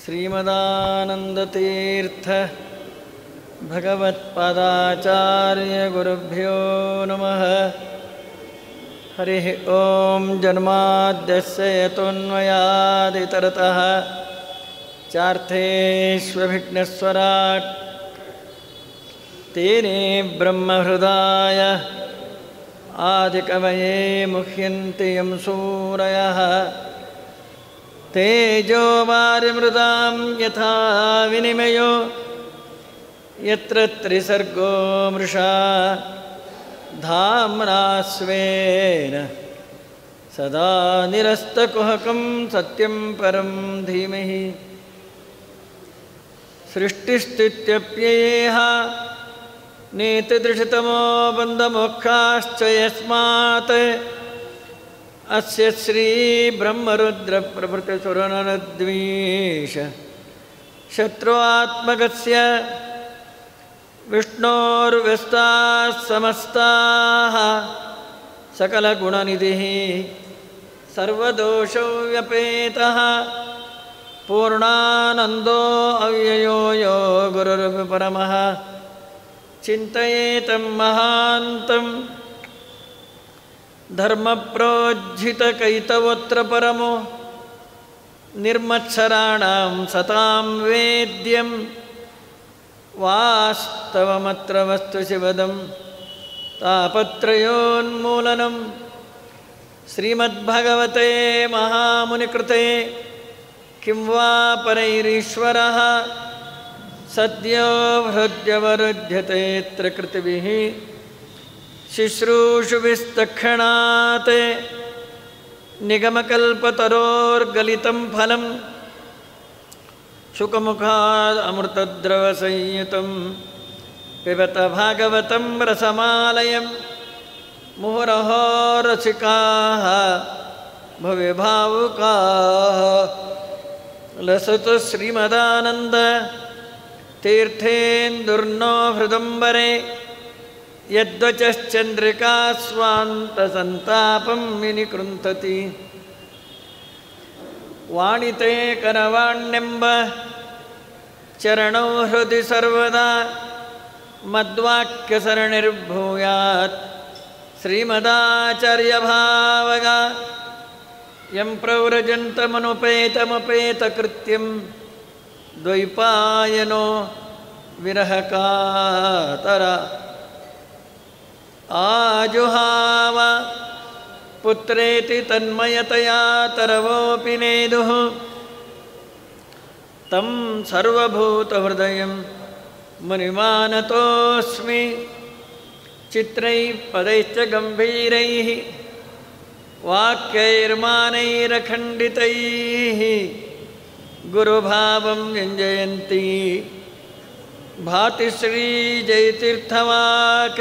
श्रीमदानन्दतीर्थ भगवत्पादाचार्यगुरुभ्यो नमः हरिः ॐ जन्माद्यस्य यतोऽन्वयादितरतः चार्थेष्वभिघ्नस्वराट् तेने ब्रह्महृदाय आदिकवये मुह्यन्ति यं सूरयः तेजो वारिमृदां यथा विनिमयो यत्र त्रिसर्गो मृषा धाम्ना स्वेन सदा निरस्तकुहकं सत्यं परं धीमहि सृष्टिस्थित्यप्ययेह नेतिदृशतमो बन्धमोक्षाश्च यस्मात् अस्य श्रीब्रह्मरुद्रप्रभृतिसुरनरद्वीष शत्रुआत्मकस्य विष्णोर्व्यस्ताः समस्ताः सकलगुणनिधिः सर्वदोषौ व्यपेतः पूर्णानन्दो अव्ययो यो गुरुर्परमः चिन्तयेतं महान्तम् धर्मप्रोज्झितकैतवोऽत्र परमो निर्मत्सराणां सतां वेद्यं वास्तवमत्र वस्तु शिवदं तापत्रयोन्मूलनं श्रीमद्भगवते महामुनिकृते किं वा परैरीश्वरः सद्यो हृद्यवरुध्यतेऽत्र कृतिभिः शुश्रूषुभिस्तक्षणात् निगमकल्पतरोर्गलितं फलं शुकमुखादमृतद्रवसंयुतं पिबत भागवतं रसमालयं मुहुरहो रसिकाः भवे भावुकाः लसतु श्रीमदानन्द तीर्थेन्दुर्नो हृदम्बरे यद्वचश्चन्द्रिका स्वान्तसन्तापं विनिकृन्तति वाणिते करवाण्यम्ब चरणौ हृदि सर्वदा मद्वाक्यसरणिर्भूयात् श्रीमदाचार्यभावगा यं प्रव्रजन्तमनुपेतमपेतकृत्यं द्वैपायनो विरहकातर आजुहाव पुत्रेति तन्मयतया तरवोऽपि नेदुः तं सर्वभूतहृदयं मुनिमानतोऽस्मि चित्रैः पदैश्च गम्भीरैः वाक्यैर्मानैरखण्डितैः गुरुभावं व्यञ्जयन्ती भाति श्रीजयतीर्थवाक्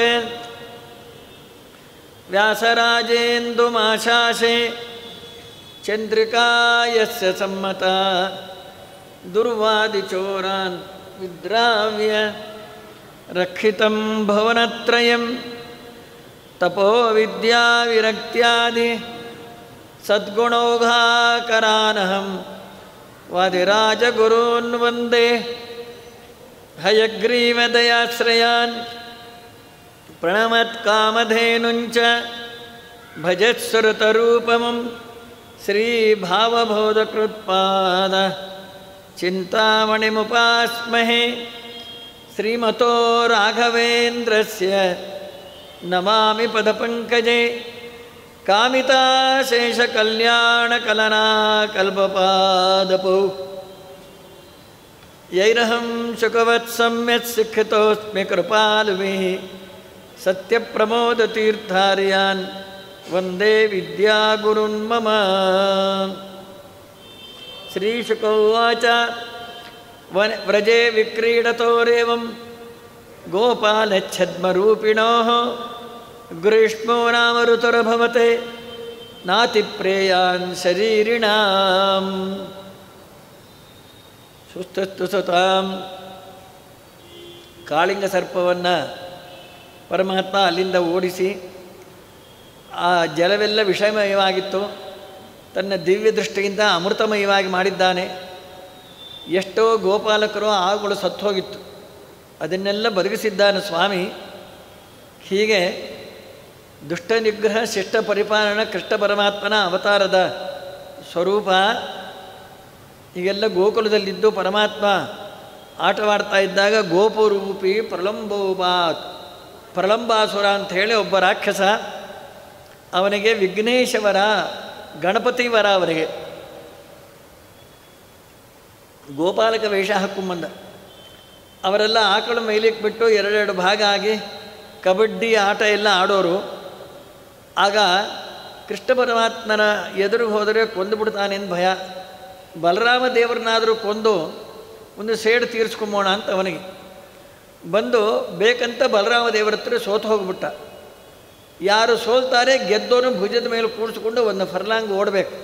व्यासराजेन्दुमाशासे चन्द्रिका यस्य सम्मता दुर्वादिचोरान् विद्राव्य रक्षितं भवनत्रयं तपोविद्याविरक्त्यादि सद्गुणौघाकरानहं वादिराजगुरून् वन्दे हयग्रीवदयाश्रयान् प्रणमत्कामधेनुञ्च भजत्सुरतरूपमं श्रीभावबोधकृत्पाद चिन्तामणिमुपास्महे श्रीमतो राघवेन्द्रस्य नमामि पदपङ्कजे कामिताशेषकल्याणकलनाकल्पपादपौ यैरहं सुखवत्सम्यत् शिक्षितोऽस्मि कृपालुभिः सत्यप्रमोदतीर्थार्यान् वन्दे विद्यागुरुन्मम श्रीशुक उवाच वन व्रजे विक्रीडतोरेवं गोपालच्छद्मरूपिणोः ग्रीष्मो नाम ऋतुरभवते नातिप्रेयान् शरीरिणाम् ಸುಸ್ತಸ್ತು ಸತಾಂ ಕಾಳಿಂಗ ಸರ್ಪವನ್ನು ಪರಮಾತ್ಮ ಅಲ್ಲಿಂದ ಓಡಿಸಿ ಆ ಜಲವೆಲ್ಲ ವಿಷಮಯವಾಗಿತ್ತು ತನ್ನ ದಿವ್ಯ ದೃಷ್ಟಿಯಿಂದ ಅಮೃತಮಯವಾಗಿ ಮಾಡಿದ್ದಾನೆ ಎಷ್ಟೋ ಗೋಪಾಲಕರು ಆಗಳು ಸತ್ತು ಹೋಗಿತ್ತು ಅದನ್ನೆಲ್ಲ ಬದುಕಿಸಿದ್ದಾನೆ ಸ್ವಾಮಿ ಹೀಗೆ ದುಷ್ಟ ನಿಗ್ರಹ ಶಿಷ್ಟ ಪರಿಪಾಲನ ಕೃಷ್ಣ ಪರಮಾತ್ಮನ ಅವತಾರದ ಸ್ವರೂಪ ಹೀಗೆಲ್ಲ ಗೋಕುಲದಲ್ಲಿದ್ದು ಪರಮಾತ್ಮ ಆಟವಾಡ್ತಾ ಇದ್ದಾಗ ಗೋಪುರೂಪಿ ಪ್ರಲಂಬೋಪಾತ್ ಪ್ರಲಂಬಾಸುರ ಅಂತ ಹೇಳಿ ಒಬ್ಬ ರಾಕ್ಷಸ ಅವನಿಗೆ ವಿಘ್ನೇಶವರ ಗಣಪತಿ ವರ ಅವರಿಗೆ ಗೋಪಾಲಕ ವೇಷ ಹಾಕ್ಕೊಂಬಂದ ಅವರೆಲ್ಲ ಆಕಳು ಮೇಲಿಕ್ಕೆ ಬಿಟ್ಟು ಎರಡೆರಡು ಭಾಗ ಆಗಿ ಕಬಡ್ಡಿ ಆಟ ಎಲ್ಲ ಆಡೋರು ಆಗ ಕೃಷ್ಣ ಪರಮಾತ್ಮನ ಎದುರು ಹೋದರೆ ಕೊಂದು ಬಿಡ್ತಾನೆಂದು ಭಯ ಬಲರಾಮ ದೇವರನ್ನಾದರೂ ಕೊಂದು ಒಂದು ಸೇಡು ತೀರಿಸ್ಕೊಂಬೋಣ ಅಂತ ಅವನಿಗೆ ಬಂದು ಬೇಕಂತ ಬಲರಾಮ ದೇವರ ಹತ್ರ ಸೋತು ಹೋಗ್ಬಿಟ್ಟ ಯಾರು ಸೋಲ್ತಾರೆ ಗೆದ್ದೋನು ಭುಜದ ಮೇಲೆ ಕೂಡಿಸ್ಕೊಂಡು ಒಂದು ಫರ್ಲಾಂಗ್ ಓಡಬೇಕು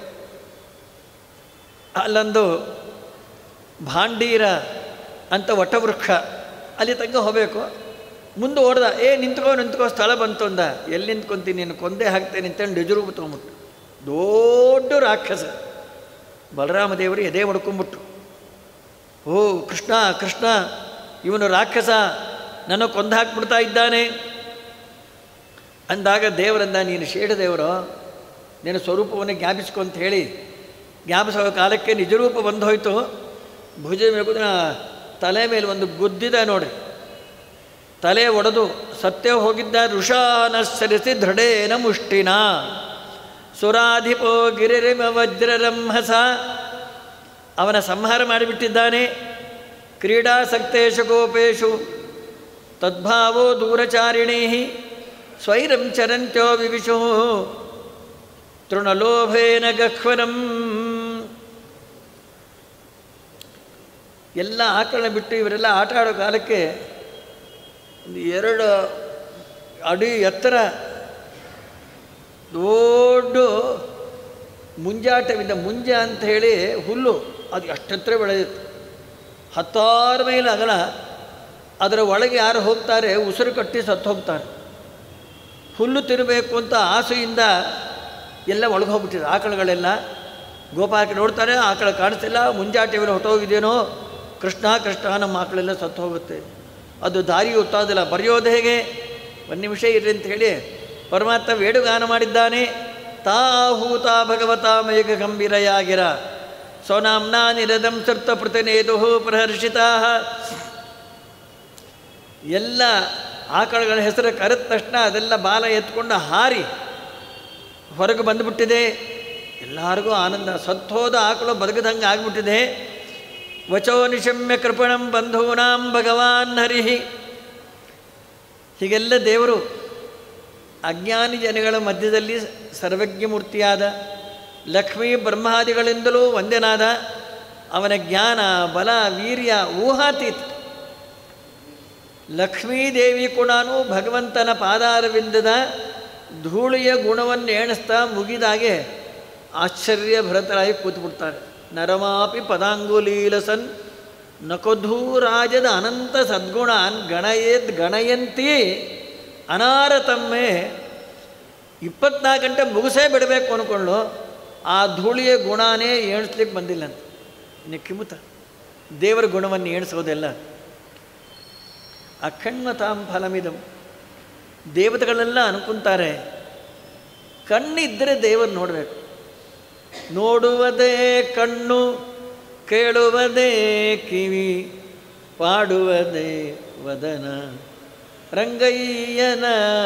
ಅಲ್ಲೊಂದು ಭಾಂಡೀರ ಅಂತ ವಟವೃಕ್ಷ ಅಲ್ಲಿ ತನಕ ಹೋಗಬೇಕು ಮುಂದೆ ಓಡ್ದ ಏ ನಿಂತ್ಕೋ ನಿಂತ್ಕೋ ಸ್ಥಳ ಬಂತು ಅಂದ ಎಲ್ಲಿ ನಿಂತ್ಕೊಂತೀನಿ ನೀನು ಕೊಂದೇ ಹಾಕ್ತೇನೆ ಅಂತೇಳಿ ನಿಜರೂಪ ತೊಗೊಂಬಿಟ್ಟು ದೊಡ್ಡ ರಾಕ್ಷಸ ಬಲರಾಮ ದೇವರು ಎದೆ ಹೊಡ್ಕೊಂಬಿಟ್ರು ಓ ಕೃಷ್ಣ ಕೃಷ್ಣ ಇವನು ರಾಕ್ಷಸ ನನ್ನ ಕೊಂದು ಹಾಕ್ಬಿಡ್ತಾ ಇದ್ದಾನೆ ಅಂದಾಗ ದೇವರಂದ ನೀನು ಶೇಡ ದೇವರು ನಿನ್ನ ಸ್ವರೂಪವನ್ನು ಜ್ಞಾಪಿಸ್ಕೊ ಅಂತ ಹೇಳಿ ಜ್ಞಾಪಿಸೋ ಕಾಲಕ್ಕೆ ನಿಜರೂಪ ಬಂದು ಹೋಯ್ತು ಭುಜ ಮೇಲೆ ತಲೆ ಮೇಲೆ ಒಂದು ಗುದ್ದಿದ ನೋಡಿ ತಲೆ ಒಡೆದು ಸತ್ಯ ಹೋಗಿದ್ದ ಋಷಾನ ಸರಿಸಿ ದೃಢೇನ ಮುಷ್ಟಿನ ಸುರಾಧಿಪೋ ಗಿರಿರಿಮ ವಜ್ರರಂಹಸ ಅವನ ಸಂಹಾರ ಮಾಡಿಬಿಟ್ಟಿದ್ದಾನೆ ಕ್ರೀಡಾಸಕ್ತೇಶು ಗೋಪೇಶು ತದ್ಭಾವೋ ದೂರಚಾರಿಣೀ ಸ್ವೈರಂ ಚರಂತ್ಯೋ ವಿವಿಶು ತೃಣಲೋಭೇನ ಗಹ್ವರಂ ಎಲ್ಲ ಆಕಳನ್ನ ಬಿಟ್ಟು ಇವರೆಲ್ಲ ಆಟ ಆಡೋ ಕಾಲಕ್ಕೆ ಒಂದು ಎರಡು ಅಡಿ ಎತ್ತರ ದೊಡ್ಡ ಮುಂಜಾಟವಿಂದ ಮುಂಜ ಅಂತ ಹೇಳಿ ಹುಲ್ಲು ಅದು ಅಷ್ಟೆತ್ತರ ಬೆಳೆದಿತ್ತು ಹತ್ತಾರು ಮೈಲು ಅಗಲ ಅದರ ಒಳಗೆ ಯಾರು ಹೋಗ್ತಾರೆ ಉಸಿರು ಕಟ್ಟಿ ಸತ್ತು ಹೋಗ್ತಾರೆ ಹುಲ್ಲು ತಿನ್ನಬೇಕು ಅಂತ ಆಸೆಯಿಂದ ಎಲ್ಲ ಒಳಗೆ ಹೋಗ್ಬಿಟ್ಟಿದೆ ಆಕಳುಗಳೆಲ್ಲ ಗೋಪಾಲಕ್ಕೆ ನೋಡ್ತಾರೆ ಆಕಳ ಕಾಣಿಸ್ತಿಲ್ಲ ಮುಂಜಾಟೆಯಲ್ಲಿ ಹೊಟ್ಟೋಗಿದೇನೋ ಕೃಷ್ಣ ಕೃಷ್ಣ ನಮ್ಮ ಆಕಳೆಲ್ಲ ಸತ್ತು ಹೋಗುತ್ತೆ ಅದು ದಾರಿ ಗೊತ್ತಾದಿಲ್ಲ ಬರೆಯೋದು ಹೇಗೆ ಒಂದು ನಿಮಿಷ ಇರ್ರಿ ಅಂತ ಹೇಳಿ ಪರಮಾತ್ಮ ವೇಣುಗಾನ ಮಾಡಿದ್ದಾನೆ ತಾಹೂತ ಭಗವತ ಮೇಘ ಗಂಭೀರಯಾಗಿರ ಸೋನಾಂನ ನಿರದಂ ಸೃತ ಪ್ರತಿನೇದು ಪ್ರಹರ್ಷಿತಾ ಎಲ್ಲ ಆಕಳುಗಳ ಹೆಸರು ಕರೆದ ತಕ್ಷಣ ಅದೆಲ್ಲ ಬಾಲ ಎತ್ಕೊಂಡು ಹಾರಿ ಹೊರಗೆ ಬಂದುಬಿಟ್ಟಿದೆ ಎಲ್ಲರಿಗೂ ಆನಂದ ಸತ್ತೋದ ಆಕಳು ಬದುಕದಂಗೆ ಆಗಿಬಿಟ್ಟಿದೆ ವಚೋ ನಿಶಮ್ಯ ಕೃಪಣಂ ಬಂಧೂನಾಂ ಭಗವಾನ್ ಹರಿಹಿ ಹೀಗೆಲ್ಲ ದೇವರು ಅಜ್ಞಾನಿ ಜನಗಳ ಮಧ್ಯದಲ್ಲಿ ಸರ್ವಜ್ಞ ಮೂರ್ತಿಯಾದ ಲಕ್ಷ್ಮೀ ಬ್ರಹ್ಮಾದಿಗಳಿಂದಲೂ ಒಂದೇನಾದ ಅವನ ಜ್ಞಾನ ಬಲ ವೀರ್ಯ ಊಹಾತೀತ ಲಕ್ಷ್ಮೀದೇವಿ ಕೂಡ ಭಗವಂತನ ಪಾದಾರವಿಂದದ ಧೂಳಿಯ ಗುಣವನ್ನು ಎಣಿಸ್ತಾ ಮುಗಿದಾಗೆ ಆಶ್ಚರ್ಯ ಭರತರಾಗಿ ಕೂತ್ಬಿಡ್ತಾರೆ ನರಮಾಪಿ ಪದಾಂಗುಲೀಲಸನ್ ನಕೊಧೂರಾಜದ ಅನಂತ ಸದ್ಗುಣಾನ್ ಗಣಯೇದ್ ಗಣಯಂತಿ ಅನಾರತಮ್ಮೆ ಇಪ್ಪತ್ನಾಲ್ಕು ಗಂಟೆ ಮುಗಿಸೇ ಬಿಡಬೇಕು ಅಂದ್ಕೊಂಡು ಆ ಧೂಳಿಯ ಗುಣನೇ ಎಣಿಸ್ಲಿಕ್ಕೆ ಬಂದಿಲ್ಲ ಅಂತ ಇನ್ನು ಕಿಮುತ ದೇವರ ಗುಣವನ್ನು ಎಣಿಸೋದೆಲ್ಲ ಅಖಂಡತಾಂ ಫಲಮಿದಂ ದೇವತೆಗಳೆಲ್ಲ ಅನ್ಕೊಂತಾರೆ ಕಣ್ಣಿದ್ದರೆ ದೇವರು ನೋಡಬೇಕು ನೋಡುವುದೇ ಕಣ್ಣು ಕೇಳುವುದೇ ಕಿವಿ ಪಾಡುವುದೇ ವದನ ರಂಗಯ್ಯನ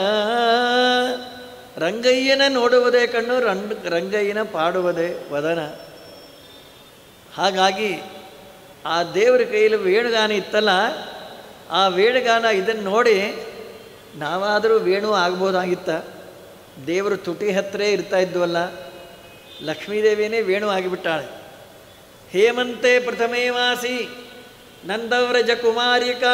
ರಂಗಯ್ಯನ ನೋಡುವುದೇ ಕಣ್ಣು ರಂಗ್ ರಂಗಯ್ಯನ ಪಾಡುವುದೇ ವದನ ಹಾಗಾಗಿ ಆ ದೇವರ ಕೈಯಲ್ಲಿ ವೇಣುಗಾನ ಇತ್ತಲ್ಲ ಆ ವೇಣುಗಾನ ಇದನ್ನು ನೋಡಿ ನಾವಾದರೂ ವೇಣು ಆಗ್ಬೋದಾಗಿತ್ತ ದೇವರು ತುಟಿ ಹತ್ತಿರ ಇರ್ತಾ ಇದ್ವಲ್ಲ ಲಕ್ಷ್ಮೀದೇವಿಯೇ ವೇಣು ಆಗಿಬಿಟ್ಟಾಳೆ ಹೇಮಂತೆ ಪ್ರಥಮೇ ವಾಸಿ ನಂದವ್ರಜ ಕುಮಾರಿಕಾ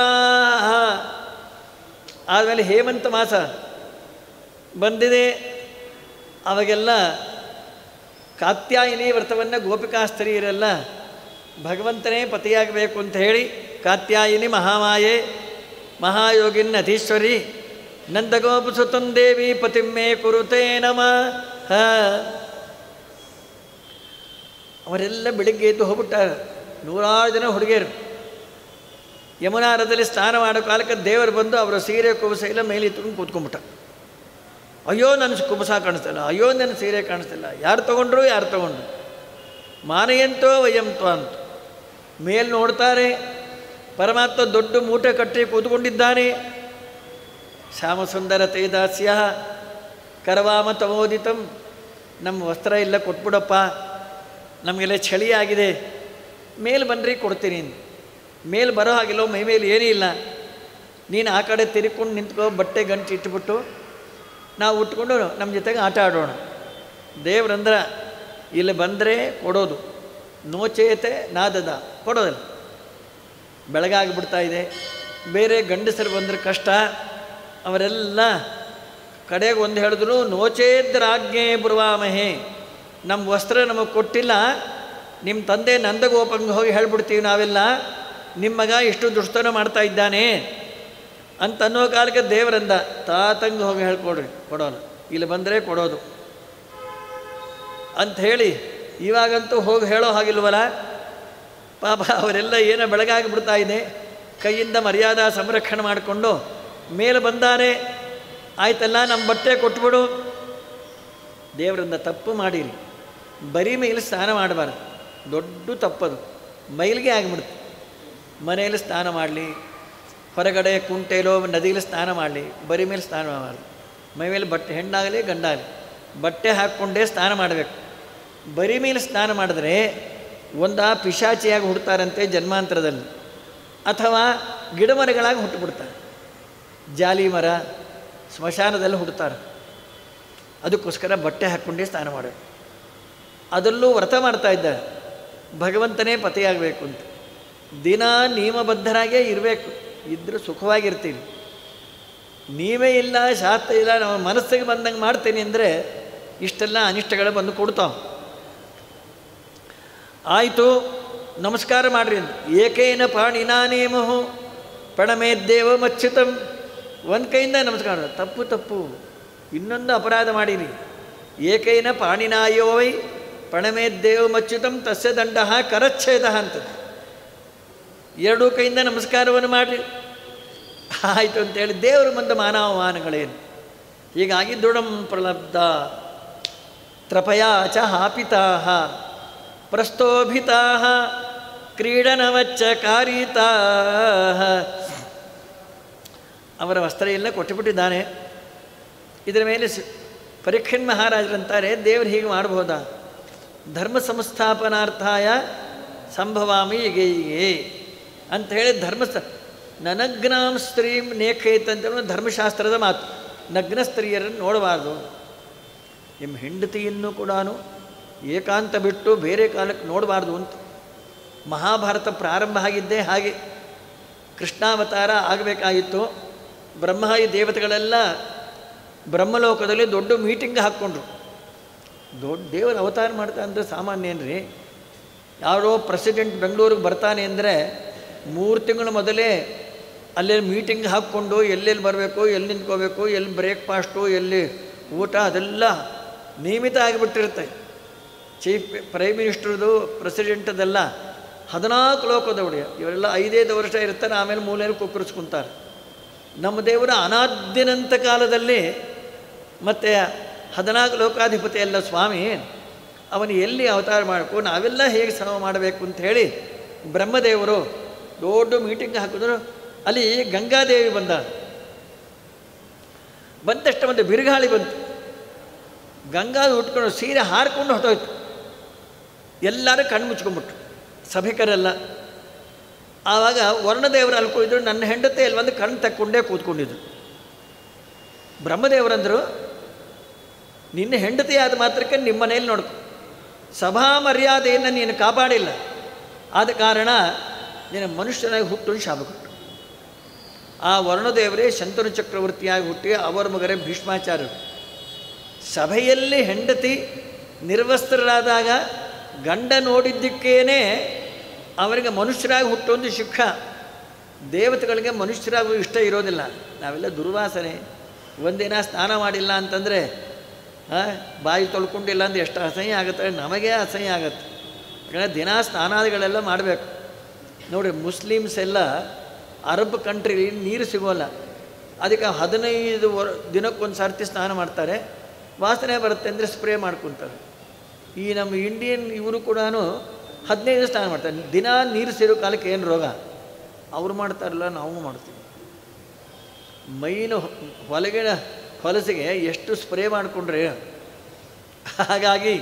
ಆದಮೇಲೆ ಹೇಮಂತ ಮಾಸ ಬಂದಿದೆ ಅವಾಗೆಲ್ಲ ಕಾತ್ಯಾಯಿನಿ ವ್ರತವನ್ನು ಗೋಪಿಕಾಸ್ತ್ರೀಯರೆಲ್ಲ ಭಗವಂತನೇ ಪತಿಯಾಗಬೇಕು ಅಂತ ಹೇಳಿ ಕಾತ್ಯಾಯಿನಿ ಮಹಾಮಾಯೆ ಮಹಾಯೋಗಿನ್ ಅಧೀಶ್ವರಿ ನಂದಗೋಪಸುತಂ ದೇವಿ ಪತಿಮ್ಮೆ ಕುರುತೆ ನಮಃ ಅವರೆಲ್ಲ ಬೆಳಿಗ್ಗೆ ಎದ್ದು ಹೋಗ್ಬಿಟ್ಟಾರೆ ನೂರಾರು ಜನ ಹುಡುಗಿಯರು ಯಮುನಾ ನದಿಯಲ್ಲಿ ಸ್ನಾನ ಮಾಡೋ ಕಾಲಕ್ಕೆ ದೇವರು ಬಂದು ಅವರ ಸೀರೆ ಕುಬಸ ಎಲ್ಲ ಮೇಲೆ ಇಟ್ಕೊಂಡು ಕೂತ್ಕೊಂಡ್ಬಿಟ್ಟ ಅಯ್ಯೋ ನನ್ನ ಕುಬಸ ಕಾಣಿಸ್ತಿಲ್ಲ ಅಯ್ಯೋ ನನ್ನ ಸೀರೆ ಕಾಣಿಸ್ತಿಲ್ಲ ಯಾರು ತೊಗೊಂಡ್ರು ಯಾರು ತೊಗೊಂಡ್ರು ಮಾನಯಂತೋ ವಯಂತೋ ಅಂತ ಮೇಲ್ ನೋಡ್ತಾರೆ ಪರಮಾತ್ಮ ದೊಡ್ಡ ಮೂಟೆ ಕಟ್ಟಿ ಕೂತ್ಕೊಂಡಿದ್ದಾನೆ ಶ್ಯಾಮಸುಂದರ ತೇದಾಸ್ಯ ಕರವಾಮ ತಮೋದಿತಂ ನಮ್ಮ ವಸ್ತ್ರ ಎಲ್ಲ ಕೊಟ್ಬಿಡಪ್ಪ ನಮಗೆಲ್ಲ ಚಳಿ ಆಗಿದೆ ಮೇಲೆ ಬನ್ನಿರಿ ಕೊಡ್ತೀನಿ ಅಂದ. ಮೇಲೆ ಬರೋ ಹಾಗಿಲ್ಲ ಮೈ ಮೇಲೆ ಏನೂ ಇಲ್ಲ ನೀನು ಆ ಕಡೆ ತಿರ್ಕೊಂಡು ನಿಂತ್ಕೋ ಬಟ್ಟೆ ಗಂಟು ಇಟ್ಬಿಟ್ಟು ನಾವು ಉಟ್ಕೊಂಡು ನಮ್ಮ ಜೊತೆಗೆ ಆಟ ಆಡೋಣ ದೇವ್ರಂದ್ರ ಇಲ್ಲಿ ಬಂದರೆ ಕೊಡೋದು ನೋಚೇತೆ ನಾದದ ಕೊಡೋದಿಲ್ಲ ಬೆಳಗಾಗಿಬಿಡ್ತಾ ಇದೆ ಬೇರೆ ಗಂಡಸರು ಬಂದರೆ ಕಷ್ಟ ಅವರೆಲ್ಲ ಕಡೆಗೆ ಒಂದು ಹೇಳಿದ್ರು ನೋಚೇದ್ರಾಜ್ಞೆ ಬುರ್ವಾಮಹೆ ನಮ್ಮ ವಸ್ತ್ರ ನಮಗೆ ಕೊಟ್ಟಿಲ್ಲ ನಿಮ್ಮ ತಂದೆ ನಂದಗೋಪಂಗೆ ಹೋಗಿ ಹೇಳ್ಬಿಡ್ತೀವಿ ನಾವೆಲ್ಲ ನಿಮ್ಮ ಮಗ ಇಷ್ಟು ದುಷ್ಟನ ಮಾಡ್ತಾ ಇದ್ದಾನೆ ಅಂತ ಅನ್ನೋ ಕಾಲಕ್ಕೆ ದೇವರಂದ ತಾತಂಗೆ ಹೋಗಿ ಹೇಳ್ಕೊಡ್ರಿ ಕೊಡೋನು ಇಲ್ಲಿ ಬಂದರೆ ಕೊಡೋದು ಅಂತ ಹೇಳಿ ಇವಾಗಂತೂ ಹೋಗಿ ಹೇಳೋ ಹಾಗಿಲ್ವಲ್ಲ ಪಾಪ ಅವರೆಲ್ಲ ಏನೋ ಬೆಳಗಾಗಿ ಬಿಡ್ತಾ ಇದೆ ಕೈಯಿಂದ ಮರ್ಯಾದಾ ಸಂರಕ್ಷಣೆ ಮಾಡಿಕೊಂಡು ಮೇಲೆ ಬಂದಾನೆ ಆಯ್ತಲ್ಲ ನಮ್ಮ ಬಟ್ಟೆ ಕೊಟ್ಬಿಡು ದೇವರಿಂದ ತಪ್ಪು ಮಾಡಿರಿ ಬರೀ ಮೇಲೆ ಸ್ನಾನ ಮಾಡಬಾರ್ದು ದೊಡ್ಡ ತಪ್ಪದು ಮೈಲಿಗೆ ಆಗಿಬಿಡುತ್ತೆ ಮನೆಯಲ್ಲಿ ಸ್ನಾನ ಮಾಡಲಿ ಹೊರಗಡೆ ಕುಂಟೆಲೋ ನದಿಯಲ್ಲಿ ಸ್ನಾನ ಮಾಡಲಿ ಬರೀ ಮೇಲೆ ಸ್ನಾನ ಮಾಡಬಾರ್ದು ಮೈ ಮೇಲೆ ಬಟ್ಟೆ ಹೆಣ್ಣಾಗಲಿ ಗಂಡಾಗಲಿ ಬಟ್ಟೆ ಹಾಕ್ಕೊಂಡೇ ಸ್ನಾನ ಮಾಡಬೇಕು ಬರೀ ಮೇಲೆ ಸ್ನಾನ ಮಾಡಿದ್ರೆ ಒಂದ ಪಿಶಾಚಿಯಾಗಿ ಹುಡ್ತಾರಂತೆ ಜನ್ಮಾಂತರದಲ್ಲಿ ಅಥವಾ ಗಿಡಮರಗಳಾಗಿ ಹುಟ್ಟುಬಿಡ್ತಾರೆ ಜಾಲಿ ಮರ ಸ್ಮಶಾನದಲ್ಲಿ ಹುಡ್ತಾರೆ ಅದಕ್ಕೋಸ್ಕರ ಬಟ್ಟೆ ಹಾಕ್ಕೊಂಡೇ ಸ್ನಾನ ಮಾಡಬೇಕು ಅದರಲ್ಲೂ ವ್ರತ ಮಾಡ್ತಾ ಇದ್ದಾರೆ ಭಗವಂತನೇ ಪತಿಯಾಗಬೇಕು ಅಂತ ದಿನ ನಿಯಮಬದ್ಧರಾಗೇ ಇರಬೇಕು ಇದ್ದರೆ ಸುಖವಾಗಿರ್ತೀವಿ ನೀವೇ ಇಲ್ಲ ಶಾಸ್ತ್ರ ಇಲ್ಲ ನಾವು ಮನಸ್ಸಿಗೆ ಬಂದಂಗೆ ಮಾಡ್ತೀನಿ ಅಂದರೆ ಇಷ್ಟೆಲ್ಲ ಅನಿಷ್ಟಗಳು ಬಂದು ಕೊಡ್ತಾವೆ ಆಯಿತು ನಮಸ್ಕಾರ ಮಾಡ್ರಿ ಅಂತ ಏಕೇನ ಪಾಣಿನಾ ನೇಮಹು ಪ್ರಣಮೇದ್ದೇವ ಮಚ್ಯುತಂ ಒಂದು ಕೈಯಿಂದ ನಮಸ್ಕಾರ ತಪ್ಪು ತಪ್ಪು ಇನ್ನೊಂದು ಅಪರಾಧ ಮಾಡಿರಿ ಏಕೈನ ಪಾಣಿನಾಯೋ ವೈ ಪ್ರಣಮೇದ್ದೇವ ಮಚ್ಯುತಂ ತಸ್ಯ ದಂಡ ಕರಚ್ಛೇದ ಅಂತ ಎರಡೂ ಕೈಯಿಂದ ನಮಸ್ಕಾರವನ್ನು ಮಾಡಿರಿ ಆಯಿತು ಅಂತೇಳಿ ದೇವರ ಮುಂದೆ ಮಾನವಮಾನಗಳೇನು ಹೀಗಾಗಿ ದೃಢಂ ಪ್ರಲಬ್ಧ ತ್ರಪಯಾ ಚ ಹಾಪಿತಾ ಪ್ರಸ್ತೋಭಿತಾ ಕ್ರೀಡನವಚ್ಚ ಕಾರಿತಾ ಅವರ ವಸ್ತ್ರ ಎಲ್ಲ ಕೊಟ್ಟುಬಿಟ್ಟಿದ್ದಾನೆ ಇದರ ಮೇಲೆ ಸ- ಪರೀಕ್ಷಣ್ ಮಹಾರಾಜರಂತಾರೆ ದೇವರು ಹೀಗೆ ಮಾಡ್ಬೋದಾ ಧರ್ಮ ಸಂಸ್ಥಾಪನಾರ್ಥಾಯ ಸಂಭವಾಮಿ ಹೀಗೆ ಹೀಗೆ ಅಂತ ಹೇಳಿ ಧರ್ಮಸ್ಥ ನನಗ್ನಾಂ ಸ್ತ್ರೀಂ ನೇಖೇತ್ ಅಂತ ಧರ್ಮಶಾಸ್ತ್ರದ ಮಾತು ನಗ್ನ ಸ್ತ್ರೀಯರನ್ನು ನೋಡಬಾರ್ದು ನಿಮ್ಮ ಹೆಂಡತಿಯನ್ನು ಕೂಡ ಏಕಾಂತ ಬಿಟ್ಟು ಬೇರೆ ಕಾಲಕ್ಕೆ ನೋಡಬಾರ್ದು ಅಂತ ಮಹಾಭಾರತ ಪ್ರಾರಂಭ ಆಗಿದ್ದೇ ಹಾಗೆ ಕೃಷ್ಣಾವತಾರ ಆಗಬೇಕಾಗಿತ್ತು ಬ್ರಹ್ಮಾಯಿ ದೇವತೆಗಳೆಲ್ಲ ಬ್ರಹ್ಮಲೋಕದಲ್ಲಿ ದೊಡ್ಡ ಮೀಟಿಂಗ್ ಹಾಕ್ಕೊಂಡ್ರು ದೊಡ್ಡ ದೇವರ ಅವತಾರ ಮಾಡ್ತಾ ಅಂದರೆ ಸಾಮಾನ್ಯ ಏನ್ರಿ ಯಾರೋ ಪ್ರೆಸಿಡೆಂಟ್ ಬೆಂಗಳೂರಿಗೆ ಬರ್ತಾನೆ ಅಂದರೆ ಮೂರು ತಿಂಗಳ ಮೊದಲೇ ಅಲ್ಲೇ ಮೀಟಿಂಗ್ ಹಾಕ್ಕೊಂಡು ಎಲ್ಲೆಲ್ಲಿ ಬರಬೇಕು ಎಲ್ಲಿ ನಿಂತ್ಕೋಬೇಕು ಎಲ್ಲಿ ಬ್ರೇಕ್ಫಾಸ್ಟು ಎಲ್ಲಿ ಊಟ ಅದೆಲ್ಲ ನಿಯಮಿತ ಆಗಿಬಿಟ್ಟಿರುತ್ತೆ ಚೀಫ್ ಪ್ರೈಮ್ ಮಿನಿಸ್ಟ್ರದು ಪ್ರೆಸಿಡೆಂಟದೆಲ್ಲ ಹದಿನಾಲ್ಕು ಲೋಕದ ಒಡೆಯ ಇವರೆಲ್ಲ ಐದೈದು ವರ್ಷ ಇರ್ತಾರೆ ಆಮೇಲೆ ಮೂಲೆಯಲ್ಲಿ ಕುಕ್ಕರಿಸ್ಕೊಂತಾರೆ ನಮ್ಮ ದೇವರ ಅನಾದ್ಯನಂತ ಕಾಲದಲ್ಲಿ ಮತ್ತು ಹದಿನಾಲ್ಕು ಲೋಕಾಧಿಪತಿ ಎಲ್ಲ ಸ್ವಾಮಿ ಅವನು ಎಲ್ಲಿ ಅವತಾರ ಮಾಡಬೇಕು ನಾವೆಲ್ಲ ಹೇಗೆ ಸೇವೆ ಮಾಡಬೇಕು ಅಂತ ಹೇಳಿ ಬ್ರಹ್ಮದೇವರು ದೊಡ್ಡ ಮೀಟಿಂಗ್ ಹಾಕಿದ್ರು ಅಲ್ಲಿ ಗಂಗಾದೇವಿ ಬಂದ ಬಂದ ತಕ್ಷಣ ಒಂದು ಬಿರುಗಾಳಿ ಬಂತು ಗಂಗಾ ಉಟ್ಕೊಂಡು ಸೀರೆ ಹಾರಿಕೊಂಡು ಹೊಟ್ಟೋಯ್ತು ಎಲ್ಲರೂ ಕಣ್ಣು ಮುಚ್ಕೊಂಡ್ಬಿಟ್ರು ಸಭಿಕರೆಲ್ಲ ಆವಾಗ ವರ್ಣದೇವರು ಅಲ್ಕೊಂಡಿದ್ರು ನನ್ನ ಹೆಂಡತಿ ಅಲ್ಲಿ ಒಂದು ಕಣ್ಣು ತಕ್ಕೊಂಡೇ ಕೂತ್ಕೊಂಡಿದ್ರು ಬ್ರಹ್ಮದೇವರಂದರು ನಿನ್ನ ಹೆಂಡತಿ ಆದ ಮಾತ್ರಕ್ಕೆ ನಿಮ್ಮ ಮನೆಯಲ್ಲಿ ನೋಡ್ಕೊ ಸಭಾ ಮರ್ಯಾದೆಯನ್ನು ನೀನು ಕಾಪಾಡಿಲ್ಲ ಆದ ಕಾರಣ ನೀನು ಮನುಷ್ಯನಾಗಿ ಹುಟ್ಟು ಶಾಪ ಕೊಟ್ಟು ಆ ವರ್ಣದೇವರೇ ಶಂತನು ಚಕ್ರವರ್ತಿಯಾಗಿ ಹುಟ್ಟಿ ಅವರ ಮಗರೇ ಭೀಷ್ಮಾಚಾರ್ಯರು ಸಭೆಯಲ್ಲಿ ಹೆಂಡತಿ ನಿರ್ವಸ್ತ್ರರಾದಾಗ ಗಂಡ ನೋಡಿದ್ದಕ್ಕೇನೆ ಅವರಿಗೆ ಮನುಷ್ಯರಾಗಿ ಹುಟ್ಟೊಂದು ಶಿಕ್ಷ ದೇವತೆಗಳಿಗೆ ಮನುಷ್ಯರಾಗೂ ಇಷ್ಟ ಇರೋದಿಲ್ಲ ನಾವೆಲ್ಲ ದುರ್ವಾಸನೆ ಒಂದಿನ ಸ್ನಾನ ಮಾಡಿಲ್ಲ ಅಂತಂದರೆ ಬಾಯಿ ತೊಳ್ಕೊಂಡಿಲ್ಲ ಅಂದ್ರೆ ಎಷ್ಟು ಅಸಹ್ಯ ಆಗುತ್ತೆ ನಮಗೆ ಅಸಹ್ಯ ಆಗುತ್ತೆ ಯಾಕಂದರೆ ದಿನ ಸ್ನಾನಾದಿಗಳೆಲ್ಲ ಮಾಡಬೇಕು ನೋಡಿ ಮುಸ್ಲಿಮ್ಸ್ ಎಲ್ಲ ಅರಬ್ ಕಂಟ್ರಿ ನೀರು ಸಿಗೋಲ್ಲ ಅದಕ್ಕೆ ಹದಿನೈದು ವರ್ ದಿನಕ್ಕೊಂದು ಸರ್ತಿ ಸ್ನಾನ ಮಾಡ್ತಾರೆ ವಾಸನೆ ಬರುತ್ತೆ ಅಂದರೆ ಸ್ಪ್ರೇ ಮಾಡ್ಕೊತಾರೆ ಈ ನಮ್ಮ ಇಂಡಿಯನ್ ಇವರು ಕೂಡ ಹದಿನೈದು ಸ್ನಾನ ಮಾಡ್ತಾರೆ ದಿನ ನೀರು ಸೇರೋ ಕಾಲಕ್ಕೆ ಏನು ರೋಗ ಅವ್ರು ಮಾಡ್ತಾರಲ್ಲ ನಾವು ಮಾಡ್ತೀವಿ ಮೈನು ಹೊಲಗಿನ ಹೊಲಸಿಗೆ ಎಷ್ಟು ಸ್ಪ್ರೇ ಮಾಡಿಕೊಂಡ್ರೆ ಹಾಗಾಗಿ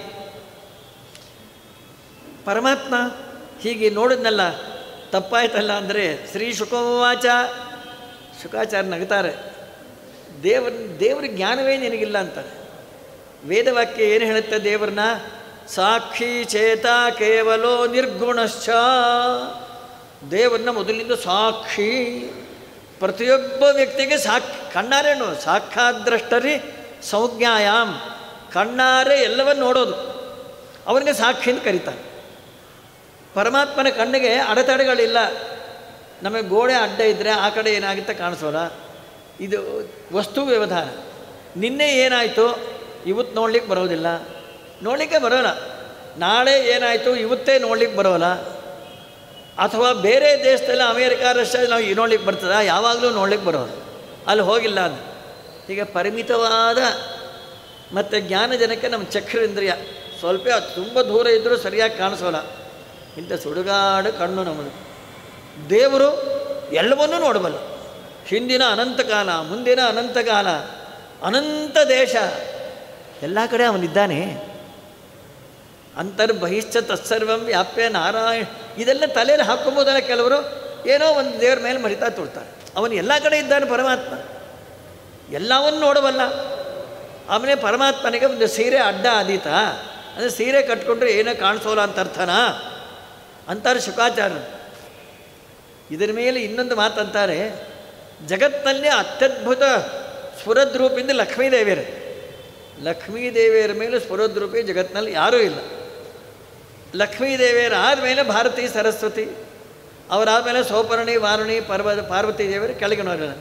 ಪರಮಾತ್ಮ ಹೀಗೆ ನೋಡಿದ್ನಲ್ಲ ತಪ್ಪಾಯ್ತಲ್ಲ ಅಂದರೆ ಶ್ರೀ ಶುಕೋವಾಚ ಶುಕಾಚಾರ್ಯ ನಗ್ತಾರೆ ದೇವ್ರ ದೇವ್ರ ಜ್ಞಾನವೇ ನಿನಗಿಲ್ಲ ಅಂತಾರೆ ವೇದವಾಕ್ಯ ಏನು ಹೇಳುತ್ತೆ ದೇವ್ರನ್ನ ಸಾಕ್ಷಿ ಚೇತ ಕೇವಲೋ ನಿರ್ಗುಣಶ್ಚ ದೇವರನ್ನ ಮೊದಲಿಂದ ಸಾಕ್ಷಿ ಪ್ರತಿಯೊಬ್ಬ ವ್ಯಕ್ತಿಗೆ ಸಾಕ್ಷಿ ಕಣ್ಣಾರೆ ನೋ ಸಾಕ್ಷಾದ್ರಷ್ಟರಿ ಸಂಜ್ಞಾಯಾಮ್ ಕಣ್ಣಾರೆ ಎಲ್ಲವನ್ನು ನೋಡೋದು ಅವನಿಗೆ ಸಾಕ್ಷಿ ಅಂತ ಕರೀತಾರೆ ಪರಮಾತ್ಮನ ಕಣ್ಣಿಗೆ ಅಡೆತಡೆಗಳಿಲ್ಲ ನಮಗೆ ಗೋಡೆ ಅಡ್ಡ ಇದ್ದರೆ ಆ ಕಡೆ ಏನಾಗುತ್ತೆ ಕಾಣಿಸೋಲ್ಲ ಇದು ವಸ್ತು ವ್ಯವಧಾನ ನಿನ್ನೆ ಏನಾಯಿತು ಇವತ್ತು ನೋಡ್ಲಿಕ್ಕೆ ಬರೋದಿಲ್ಲ ನೋಡಲಿಕ್ಕೆ ಬರೋಲ್ಲ ನಾಳೆ ಏನಾಯಿತು ಇವತ್ತೇ ನೋಡ್ಲಿಕ್ಕೆ ಬರೋಲ್ಲ ಅಥವಾ ಬೇರೆ ದೇಶದಲ್ಲಿ ಅಮೇರಿಕ ರಷ್ಯಾ ನಾವು ಈ ನೋಡ್ಲಿಕ್ಕೆ ಬರ್ತದ ಯಾವಾಗಲೂ ನೋಡ್ಲಿಕ್ಕೆ ಬರೋದು ಅಲ್ಲಿ ಹೋಗಿಲ್ಲ ಅದು ಈಗ ಪರಿಮಿತವಾದ ಮತ್ತು ಜ್ಞಾನ ಜನಕ್ಕೆ ನಮ್ಮ ಚಕ್ರೇಂದ್ರಿಯ ಸ್ವಲ್ಪ ತುಂಬ ದೂರ ಇದ್ದರೂ ಸರಿಯಾಗಿ ಕಾಣಿಸೋಲ್ಲ ಇಂಥ ಸುಡುಗಾಡು ಕಣ್ಣು ನಮ್ಮದು ದೇವರು ಎಲ್ಲವನ್ನೂ ನೋಡಬಲ್ಲ ಹಿಂದಿನ ಅನಂತಕಾಲ ಮುಂದಿನ ಅನಂತಕಾಲ ಅನಂತ ದೇಶ ಎಲ್ಲ ಕಡೆ ಅವನಿದ್ದಾನೆ ಅಂತರ್ಬಹಿಶ್ಚ ತತ್ಸರ್ವಂ ವ್ಯಾಪ್ಯ ನಾರಾಯಣ ಇದೆಲ್ಲ ತಲೆಯಲ್ಲಿ ಹಾಕ್ಕೊಂಬೋದಲ್ಲ ಕೆಲವರು ಏನೋ ಒಂದು ದೇವ್ರ ಮೇಲೆ ಮರಿತಾ ತೊಳ್ತಾರೆ ಅವನು ಎಲ್ಲ ಕಡೆ ಇದ್ದಾನೆ ಪರಮಾತ್ಮ ಎಲ್ಲವನ್ನು ನೋಡಬಲ್ಲ ಆಮೇಲೆ ಪರಮಾತ್ಮನಿಗೆ ಒಂದು ಸೀರೆ ಅಡ್ಡ ಆದೀತ ಅಂದರೆ ಸೀರೆ ಕಟ್ಕೊಂಡ್ರೆ ಏನೋ ಕಾಣಿಸೋಲ್ಲ ಅಂತ ಅರ್ಥನಾ ಅಂತಾರೆ ಶುಕಾಚಾರ್ಯರು ಇದರ ಮೇಲೆ ಇನ್ನೊಂದು ಮಾತಂತಾರೆ ಜಗತ್ತಿನಲ್ಲಿ ಅತ್ಯದ್ಭುತ ಸ್ಫುರದ್ರೂಪಿಂದ ಲಕ್ಷ್ಮೀದೇವಿಯರು ಲಕ್ಷ್ಮೀದೇವಿಯರ ಮೇಲೆ ಸ್ಫುರದ್ರೂಪಿ ಜಗತ್ತಿನಲ್ಲಿ ಯಾರೂ ಇಲ್ಲ ಲಕ್ಷ್ಮೀದೇವಿಯರ ಆದಮೇಲೆ ಭಾರತೀ ಸರಸ್ವತಿ ಅವರಾದಮೇಲೆ ಸೌಪರ್ಣಿ ವಾರುಣಿ ಪರ್ವ ಪಾರ್ವತಿ ದೇವರು ಕೆಳಗಿನವರ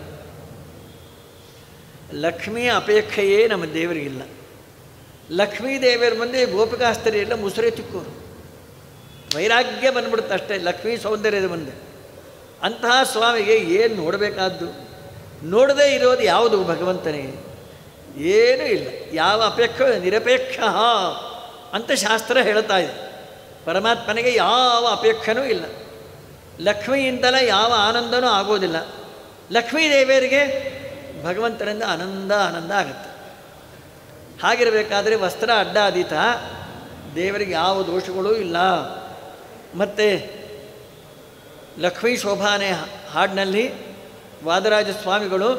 ಲಕ್ಷ್ಮಿಯ ಅಪೇಕ್ಷೆಯೇ ನಮ್ಮ ದೇವರಿಗಿಲ್ಲ ಲಕ್ಷ್ಮೀ ದೇವಿಯರ ಮುಂದೆ ಗೋಪಿಕಾಸ್ತರಿ ಎಲ್ಲ ಮುಸುರೆ ತಿಕ್ಕೋರು ವೈರಾಗ್ಯ ಬಂದ್ಬಿಡುತ್ತೆ ಅಷ್ಟೇ ಲಕ್ಷ್ಮೀ ಸೌಂದರ್ಯದ ಮುಂದೆ ಅಂತಹ ಸ್ವಾಮಿಗೆ ಏನು ನೋಡಬೇಕಾದ್ದು ನೋಡದೇ ಇರೋದು ಯಾವುದು ಭಗವಂತನೇ ಏನೂ ಇಲ್ಲ ಯಾವ ಅಪೇಕ್ಷ ನಿರಪೇಕ್ಷ ಅಂತ ಶಾಸ್ತ್ರ ಹೇಳ್ತಾ ಇದೆ ಪರಮಾತ್ಮನಿಗೆ ಯಾವ ಅಪೇಕ್ಷನೂ ಇಲ್ಲ ಲಕ್ಷ್ಮಿಯಿಂದಲೇ ಯಾವ ಆನಂದನೂ ಆಗೋದಿಲ್ಲ ಲಕ್ಷ್ಮೀ ದೇವಿಯರಿಗೆ ಭಗವಂತನಿಂದ ಆನಂದ ಆನಂದ ಆಗುತ್ತೆ ಹಾಗಿರಬೇಕಾದ್ರೆ ವಸ್ತ್ರ ಅಡ್ಡ ಆದೀತ ದೇವರಿಗೆ ಯಾವ ದೋಷಗಳೂ ಇಲ್ಲ ಮತ್ತು ಲಕ್ಷ್ಮೀ ಶೋಭಾನೆ ಹಾಡಿನಲ್ಲಿ ವಾದರಾಜ ಸ್ವಾಮಿಗಳು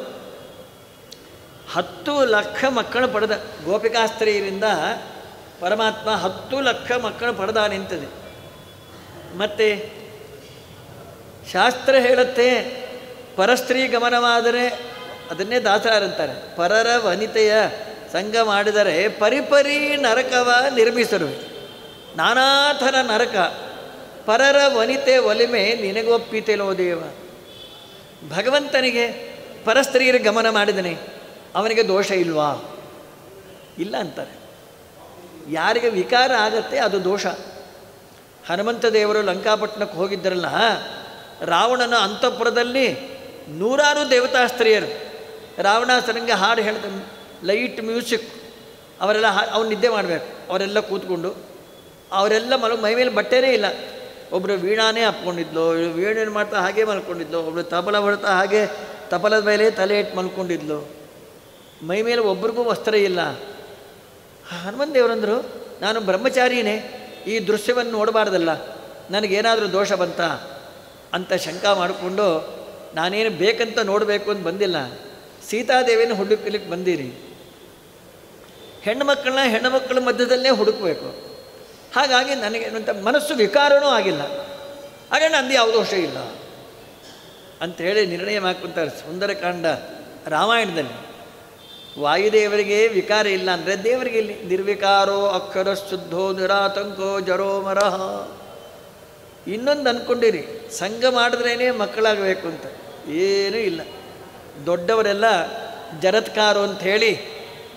ಹತ್ತು ಲಕ್ಷ ಮಕ್ಕಳು ಪಡೆದ ಗೋಪಿಕಾಸ್ತ್ರೀಯರಿಂದ ಪರಮಾತ್ಮ ಹತ್ತು ಲಕ್ಷ ಮಕ್ಕಳು ಪಡೆದ ನಿಂತದೆ ಮತ್ತು ಶಾಸ್ತ್ರ ಹೇಳುತ್ತೆ ಪರಸ್ತ್ರೀ ಗಮನವಾದರೆ ಅದನ್ನೇ ದಾಸರಂತಾರೆ ಪರರ ವನಿತೆಯ ಸಂಘ ಮಾಡಿದರೆ ಪರಿಪರಿ ನರಕವ ನಿರ್ಮಿಸರು ನಾನಾ ಥರ ನರಕ ಪರರ ವನಿತೆ ಒಲಿಮೆ ನಿನಗೊಪ್ಪಿತೆಲೋ ದೇವ ಭಗವಂತನಿಗೆ ಪರಸ್ತ್ರೀಯರ ಗಮನ ಮಾಡಿದನೆ ಅವನಿಗೆ ದೋಷ ಇಲ್ವಾ ಇಲ್ಲ ಅಂತಾರೆ ಯಾರಿಗೆ ವಿಕಾರ ಆಗತ್ತೆ ಅದು ದೋಷ ಹನುಮಂತ ದೇವರು ಲಂಕಾಪಟ್ಟಣಕ್ಕೆ ಹೋಗಿದ್ದರಲ್ಲ ರಾವಣನ ಅಂತಃಪುರದಲ್ಲಿ ನೂರಾರು ದೇವತಾ ಸ್ತ್ರೀಯರು ರಾವಣಾಸರಂಗೆ ಹಾಡು ಹೇಳಿದ ಲೈಟ್ ಮ್ಯೂಸಿಕ್ ಅವರೆಲ್ಲ ಹಾ ಅವ್ನು ನಿದ್ದೆ ಮಾಡಬೇಕು ಅವರೆಲ್ಲ ಕೂತ್ಕೊಂಡು ಅವರೆಲ್ಲ ಮಲ ಮೈ ಮೇಲೆ ಬಟ್ಟೆನೇ ಇಲ್ಲ ಒಬ್ಬರು ವೀಣಾನೇ ಹಾಕ್ಕೊಂಡಿದ್ಲು ವೀಣೇನು ಮಾಡ್ತಾ ಹಾಗೆ ಮಲ್ಕೊಂಡಿದ್ಲು ಒಬ್ಬರು ತಬಲ ಹೊಡ್ತಾ ಹಾಗೆ ತಬಲದ ಮೇಲೆ ತಲೆ ಇಟ್ಟು ಮಲ್ಕೊಂಡಿದ್ಲು ಮೈ ಮೇಲೆ ಒಬ್ರಿಗೂ ವಸ್ತ್ರ ಇಲ್ಲ ಹನುಮಂತ ದೇವರಂದರು ನಾನು ಬ್ರಹ್ಮಚಾರಿನೇ ಈ ದೃಶ್ಯವನ್ನು ನೋಡಬಾರ್ದಲ್ಲ ನನಗೇನಾದರೂ ದೋಷ ಬಂತ ಅಂತ ಶಂಕ ಮಾಡಿಕೊಂಡು ನಾನೇನು ಬೇಕಂತ ನೋಡಬೇಕು ಅಂತ ಬಂದಿಲ್ಲ ಸೀತಾದೇವಿನ ಹುಡುಕಲಿಕ್ಕೆ ಬಂದೀನಿ ಹೆಣ್ಣು ಮಕ್ಕಳನ್ನ ಹೆಣ್ಣು ಮಕ್ಕಳ ಮಧ್ಯದಲ್ಲೇ ಹುಡುಕಬೇಕು ಹಾಗಾಗಿ ನನಗೆ ಅಂತ ಮನಸ್ಸು ವಿಕಾರನೂ ಆಗಿಲ್ಲ ಹಾಗೆ ನಂದು ಯಾವ ದೋಷ ಇಲ್ಲ ಅಂಥೇಳಿ ನಿರ್ಣಯ ಮಾಡ್ಕೊಂತಾರೆ ಸುಂದರಕಾಂಡ ರಾಮಾಯಣದಲ್ಲಿ ವಾಯುದೇವರಿಗೆ ವಿಕಾರ ಇಲ್ಲ ಅಂದರೆ ದೇವರಿಗೆ ಇಲ್ಲಿ ನಿರ್ವಿಕಾರೋ ಅಕ್ಷರ ಶುದ್ಧೋ ನಿರಾತಂಕೋ ಜರೋ ಮರಹ ಇನ್ನೊಂದು ಅಂದ್ಕೊಂಡಿರಿ ಸಂಘ ಮಾಡಿದ್ರೇ ಮಕ್ಕಳಾಗಬೇಕು ಅಂತ ಏನೂ ಇಲ್ಲ ದೊಡ್ಡವರೆಲ್ಲ ಜರತ್ಕಾರು ಅಂಥೇಳಿ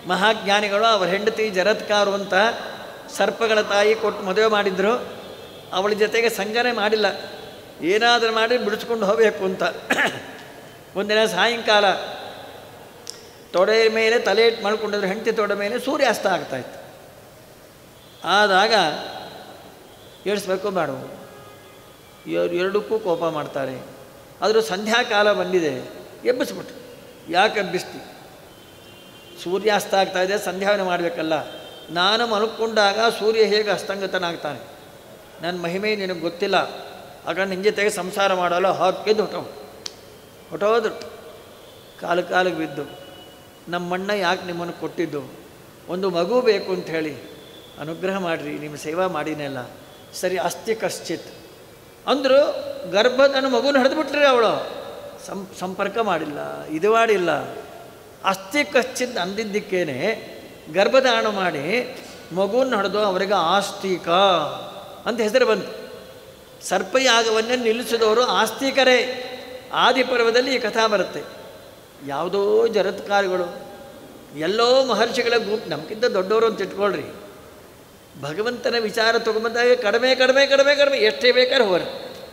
ಮಹಾಜ್ಞಾನಿಗಳು ಅವರ ಹೆಂಡತಿ ಜರತ್ಕಾರು ಅಂತ ಸರ್ಪಗಳ ತಾಯಿ ಕೊಟ್ಟು ಮದುವೆ ಮಾಡಿದ್ರು ಅವಳ ಜೊತೆಗೆ ಸಂಗನೆ ಮಾಡಿಲ್ಲ ಏನಾದರೂ ಮಾಡಿ ಬಿಡಿಸ್ಕೊಂಡು ಹೋಗಬೇಕು ಅಂತ ಒಂದಿನ ಸಾಯಂಕಾಲ ತೊಡೆ ಮೇಲೆ ತಲೆ ಇಟ್ಟು ಮಾಡ್ಕೊಂಡಿದ್ರೆ ಹೆಂಡತಿ ತೊಡೆ ಮೇಲೆ ಸೂರ್ಯಾಸ್ತ ಆಗ್ತಾಯಿತ್ತು ಆದಾಗ ಏಳಿಸ್ಬೇಕು ಬೇಡ ಇವ್ರು ಎರಡಕ್ಕೂ ಕೋಪ ಮಾಡ್ತಾರೆ ಆದರೂ ಸಂಧ್ಯಾಕಾಲ ಬಂದಿದೆ ಎಬ್ಬಿಸ್ಬಿಟ್ಟು ಯಾಕೆ ಎಬ್ಬಿಸ್ತಿ ಸೂರ್ಯಾಸ್ತ ಆಗ್ತಾ ಇದೆ ಸಂಧ್ಯಾವನೆ ಮಾಡಬೇಕಲ್ಲ ನಾನು ಮಲ್ಕೊಂಡಾಗ ಸೂರ್ಯ ಹೇಗೆ ಅಸ್ತಂಗತನಾಗ್ತಾನೆ ನನ್ನ ಮಹಿಮೆ ನಿನಗೆ ಗೊತ್ತಿಲ್ಲ ಆಗ ನಿನ್ನ ಜೊತೆಗೆ ಸಂಸಾರ ಮಾಡಲ್ಲ ಹಾಕಿದ್ದು ಹೊಟ್ಟವು ಹೊಟ್ಟೋದ್ರು ಕಾಲು ಕಾಲಿಗೆ ಬಿದ್ದು ನಮ್ಮಣ್ಣ ಯಾಕೆ ನಿಮ್ಮನ್ನು ಕೊಟ್ಟಿದ್ದು ಒಂದು ಮಗು ಬೇಕು ಅಂತ ಹೇಳಿ ಅನುಗ್ರಹ ಮಾಡಿರಿ ನಿಮ್ಮ ಸೇವಾ ಮಾಡಿನೆಲ್ಲ ಸರಿ ಅಸ್ತಿ ಕಶ್ಚಿತ್ ಅಂದರು ಗರ್ಭದನ್ನು ಮಗುನ ಹಿಡಿದ್ಬಿಟ್ರಿ ಅವಳು ಸಂ ಸಂಪರ್ಕ ಮಾಡಿಲ್ಲ ಇದು ಮಾಡಿಲ್ಲ ಅಸ್ಥಿ ಕಶ್ಚಿತ್ ಅಂದಿದ್ದಕ್ಕೇನೆ ಗರ್ಭಧಾರಣ ಮಾಡಿ ಮಗುನ ಹಿಡಿದು ಅವರಿಗೆ ಆಸ್ತಿಕ ಅಂತ ಹೆಸರು ಬಂತು ಸರ್ಪಯಾಗವನ್ನೇ ನಿಲ್ಲಿಸಿದವರು ಆಸ್ತಿಕರೇ ಆದಿಪರ್ವದಲ್ಲಿ ಈ ಕಥಾ ಬರುತ್ತೆ ಯಾವುದೋ ಜರತ್ಕಾರಿಗಳು ಎಲ್ಲೋ ಮಹರ್ಷಿಗಳ ಗುಂಪು ನಮಗಿಂತ ದೊಡ್ಡವರು ಅಂತ ಇಟ್ಕೊಳ್ರಿ ಭಗವಂತನ ವಿಚಾರ ತಗೊಂಬಂದಾಗ ಕಡಿಮೆ ಕಡಿಮೆ ಕಡಿಮೆ ಕಡಿಮೆ ಎಷ್ಟೇ ಬೇಕಾದ್ರೆ ಹೋಗ್ರಿ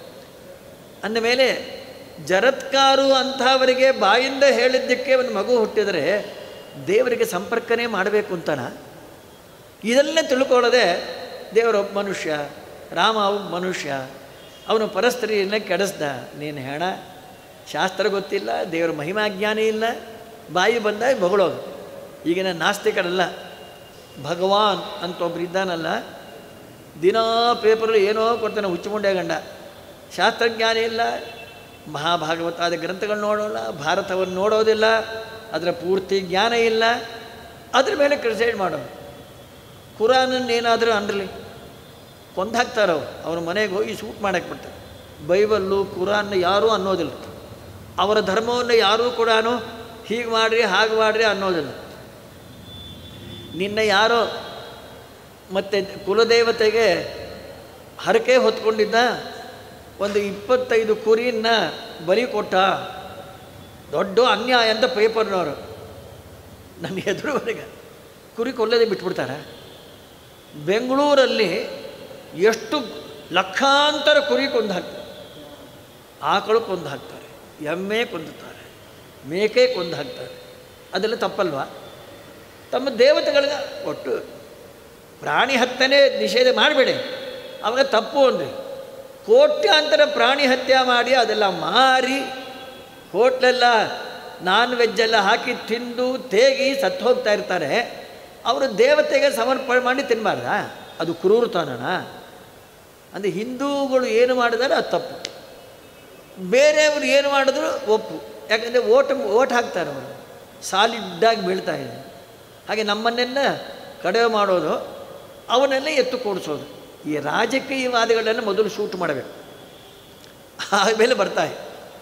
ಅಂದಮೇಲೆ ಜರತ್ಕಾರು ಅಂಥವರಿಗೆ ಬಾಯಿಂದ ಹೇಳಿದ್ದಕ್ಕೆ ಒಂದು ಮಗು ಹುಟ್ಟಿದರೆ ದೇವರಿಗೆ ಸಂಪರ್ಕನೇ ಮಾಡಬೇಕು ಅಂತನ ಇದನ್ನೇ ತಿಳ್ಕೊಳ್ಳದೆ ದೇವರೊಬ್ಬ ಮನುಷ್ಯ ರಾಮ ಒಬ್ಬ ಮನುಷ್ಯ ಅವನು ಪರಸ್ತ್ರೀಯನ್ನ ಕೆಡಿಸ್ದ ನೀನು ಹೇಳ ಶಾಸ್ತ್ರ ಗೊತ್ತಿಲ್ಲ ದೇವರ ಮಹಿಮಾಜ್ಞಾನಿ ಇಲ್ಲ ಬಾಯಿ ಬಂದಾಗ ಬಗಳೋದು ಈಗಿನ ನಾಸ್ತಿಕರಲ್ಲ ಭಗವಾನ್ ಅಂತ ಒಬ್ರು ಇದ್ದಾನಲ್ಲ ದಿನಾ ಪೇಪರಲ್ಲಿ ಏನೋ ಕೊಡ್ತಾನೆ ಹುಚ್ಚುಮುಂಡೆ ಗಂಡ ಶಾಸ್ತ್ರಜ್ಞಾನಿ ಇಲ್ಲ ಮಹಾಭಾಗವತಾದ ಗ್ರಂಥಗಳು ನೋಡೋಲ್ಲ ಭಾರತವನ್ನು ನೋಡೋದಿಲ್ಲ ಅದರ ಪೂರ್ತಿ ಜ್ಞಾನ ಇಲ್ಲ ಅದ್ರ ಮೇಲೆ ಕ್ರಿಸೈಡ್ ಮಾಡೋದು ಕುರಾನನ್ನೇನಾದರೂ ಅನ್ರಲಿ ಕೊಂದಾಕ್ತಾರೆ ಅವ್ರು ಅವ್ರ ಮನೆಗೆ ಹೋಗಿ ಶೂಟ್ ಮಾಡಕ್ಕೆ ಬಿಡ್ತಾರೆ ಬೈಬಲ್ಲು ಕುರಾನ್ ಯಾರೂ ಅನ್ನೋದಿಲ್ಲ ಅವರ ಧರ್ಮವನ್ನು ಯಾರೂ ಕೂಡ ಹೀಗೆ ಮಾಡಿರಿ ಹಾಗೆ ಮಾಡಿರಿ ಅನ್ನೋದಿಲ್ಲ ನಿನ್ನೆ ಯಾರೋ ಮತ್ತು ಕುಲದೇವತೆಗೆ ಹರಕೆ ಹೊತ್ಕೊಂಡಿದ್ದ ಒಂದು ಇಪ್ಪತ್ತೈದು ಕುರಿಯನ್ನ ಬಲಿ ಕೊಟ್ಟ ದೊಡ್ಡ ಅನ್ಯಾಯ ಅಂತ ಪೇಪರ್ನವರು ನನ್ನ ಎದುರುವರೆಗೆ ಕುರಿ ಕೊಲ್ಲದೆ ಬಿಟ್ಬಿಡ್ತಾರೆ ಬೆಂಗಳೂರಲ್ಲಿ ಎಷ್ಟು ಲಕ್ಷಾಂತರ ಕುರಿ ಕೊಂದು ಹಾಕ್ತಾರೆ ಆಕಳು ಕೊಂದು ಹಾಕ್ತಾರೆ ಎಮ್ಮೆ ಕೊಂದುತ್ತಾರೆ ಮೇಕೆ ಕೊಂದು ಹಾಕ್ತಾರೆ ಅದೆಲ್ಲ ತಪ್ಪಲ್ವಾ ತಮ್ಮ ದೇವತೆಗಳಿಗೆ ಒಟ್ಟು ಪ್ರಾಣಿ ಹತ್ಯೆನೇ ನಿಷೇಧ ಮಾಡಬೇಡಿ ಅವಾಗ ತಪ್ಪು ಅಂದ್ರಿ ಕೋಟ್ಯಾಂತರ ಪ್ರಾಣಿ ಹತ್ಯೆ ಮಾಡಿ ಅದೆಲ್ಲ ಮಾರಿ ಹೋಟ್ಲೆಲ್ಲ ನಾನ್ ವೆಜ್ಜೆಲ್ಲ ಹಾಕಿ ತಿಂದು ತೇಗಿ ಸತ್ತು ಹೋಗ್ತಾ ಇರ್ತಾರೆ ಅವರು ದೇವತೆಗೆ ಸಮರ್ಪಣೆ ಮಾಡಿ ತಿನ್ನಬಾರ್ದಾ ಅದು ಕ್ರೂರತನನ ಅಂದರೆ ಹಿಂದೂಗಳು ಏನು ಮಾಡಿದಾರೆ ಅದು ತಪ್ಪು ಬೇರೆಯವರು ಏನು ಮಾಡಿದ್ರು ಒಪ್ಪು ಯಾಕಂದರೆ ಓಟ್ ಓಟ್ ಹಾಕ್ತಾರೆ ಅವರು ಸಾಲಿಡ್ಡಾಗಿ ಬೀಳ್ತಾ ಇದೆ ಹಾಗೆ ನಮ್ಮನ್ನೆಲ್ಲ ಕಡಿಮೆ ಮಾಡೋದು ಅವನ್ನೆಲ್ಲ ಎತ್ತು ಕೂಡಿಸೋದು ಈ ರಾಜಕೀಯವಾದಿಗಳನ್ನ ಮೊದಲು ಶೂಟ್ ಮಾಡಬೇಕು ಆಮೇಲೆ ಬರ್ತಾರೆ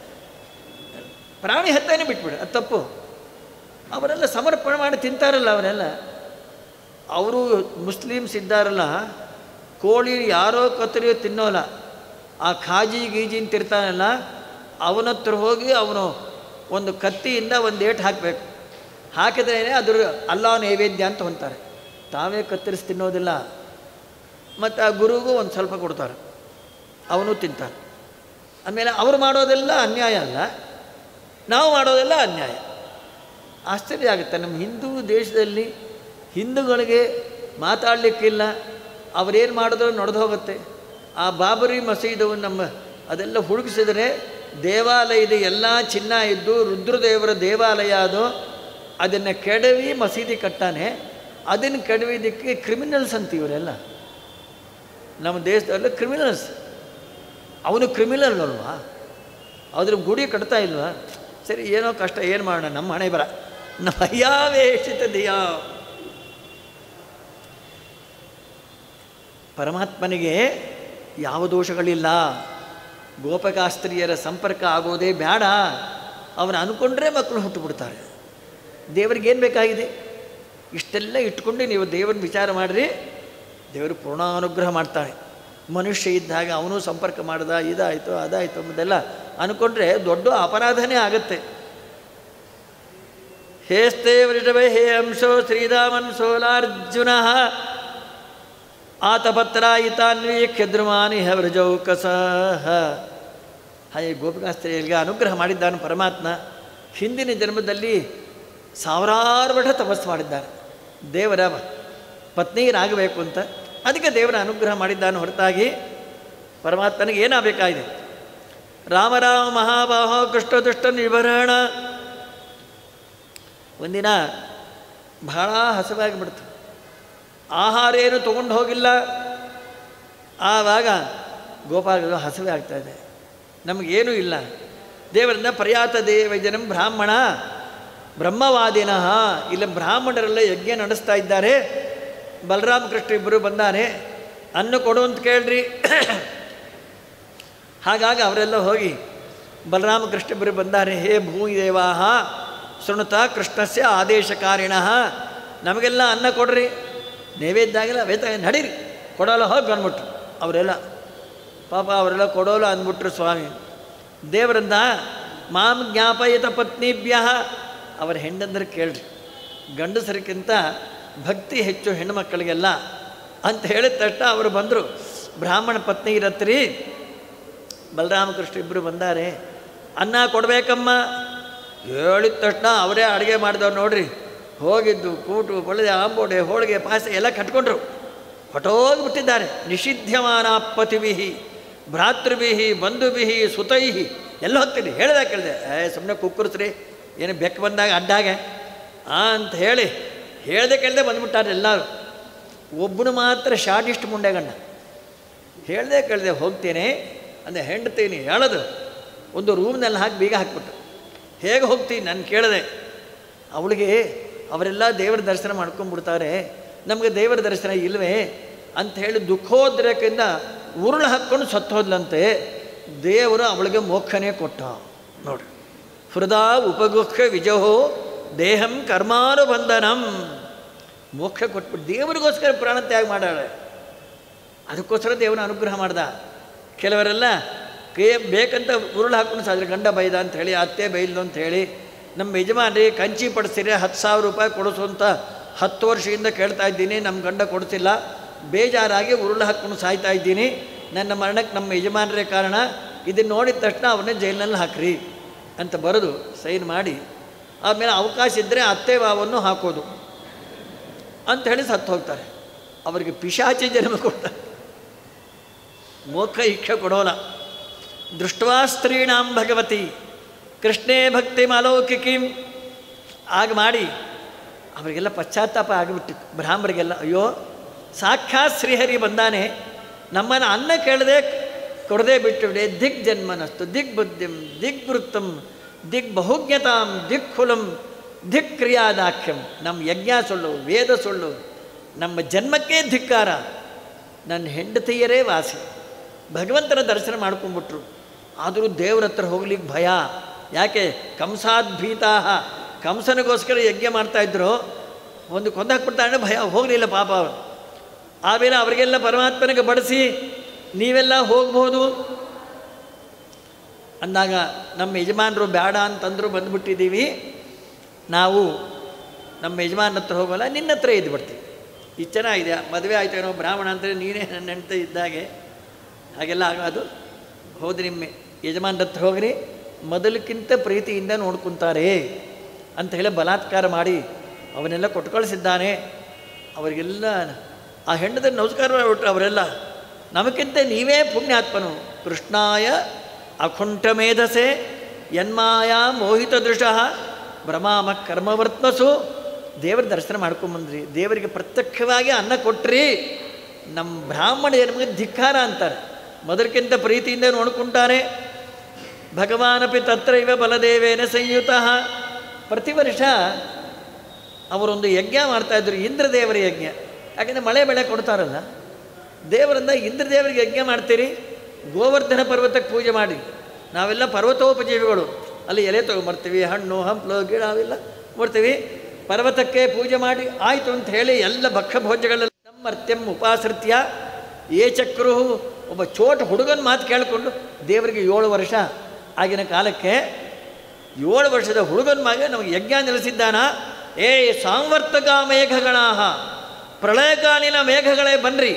ಪ್ರಾಣಿ ಹತ್ಯೆನೇ ಬಿಟ್ಬಿಡು ಅದು ತಪ್ಪು ಅವರೆಲ್ಲ ಸಮರ್ಪಣೆ ಮಾಡಿ ತಿಂತಾರಲ್ಲ ಅವರೆಲ್ಲ ಅವರು ಮುಸ್ಲಿಮ್ಸ್ ಇದ್ದಾರಲ್ಲ ಕೋಳಿ ಯಾರೋ ಕತ್ತರಿಯೋ ತಿನ್ನೋಲ್ಲ ಆ ಖಾಜಿ ಗೀಜಿ ಅಂತ ಇರ್ತಾನಲ್ಲ ಅವನ ಹತ್ರ ಹೋಗಿ ಅವನು ಒಂದು ಕತ್ತಿಯಿಂದ ಒಂದು ಏಟು ಹಾಕಬೇಕು ಹಾಕಿದ್ರೇ ಅದ್ರ ಅಲ್ಲಾ ನೈವೇದ್ಯ ಅಂತ ಹೊಂತಾರೆ ತಾವೇ ಕತ್ತರಿಸಿ ತಿನ್ನೋದಿಲ್ಲ ಮತ್ತು ಆ ಗುರುಗೂ ಒಂದು ಸ್ವಲ್ಪ ಕೊಡ್ತಾರೆ ಅವನು ತಿಂತಾನೆ ಆಮೇಲೆ ಅವರು ಮಾಡೋದೆಲ್ಲ ಅನ್ಯಾಯ ಅಲ್ಲ ನಾವು ಮಾಡೋದೆಲ್ಲ ಅನ್ಯಾಯ ಆಶ್ಚರ್ಯ ಆಗುತ್ತೆ ನಮ್ಮ ಹಿಂದೂ ದೇಶದಲ್ಲಿ ಹಿಂದೂಗಳಿಗೆ ಮಾತಾಡಲಿಕ್ಕಿಲ್ಲ ಅವರೇನು ಮಾಡಿದ್ರು ನಡೆದು ಹೋಗುತ್ತೆ ಆ ಬಾಬರಿ ಮಸೀದು ನಮ್ಮ ಅದೆಲ್ಲ ಹುಡುಕಿಸಿದರೆ ದೇವಾಲಯದ ಎಲ್ಲ ಚಿನ್ನ ಇದ್ದು ರುದ್ರದೇವರ ದೇವಾಲಯ ಅದು ಅದನ್ನು ಕೆಡವಿ ಮಸೀದಿ ಕಟ್ಟಾನೆ ಅದನ್ನು ಕೆಡವಿದ್ದಕ್ಕೆ ಕ್ರಿಮಿನಲ್ಸ್ ಅಂತ ಇವರೆಲ್ಲ ನಮ್ಮ ದೇಶದಲ್ಲಿ ಕ್ರಿಮಿನಲ್ಸ್ ಅವನು ಕ್ರಿಮಿನಲ್ ಅಲ್ವಾ ಅದ್ರ ಗುಡಿ ಕಟ್ತಾ ಇಲ್ವಾ ಸರಿ ಏನೋ ಕಷ್ಟ ಏನು ಮಾಡೋಣ ನಮ್ಮ ಹಣೆ ಬರ ನಮ್ಮ ಅಯ್ಯಾವೇಶಿತ ದಿಯಾ ಪರಮಾತ್ಮನಿಗೆ ಯಾವ ದೋಷಗಳಿಲ್ಲ ಗೋಪಕಾಸ್ತ್ರೀಯರ ಸಂಪರ್ಕ ಆಗೋದೇ ಬೇಡ ಅವನು ಅಂದ್ಕೊಂಡ್ರೆ ಮಕ್ಕಳು ಹುಟ್ಟುಬಿಡ್ತಾರೆ ದೇವರಿಗೆ ಏನು ಬೇಕಾಗಿದೆ ಇಷ್ಟೆಲ್ಲ ಇಟ್ಕೊಂಡು ನೀವು ದೇವರನ್ನ ವಿಚಾರ ಮಾಡಿರಿ ದೇವರು ಪೂರ್ಣಾನುಗ್ರಹ ಮಾಡ್ತಾನೆ ಮನುಷ್ಯ ಇದ್ದಾಗ ಅವನು ಸಂಪರ್ಕ ಮಾಡ್ದ ಇದಾಯಿತು ಅದಾಯಿತು ಅಂಬುದೆಲ್ಲ ಅಂದ್ಕೊಂಡ್ರೆ ದೊಡ್ಡ ಅಪರಾಧನೇ ಆಗುತ್ತೆ ಹೇಸ್ತೆ ವೃಷಭೆ ಹೇ ಅಂಶೋ ಶ್ರೀರಾಮನ್ ಸೋಲಾರ್ಜುನ ಆತಪತ್ರಾಯಿತಾನ್ವೀಕ್ಷ್ಯ ದ್ರುಮಾನಿ ಹವ್ರಜೌಕಸಃ ಹಾಗೆ ಗೋಪಿಕಾಸ್ತ್ರೀಯರಿಗೆ ಅನುಗ್ರಹ ಮಾಡಿದ್ದಾನೆ ಪರಮಾತ್ಮ ಹಿಂದಿನ ಜನ್ಮದಲ್ಲಿ ಸಾವಿರಾರು ವರ್ಷ ತಪಸ್ಸು ಮಾಡಿದ್ದಾನೆ ದೇವರ ಪತ್ನಿಯರಾಗಬೇಕು ಅಂತ ಅದಕ್ಕೆ ದೇವರ ಅನುಗ್ರಹ ಮಾಡಿದ್ದಾನೆ ಹೊರತಾಗಿ ಪರಮಾತ್ಮನಿಗೆ ಏನಾಗಬೇಕಾಗಿದೆ ರಾಮ ರಾಮ ಮಹಾಬಾಹ ಕೃಷ್ಣ ದುಷ್ಟ ನಿಭರಣ ಒಂದಿನ ಬಹಳ ಹಸಿವಾಗಿಬಿಡ್ತು ಆಹಾರ ಏನು ತೊಗೊಂಡು ಹೋಗಿಲ್ಲ ಆವಾಗ ಗೋಪಾಲಗಳು ಹಸಿವೆ ಆಗ್ತಾಯಿದೆ ನಮಗೇನೂ ಇಲ್ಲ ದೇವರಿಂದ ಪರ್ಯಾತ ದೇವಜನಂ ಬ್ರಾಹ್ಮಣ ಬ್ರಹ್ಮವಾದಿನಃ ಇಲ್ಲಿ ಬ್ರಾಹ್ಮಣರೆಲ್ಲ ಯಜ್ಞ ನಡೆಸ್ತಾ ಇದ್ದಾರೆ ಬಲರಾಮ ಕೃಷ್ಣ ಇಬ್ಬರು ಬಂದಾನೆ ಅನ್ನ ಕೊಡು ಅಂತ ಕೇಳ್ರಿ ಹಾಗಾಗಿ ಅವರೆಲ್ಲ ಹೋಗಿ ಬಲರಾಮ ಕೃಷ್ಣ ಇಬ್ಬರು ಬಂದಾರೆ ಹೇ ಭೂದೇವಾಹ ಶೃಣುತ ಕೃಷ್ಣಸ್ಯ ಆದೇಶಕಾರಿಣಃ ನಮಗೆಲ್ಲ ಅನ್ನ ಕೊಡ್ರಿ ನೈವೇದ್ಯಾಗೆಲ್ಲ ವೇತ ನಡೀರಿ ಕೊಡೋಲ್ಲ ಹೋಗಿ ಬಂದ್ಬಿಟ್ರು ಅವರೆಲ್ಲ ಪಾಪ ಅವರೆಲ್ಲ ಕೊಡೋಲ್ಲ ಅಂದ್ಬಿಟ್ರು ಸ್ವಾಮಿ ದೇವರಿಂದ ಮಾಂ ಜ್ಞಾಪಯಿತ ಪತ್ನಿಭ್ಯ ಅವರ ಹೆಂಡಂದ್ರೆ ಕೇಳ್ರಿ ಗಂಡಸರಿಗಿಂತ ಭಕ್ತಿ ಹೆಚ್ಚು ಹೆಣ್ಣುಮಕ್ಕಳಿಗೆಲ್ಲ ಅಂತ ಹೇಳಿದ ತಕ್ಷಣ ಅವರು ಬಂದರು ಬ್ರಾಹ್ಮಣ ಪತ್ನಿ ಇರತ್ರಿ ಬಲರಾಮಕೃಷ್ಣ ಇಬ್ಬರು ಬಂದಾರೆ ಅನ್ನ ಕೊಡಬೇಕಮ್ಮ ಹೇಳಿದ ತಕ್ಷಣ ಅವರೇ ಅಡುಗೆ ಮಾಡಿದವ್ರು ನೋಡ್ರಿ ಹೋಗಿದ್ದು ಕೂಟು ಬಳೆದೆ ಆಂಬೋಡೆ ಹೋಳಿಗೆ ಪಾಯಸ ಎಲ್ಲ ಕಟ್ಕೊಂಡ್ರು ಹೊಟ್ಟೋಗ್ಬಿಟ್ಟಿದ್ದಾರೆ ನಿಷಿದ್ಧಮಾನ ಪತಿವಿಹಿ ಭ್ರಾತೃವಿಹಿ ಬಂಧುವಿಹಿ ಸುತೈಹಿ ಎಲ್ಲ ಹೋಗ್ತೀನಿ ಹೇಳ್ದೆ ಕೇಳಿದೆ ಏ ಸುಮ್ಮನೆ ಕುಕ್ಕುರ್ಸ್ರಿ ಏನು ಬೆಕ್ಕ ಬಂದಾಗ ಅಡ್ಡಾಗೆ ಆ ಅಂತ ಹೇಳಿ ಹೇಳ್ದೆ ಕೇಳ್ದೆ ಬಂದ್ಬಿಟ್ಟಾರೆ ಎಲ್ಲರೂ ಒಬ್ಬನು ಮಾತ್ರ ಶಾರ್ಟಿಸ್ಟ್ ಮುಂಡೆ ಗಂಡ ಹೇಳ್ದೆ ಕೇಳ್ದೆ ಹೋಗ್ತೇನೆ ಅಂದರೆ ಹೆಂಡ್ತೀನಿ ಹೇಳೋದು ಒಂದು ರೂಮ್ನಲ್ಲಿ ಹಾಕಿ ಬೀಗ ಹಾಕ್ಬಿಟ್ಟು ಹೇಗೆ ಹೋಗ್ತೀನಿ ನಾನು ಕೇಳಿದೆ ಅವಳಿಗೆ ಅವರೆಲ್ಲ ದೇವರ ದರ್ಶನ ಮಾಡ್ಕೊಂಡ್ಬಿಡ್ತಾರೆ ನಮಗೆ ದೇವರ ದರ್ಶನ ಇಲ್ವೇ ಅಂತ ಹೇಳಿ ದುಃಖೋದ್ರೇಕದಿಂದ ಉರುಳು ಹಾಕ್ಕೊಂಡು ಸತ್ತು ಹೋದ್ಲಂತೆ ದೇವರು ಅವಳಿಗೆ ಮೋಕ್ಷನೇ ಕೊಟ್ಟ ನೋಡ್ರಿ ಹೃದಾ ಉಪಗುಖ್ಯ ವಿಜಹೋ ದೇಹಂ ಕರ್ಮಾನುಬಂಧನಂ ಮೋಕ್ಷ ಕೊಟ್ಬಿಟ್ಟು ದೇವರಿಗೋಸ್ಕರ ಪ್ರಾಣತ್ಯಾಗ ಮಾಡಾಳೆ ಅದಕ್ಕೋಸ್ಕರ ದೇವನ ಅನುಗ್ರಹ ಮಾಡ್ದ ಕೆಲವರೆಲ್ಲ ಕೇ ಬೇಕಂತ ಉರುಳು ಹಾಕೊಂಡು ಸಾದ್ರೆ ಗಂಡ ಬೈದ ಅಂತ ಹೇಳಿ ಅತ್ತೆ ಬೈಲ್ದು ಅಂತ ಹೇಳಿ ನಮ್ಮ ಯಜಮಾನ್ರಿ ಕಂಚಿ ಪಡಿಸ್ತೀರಿ ಹತ್ತು ಸಾವಿರ ರೂಪಾಯಿ ಕೊಡಿಸು ಅಂತ ಹತ್ತು ವರ್ಷದಿಂದ ಕೇಳ್ತಾ ಇದ್ದೀನಿ ನಮ್ಮ ಗಂಡ ಕೊಡ್ತಿಲ್ಲ ಬೇಜಾರಾಗಿ ಉರುಳು ಹಾಕ್ಕೊಂಡು ಸಾಯ್ತಾ ಇದ್ದೀನಿ ನನ್ನ ಮರಣಕ್ಕೆ ನಮ್ಮ ಯಜಮಾನರೇ ಕಾರಣ ಇದನ್ನು ನೋಡಿದ ತಕ್ಷಣ ಅವನ್ನೇ ಜೈಲಿನಲ್ಲಿ ಹಾಕ್ರಿ ಅಂತ ಬರೆದು ಸೈನ್ ಮಾಡಿ ಆಮೇಲೆ ಅವಕಾಶ ಇದ್ದರೆ ಅತ್ತೆ ವಾವನ್ನು ಹಾಕೋದು ಅಂತ ಹೇಳಿ ಸತ್ತು ಹೋಗ್ತಾರೆ ಅವರಿಗೆ ಪಿಶಾಚಿ ಜನ್ಮ ಕೊಡ್ತಾರೆ ಮೋಕ್ಷ ಇಚ್ಛೆ ಕೊಡೋಲ್ಲ ದೃಷ್ಟವಾ ಸ್ತ್ರೀಣಾಂ ಭಗವತಿ ಕೃಷ್ಣೇ ಭಕ್ತಿ ಅಲೌಕಿಕೀಂ ಆಗ ಮಾಡಿ ಅವರಿಗೆಲ್ಲ ಪಶ್ಚಾತ್ತಾಪ ಆಗಿಬಿಟ್ಟಿತ್ತು ಬ್ರಾಹ್ಮರಿಗೆಲ್ಲ ಅಯ್ಯೋ ಸಾಕ್ಷಾತ್ ಶ್ರೀಹರಿ ಬಂದಾನೆ ನಮ್ಮನ್ನು ಅನ್ನ ಕೇಳದೆ ಕೊಡದೆ ಬಿಟ್ಟುಬಿಡೆ ದಿಗ್ ಜನ್ಮನಸ್ತು ದಿಗ್ ಬುದ್ಧಿಂ ದಿಗ್ ವೃತ್ತಂ ದಿಗ್ ಬಹುಜ್ಞತಾಂ ದಿಕ್ ಕುಲಂ ದಿಕ್ ಕ್ರಿಯಾದಾಖ್ಯಂ ನಮ್ಮ ಯಜ್ಞ ಸುಳ್ಳು ವೇದ ಸುಳ್ಳು ನಮ್ಮ ಜನ್ಮಕ್ಕೆ ಧಿಕ್ಕಾರ ನನ್ನ ಹೆಂಡತಿಯರೇ ವಾಸಿ ಭಗವಂತನ ದರ್ಶನ ಮಾಡ್ಕೊಂಬಿಟ್ರು ಆದರೂ ದೇವ್ರ ಹತ್ರ ಹೋಗ್ಲಿಕ್ಕೆ ಭಯ ಯಾಕೆ ಕಂಸಾದ್ಭೀತಾ ಕಂಸನಿಗೋಸ್ಕರ ಯಜ್ಞ ಮಾಡ್ತಾಯಿದ್ರು ಒಂದು ಕೊಂದಾಕ್ಬಿಡ್ತಾಳೆ ಭಯ ಹೋಗಲಿಲ್ಲ ಪಾಪ ಅವರು ಆಮೇಲೆ ಅವರಿಗೆಲ್ಲ ಪರಮಾತ್ಮನಿಗೆ ಬಡಿಸಿ ನೀವೆಲ್ಲ ಹೋಗ್ಬೋದು ಅಂದಾಗ ನಮ್ಮ ಯಜಮಾನರು ಬೇಡ ಅಂತಂದ್ರು ಬಂದುಬಿಟ್ಟಿದ್ದೀವಿ ನಾವು ನಮ್ಮ ಯಜಮಾನ ಹತ್ರ ಹೋಗೋಲ್ಲ ನಿನ್ನ ಹತ್ರ ಇದ್ದು ಬಿಡ್ತೀವಿ ಇದು ಚೆನ್ನಾಗಿದೆ ಮದುವೆ ಆಯ್ತೇನೋ ಬ್ರಾಹ್ಮಣ ಅಂದರೆ ನೀನೇ ನನ್ನ ಹೆಂಡ್ತಿ ಇದ್ದಾಗೆ ಹಾಗೆಲ್ಲ ಆಗೋದು ಹೋದ್ರಿ ನಿಮ್ಮ ಯಜಮಾನ್ರ ಹತ್ರ ಹೋಗ್ರಿ ಮೊದಲಕ್ಕಿಂತ ಪ್ರೀತಿಯಿಂದ ನೋಡ್ಕೊತಾರೆ ಅಂತ ಹೇಳಿ ಬಲಾತ್ಕಾರ ಮಾಡಿ ಅವನ್ನೆಲ್ಲ ಕೊಟ್ಟು ಕಳಿಸಿದ್ದಾನೆ ಅವರಿಗೆಲ್ಲ ಆ ಹೆಣ್ಣದ ನಮಸ್ಕಾರ ಮಾಡಿಬಿಟ್ರು ಅವರೆಲ್ಲ ನಮಗಿಂತ ನೀವೇ ಪುಣ್ಯಾತ್ಮನು ಕೃಷ್ಣಾಯ ಅಕುಂಠ ಮೇಧಸೆ ಯನ್ಮಾಯ ಮೋಹಿತ ದೃಶಃ ಭ್ರಮಾಮ ಕರ್ಮವರ್ತ್ಮಸು ದೇವರ ದರ್ಶನ ಮಾಡ್ಕೊಂಬಂದ್ರಿ ದೇವರಿಗೆ ಪ್ರತ್ಯಕ್ಷವಾಗಿ ಅನ್ನ ಕೊಟ್ರಿ ನಮ್ಮ ಬ್ರಾಹ್ಮಣ ನಮಗೆ ಧಿಕ್ಕಾರ ಅಂತಾರೆ ಮೊದಲಕ್ಕಿಂತ ಪ್ರೀತಿಯಿಂದ ನೋಡ್ಕೊಂತಾರೆ ಭಗವಾನಪಿ ತತ್ರ ಇವ ಬಲದೇವೇನ ಸಂಯುತ ಪ್ರತಿ ವರ್ಷ ಅವರೊಂದು ಯಜ್ಞ ಮಾಡ್ತಾಯಿದ್ರು ಇಂದ್ರದೇವರ ಯಜ್ಞ ಯಾಕೆಂದರೆ ಮಳೆ ಬೆಳೆ ಕೊಡ್ತಾರಲ್ಲ ದೇವರಿಂದ ಇಂದ್ರದೇವರಿಗೆ ಯಜ್ಞ ಮಾಡ್ತೀರಿ ಗೋವರ್ಧನ ಪರ್ವತಕ್ಕೆ ಪೂಜೆ ಮಾಡಿ ನಾವೆಲ್ಲ ಪರ್ವತೋಪಜೀವಿಗಳು ಅಲ್ಲಿ ಎಲೆ ತೊಗೊಂಬರ್ತೀವಿ ಹಣ್ಣು ಹಂಪಲು ಗಿಡ ಅವೆಲ್ಲ ಬರ್ತೀವಿ ಪರ್ವತಕ್ಕೆ ಪೂಜೆ ಮಾಡಿ ಆಯಿತು ಅಂತ ಹೇಳಿ ಎಲ್ಲ ಭಕ್ಷ್ಯಭೋಜ್ಯಗಳೆಲ್ಲ ನಮ್ಮರ್ತ್ಯಂ ಉಪಾಸೃತ್ಯ ಏ ಚಕ್ರು ಒಬ್ಬ ಚೋಟ ಹುಡುಗನ ಮಾತು ಕೇಳಿಕೊಂಡು ದೇವರಿಗೆ ಏಳು ವರ್ಷ ಆಗಿನ ಕಾಲಕ್ಕೆ ಏಳು ವರ್ಷದ ಹುಡುಗನ ಮಗೆ ನಮಗೆ ಯಜ್ಞ ನೆಲೆಸಿದ್ದಾನ ಏ ಸಾಂವರ್ತಕ ಮೇಘಗಣಾಹ ಪ್ರಳಯಕಾಲೀನ ಮೇಘಗಳೇ ಬನ್ರಿ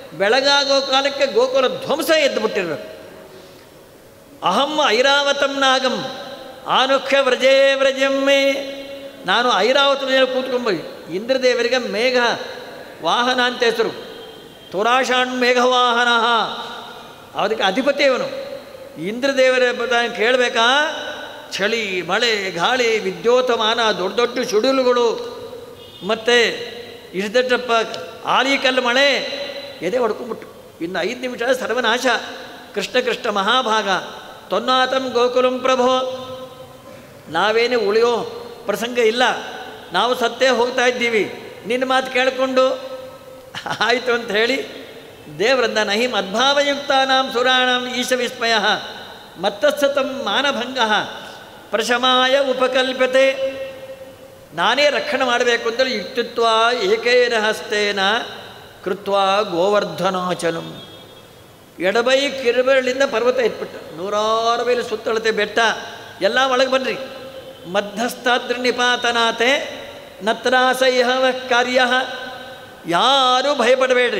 ಬೆಳಗಾಗೋ ಕಾಲಕ್ಕೆ ಗೋಕುಲ ಧ್ವಂಸ ಎದ್ದು ಬಿಟ್ಟಿರ್ಬೇಕು ಅಹಂ ಐರಾವತಂ ನಾಗಂ ಆನುಖ್ಯ ವ್ರಜೇ ವ್ರಜಮ್ಮೆ ನಾನು ಐರಾವತ ಮೇಲೆ ಕೂತ್ಕೊಂಬಿ ಇಂದ್ರದೇವರಿಗೆ ಮೇಘ ವಾಹನ ಅಂತ ಹೆಸರು ತುರಾಷಾಣ್ ಮೇಘವಾಹನ ಅದಕ್ಕೆ ಅಧಿಪತಿ ಅವನು ಇಂದ್ರದೇವರ ಬದ- ಕೇಳಬೇಕಾ ಚಳಿ ಮಳೆ ಗಾಳಿ ವಿದ್ಯೋತಮಾನ ದೊಡ್ಡ ದೊಡ್ಡ ಸುಡಿಲುಗಳು ಮತ್ತು ಇಷ್ಟದಟ್ಟಪ್ಪ ಆಲಿಕಲ್ಲು ಮಳೆ ಎದೆ ಹೊಡ್ಕೊಂಬಿಟ್ಟು ಇನ್ನು ಐದು ನಿಮಿಷ ಸರ್ವನಾಶ ಕೃಷ್ಣ ಕೃಷ್ಣ ಮಹಾಭಾಗ ತೊನ್ನಾತಂ ಗೋಕುಲಂ ಪ್ರಭೋ ನಾವೇನೇ ಉಳಿಯೋ ಪ್ರಸಂಗ ಇಲ್ಲ ನಾವು ಸತ್ತೇ ಹೋಗ್ತಾ ಇದ್ದೀವಿ ನಿನ್ನ ಮಾತು ಕೇಳಿಕೊಂಡು ಆಯಿತು ಅಂತ ಹೇಳಿ ದೇವರನ್ನ ನಹಿ ಮದ್ಭಾವಯುಕ್ತಾನಾಂ ಸುರಾಣಂ ಈಶ ವಿಸ್ಮಯ ಮತ್ತತ್ಸತಂ ಮಾನಭಂಗ ಪ್ರಶಮಾಯ ಉಪಕಲ್ಪತೆ ನಾನೇ ರಕ್ಷಣೆ ಮಾಡಬೇಕು ಅಂದರೆ ಯುಕ್ತಿತ್ವ ಏಕೇನ ಹಸ್ತೇನ ಕೃತ್ವ ಗೋವರ್ಧನಾಚಲಂ ಎಡಬೈ ಕಿರುಬೆರಳಿಂದ ಪರ್ವತ ಎತ್ಬಿಟ್ಟ ನೂರಾರು ಮೇಲೆ ಸುತ್ತಳತೆ ಬೆಟ್ಟ ಎಲ್ಲ ಒಳಗೆ ಬನ್ನಿರಿ ಮಧ್ಯಸ್ಥಾದ್ರ ನಿಪಾತನಾತೆ ನತ್ರಾಸಹ್ಯ ಕಾರ್ಯ ಯಾರೂ ಭಯಪಡಬೇಡ್ರಿ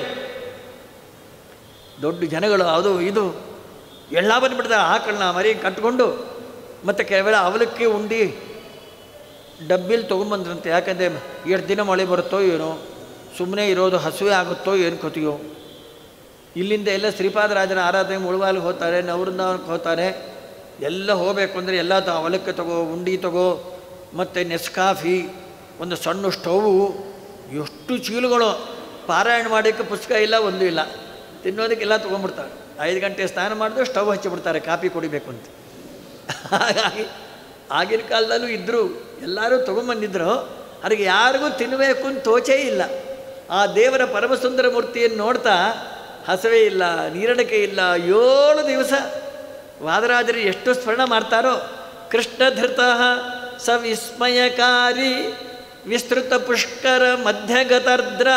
ದೊಡ್ಡ ಜನಗಳು ಅದು ಇದು ಎಲ್ಲ ಬಂದುಬಿಡ್ತಾರೆ ಆಕಳನ್ನ ಮರಿ ಕಟ್ಕೊಂಡು ಮತ್ತು ಕೆಲವೆಲ್ಲ ಅವಲಕ್ಕಿ ಉಂಡಿ ಡಬ್ಬಿಲಿ ತೊಗೊಂಬಂದ್ರಂತೆ ಯಾಕಂದರೆ ಎಷ್ಟು ದಿನ ಮಳೆ ಬರುತ್ತೋ ಏನೋ ಸುಮ್ಮನೆ ಇರೋದು ಹಸುವೆ ಆಗುತ್ತೋ ಏನು ಕತಿಯೋ ಇಲ್ಲಿಂದ ಎಲ್ಲ ಶ್ರೀಪಾದರಾಜನ ಆರಾಧನೆ ಮುಳುಗಾಲಿಗೆ ಹೋಗ್ತಾರೆ ನವೃಂದಾವನಕ್ಕೆ ಹೋಗ್ತಾರೆ ಎಲ್ಲ ಹೋಗಬೇಕು ಅಂದರೆ ಎಲ್ಲ ತ ಅವಲಕ್ಕಿ ತಗೋ ಉಂಡಿ ತಗೋ ಮತ್ತು ನೆಸ್ಕಾಫಿ ಒಂದು ಸಣ್ಣ ಸ್ಟೌವು ಎಷ್ಟು ಚೀಲಗಳು ಪಾರಾಯಣ ಮಾಡೋಕ್ಕೆ ಪುಸ್ತಕ ಇಲ್ಲ ಒಂದು ಇಲ್ಲ ತಿನ್ನೋದಕ್ಕೆಲ್ಲ ತೊಗೊಂಡ್ಬಿಡ್ತಾರೆ ಐದು ಗಂಟೆ ಸ್ನಾನ ಮಾಡಿದ್ರೆ ಸ್ಟವ್ ಹಚ್ಚಿಬಿಡ್ತಾರೆ ಕಾಫಿ ಕುಡಿಬೇಕು ಅಂತ ಹಾಗಾಗಿ ಆಗಿನ ಕಾಲದಲ್ಲೂ ಇದ್ದರು ಎಲ್ಲರೂ ತೊಗೊಂಬಂದಿದ್ರು ಅದಕ್ಕೆ ಯಾರಿಗೂ ತಿನ್ನಬೇಕು ಅಂತ ತೋಚೇ ಇಲ್ಲ ಆ ದೇವರ ಪರಮಸುಂದರ ಮೂರ್ತಿಯನ್ನು ನೋಡ್ತಾ ಹಸವೇ ಇಲ್ಲ ನೀರಡಿಕೆ ಇಲ್ಲ ಏಳು ದಿವಸ ವಾದರಾಜರು ಎಷ್ಟು ಸ್ಮರಣ ಮಾಡ್ತಾರೋ ಕೃಷ್ಣಧೃತ ಸ ವಿಸ್ಮಯಕಾರಿ ವಿಸ್ತೃತ ಪುಷ್ಕರ ಮಧ್ಯಗತರ್ದ್ರ